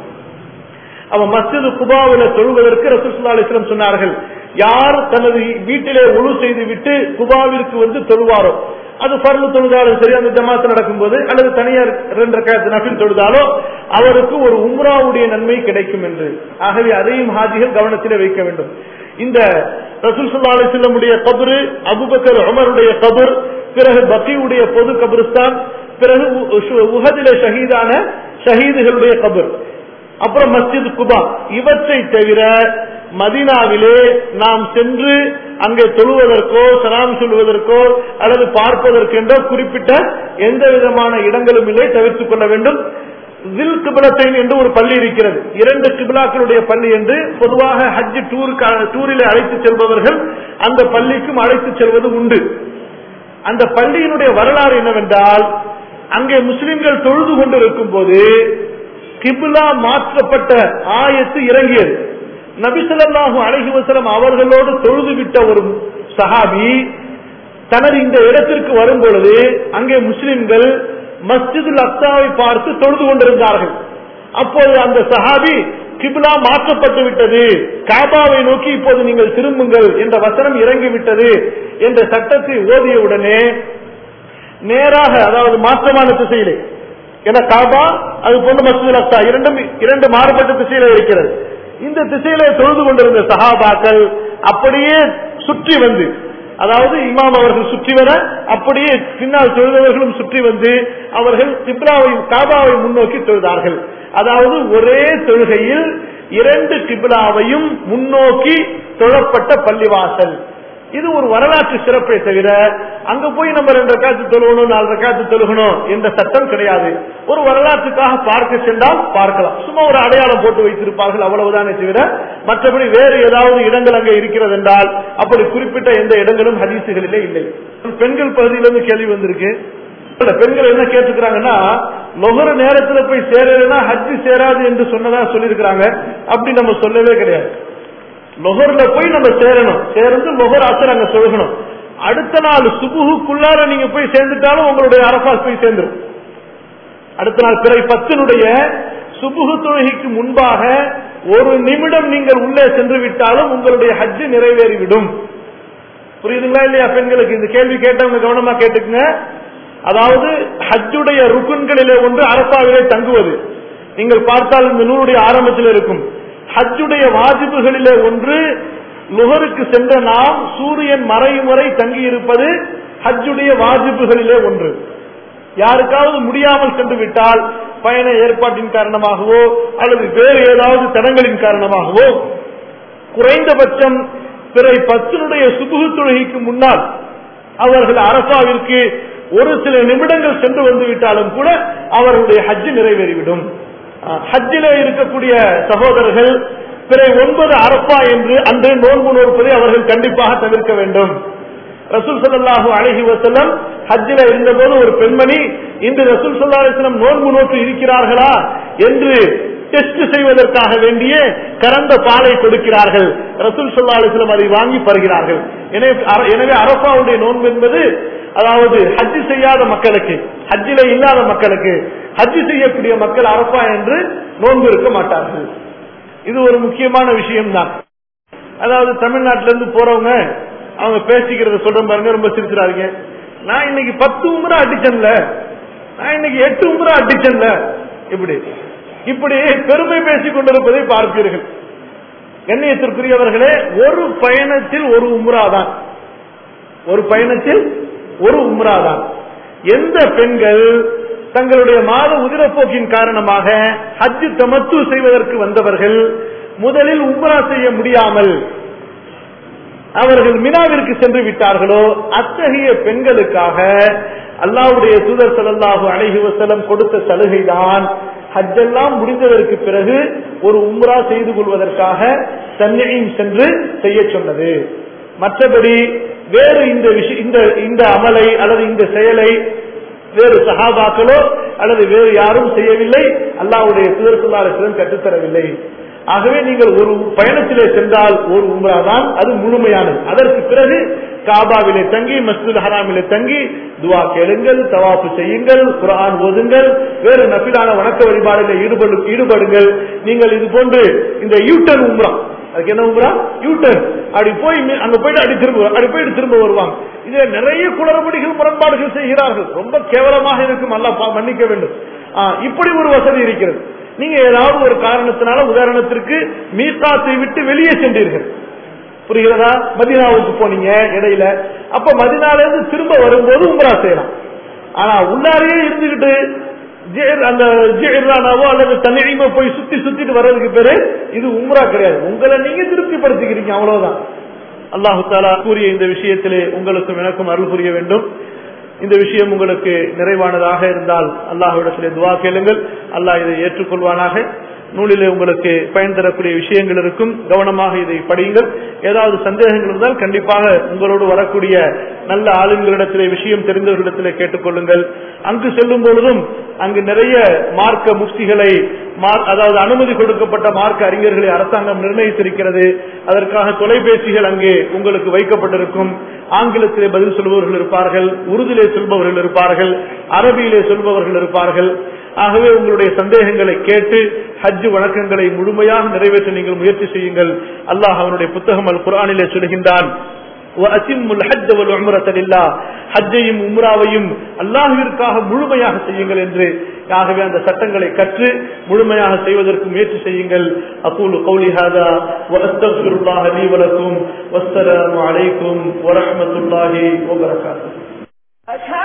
[SPEAKER 1] அவன் மஸ்ஜிது குபாவில தொழுவதற்கு ரசூலுல்லாஹி அலைஹி வஸல்லம் சொன்னார்கள் யார் தனது வீட்டிலே ஒழு செய்து விட்டு குபாவிற்கு வந்து தொழுவாரோ அது பர்லு தொழுதாலும் சரி அந்த ஜமாத்து நடக்கும்போது அல்லது தனியார் ரெண்டு ரக்காயத்து நபில் தொழுதாலோ அவருக்கு ஒரு உம்ராவுடைய நன்மை கிடைக்கும் என்று ஆகவே அதையும் ஹாஜிகள் கவனத்திலே வைக்க வேண்டும் இந்த ரசூல் ஸல்லல்லாஹு அலைஹி வஸல்லமுடைய கபரு அபூபக்கர் உமருடைய கபர் பிறகு பக்கீவுடைய பொது கபரிஸ்தான் பிறகு உ- உஹதிலே ஷஹீதான ஷஹீதுகளுடைய கபர் அப்புறம் மஸ்ஜித் குபா இவற்றை தவிர மதீனாவிலே நாம் சென்று அங்கே தொழுவதற்கோ சலாம் சொல்வதற்கோ அல்லது பார்ப்பதற்கென்றோ குறிப்பிட்ட எந்த விதமான இடங்களும் இல்லை தவிர்த்துக் கொள்ள வேண்டும் வில் கிபிலத்தைன் என்று ஒரு பள்ளி இருக்கிறது இரண்டு கிபிலாக்களுடைய பள்ளி என்று பொதுவாக ஹஜ் டூர் டூரிலே அழைத்து செல்பவர்கள் அந்த பள்ளிக்கும் அழைத்து செல்வது உண்டு அந்த பள்ளியினுடைய வரலாறு என்னவென்றால் அங்கே முஸ்லிம்கள் தொழுது கொண்டிருக்கும் போது கிபிலா மாற்றப்பட்ட ஆயத்து இறங்கியது நபிசல்லாஹு அலைஹி வஸல்லம் அவர்களோடு தொழுது விட்ட ஒரு சஹாபி தனது இந்த இடத்திற்கு வரும் பொழுது அங்கே முஸ்லிம்கள் மஸ்ஜிதுல் அக்சாவை பார்த்து தொழுது கொண்டிருந்தார்கள் அப்போது அந்த சஹாபி கிப்லா மாற்றப்பட்டு விட்டது காபாவை நோக்கி இப்போது நீங்கள் திரும்புங்கள் என்ற வசனம் இறங்கிவிட்டது என்ற சட்டத்தை ஓதிய உடனே நேராக அதாவது மாற்றமான திசையிலே என காபா அது போன்று மசூல் அக்ஸா இரண்டும் இரண்டு மாறுபட்ட திசையில இருக்கிறது இந்த திசையிலே தொழுது கொண்டிருந்த சஹாபாக்கள் அப்படியே சுற்றி வந்து அதாவது இமாம் அவர்கள் சுற்றி வர அப்படியே பின்னால் தொழுதவர்களும் சுற்றி வந்து அவர்கள் கிப்லாவை காபாவை முன்னோக்கி தொழுதார்கள் அதாவது ஒரே தொழுகையில் இரண்டு கிப்லாவையும் முன்னோக்கி தொழப்பட்ட பள்ளிவாசல் இது ஒரு வரலாற்று சிறப்பை தவிர அங்க போய் நம்ம ரெண்டு ரக்காத்து தொழுகணும் நாலு ரக்காத்து தொழுகணும் என்ற சட்டம் கிடையாது ஒரு வரலாற்றுக்காக பார்க்க சென்றால் பார்க்கலாம் சும்மா ஒரு அடையாளம் போட்டு வைத்திருப்பார்கள் அவ்வளவுதானே தவிர மற்றபடி வேறு ஏதாவது இடங்கள் அங்கே இருக்கிறது என்றால் அப்படி குறிப்பிட்ட எந்த இடங்களும் ஹதீசுகளிலே இல்லை பெண்கள் பகுதியிலிருந்து கேள்வி வந்திருக்கு இல்ல, பெண்கள் என்ன கேட்டுக்கிறாங்கன்னா நொகர நேரத்துல போய் சேரலைன்னா ஹஜ்ஜி சேராது என்று சொன்னதா சொல்லியிருக்கிறாங்க அப்படி நம்ம சொல்லவே கிடையாது லொஹர்ல போய் நம்ம சேரணும் சேர்ந்து லொஹர் அசர் அங்க சொல்கணும் அடுத்த நாள் சுபுகுக்குள்ளார நீங்க போய் சேர்ந்துட்டாலும் உங்களுடைய அரபாஸ் போய் சேர்ந்துரும் அடுத்த நாள் பிறை பத்தினுடைய சுபுகு தொழுகைக்கு முன்பாக ஒரு நிமிடம் நீங்கள் உள்ளே சென்று விட்டாலும் உங்களுடைய ஹஜ்ஜு நிறைவேறிவிடும் புரியுதுங்களா இல்லையா பெண்களுக்கு இந்த கேள்வி கேட்டவங்க கவனமா கேட்டுக்குங்க அதாவது ஹஜ்ஜுடைய ருக்குன்களிலே ஒன்று அரப்பாவிலே தங்குவது நீங்கள் பார்த்தால் இந்த நூலுடைய ஆரம்பத்தில் இருக்கும் ஹஜ்ஜுடைய வாஜிபுகளிலே ஒன்று லுகருக்கு சென்ற நாம் சூரியன் மறையும் வரை தங்கியிருப்பது ஹஜ்ஜுடைய வாஜிபுகளிலே ஒன்று யாருக்காவது முடியாமல் சென்று விட்டால் பயண ஏற்பாட்டின் காரணமாகவோ அல்லது வேறு ஏதாவது தடங்களின் காரணமாகவோ குறைந்தபட்சம் பிறை பத்தினுடைய சுபுகு தொழுகைக்கு முன்னால் அவர்கள் அரசாவிற்கு ஒரு சில நிமிடங்கள் சென்று வந்து விட்டாலும் கூட அவர்களுடைய ஹஜ்ஜு நிறைவேறிவிடும் அஹ், ஹஜ்ஜிலே இருக்கக்கூடிய சகோதரர்கள் பிறை ஒன்பது அரப்பா என்று அன்று நோன்பு நோற்பதை அவர்கள் கண்டிப்பாக தவிர்க்க வேண்டும் ரசூல் ஸல்லல்லாஹு அலைஹி வஸல்லம் ஹஜ்ஜில இருந்தபோது ஒரு பெண்மணி இன்று ரசூல் ஸல்லல்லாஹு அலைஹி வஸல்லம் நோன்பு நோட்டு இருக்கிறார்களா என்று டெஸ்ட் செய்வதற்காக வேண்டிய கறந்த பாலை கொடுக்கிறார்கள் ரசூல் ஸல்லல்லாஹு அலைஹி வஸல்லம் அதை வாங்கி பருகிறார்கள் எனவே அர- எனவே அரபாவுடைய நோன்பு என்பது அதாவது ஹஜ்ஜி செய்யாத மக்களுக்கு ஹஜ்ஜில இல்லாத மக்களுக்கு ஹஜ்ஜி செய்யக்கூடிய மக்கள் அரபா என்று நோன்பு இருக்க மாட்டார்கள் இது ஒரு முக்கியமான விஷயம்தான் அதாவது தமிழ்நாட்டில இருந்து போறவங்க அவங்க பேசிக்கிறத சொல்றேன் பாருங்க ரொம்ப சிரிச்சிடாதீங்க நான் இன்னைக்கு பத்து உமரா அடிச்சேன்ல நான் இன்னைக்கு எட்டு உமரா அடிச்சேன்ல இப்படி இப்படி பெருமை பேசிக் கொண்டிருப்பதை பார்ப்பீர்கள் கண்ணியத்திற்குரியவர்களே ஒரு பயணத்தில் ஒரு உம்ரா தான் ஒரு பயணத்தில் ஒரு உம்ரா தான் எந்த பெண்கள் தங்களுடைய மாத உதிரப்போக்கின் காரணமாக ஹஜ்ஜு தமத்து செய்வதற்கு வந்தவர்கள் முதலில் உம்ரா செய்ய முடியாமல் அவர்கள் மினாவிற்கு சென்று விட்டார்களோ அத்தகைய பெண்களுக்காக அல்லாவுடைய தூதர் ஸல்லல்லாஹு அலைஹி வஸல்லம் கொடுத்த சலுகைதான் ஹஜ்ஜெல்லாம் முடிந்ததற்கு பிறகு ஒரு உம்ரா செய்து கொள்வதற்காக தன்னையும் சென்று செய்ய சொன்னது மற்றபடி வேறு இந்த விஷய இந்த இந்த அமலை அல்லது இந்த செயலை வேறு சஹாபாக்களோ அல்லது வேறு யாரும் செய்யவில்லை அல்லாவுடைய தூதர் ஸல்லல்லாஹு அலைஹி வஸல்லம் கற்றுத்தரவில்லை ஆகவே நீங்கள் ஒரு பயணத்திலே சென்றால் ஒரு உம்ரா தான் அது முழுமையானது அதற்கு பிறகு காபாவிலே தங்கி மஸ்ஜித் ஹராமிலே தங்கி துவா கேளுங்கள் தவாப்பு செய்யுங்கள் குரான் ஓதுங்கள் வேறு நபிலான வணக்க வழிபாடுகளில் ஈடுபடு ஈடுபடுங்கள் நீங்கள் இது போன்று இந்த யூட்டன் உம்ரா அதுக்கு என்ன உம்ரா யூட்டன் அப்படி போய் மீ- அங்க போயிட்டு அப்படி திரும்ப அப்படி போயிட்டு திரும்ப வருவாங்க இதுல நிறைய குளறுபடிகள் முரண்பாடுகள் செய்கிறார்கள் ரொம்ப கேவலமாக இருக்கும் அல்லாஹ் பா- மன்னிக்க வேண்டும் ஆ, இப்படி ஒரு வசதி இருக்கிறது நீங்க ஏதாவது ஒரு காரணத்தினால உதாரணத்திற்கு மீகாத்தை விட்டு வெளியே சென்றீர்கள் புரிகிறதா மதினாவுக்கு போனீங்க இடையில அப்ப மதினால இருந்து திரும்ப வரும்போது உம்ரா செய்யலாம் ஆனா உள்ளாரையே இருந்துகிட்டு ஜிஹ்- அந்த ஜிஹ்ரானாவோ அல்லது தனியமோ போய் சுத்தி சுத்திட்டு வர்றதுக்கு பேரு இது உம்ரா கிடையாது உங்களை நீங்க திருப்திப்படுத்திக்கிறீங்க அவ்வளவுதான் அல்லாஹு தாலா கூறிய இந்த விஷயத்திலே உங்களுக்கும் எனக்கும் அருள் புரிய வேண்டும் இந்த விஷயம் உங்களுக்கு நிறைவானதாக இருந்தால் அல்லாஹ்விடத்திலே துவா கேளுங்கள் அல்லாஹ் இதை ஏற்றுக்கொள்வானாக நூலிலே உங்களுக்கு பயன் தரக்கூடிய விஷயங்கள் இருக்கும் கவனமாக இதை படியுங்கள் ஏதாவது சந்தேகங்கள் இருந்தால் கண்டிப்பாக உங்களோடு வரக்கூடிய நல்ல ஆளுங்களிடத்திலே விஷயம் தெரிந்தவர்களிடத்திலே கேட்டுக்கொள்ளுங்கள் அங்கு செல்லும் பொழுதும் அங்கு நிறைய மார்க்க முஃப்திகளை மார்- அதாவது அனுமதி கொடுக்கப்பட்ட மார்க்க அறிஞர்களை அரசாங்கம் நிர்ணயித்திருக்கிறது அதற்காக தொலைபேசிகள் அங்கே உங்களுக்கு வைக்கப்பட்டிருக்கும் ஆங்கிலத்திலே பதில் சொல்பவர்கள் இருப்பார்கள் உருதிலே சொல்பவர்கள் இருப்பார்கள் அரபியிலே சொல்பவர்கள் இருப்பார்கள் ஆகவே உங்களுடைய சந்தேகங்களை கேட்டு ஹஜ் வணக்கங்களை முழுமையாக நிறைவேற்ற நீங்கள் முயற்சி செய்யுங்கள் அல்லாஹ் அவனுடைய புத்தகம் அல் குர்ஆனிலே சொல்கின்றான் وَأَتِمُّوا الْحَجَّ وَالْعُمْرَةَ لِلَّهِ ஹஜ்ஜையும் உம்ராவையும் அல்லாஹ்விற்காக முழுமையாக செய்யுங்கள் என்று ஆகவே அந்த சட்டங்களை கற்று முழுமையாக செய்வதற்கு முயற்சி செய்யுங்கள் அகூலு கௌலி ஹாதா வஅஸ்தக்ஃபிருல்லாஹ லீ வலக்கும் வஸ்ஸலாமு அலைக்கும் வரஹ்மத்துல்லாஹி வபரகாத்துஹு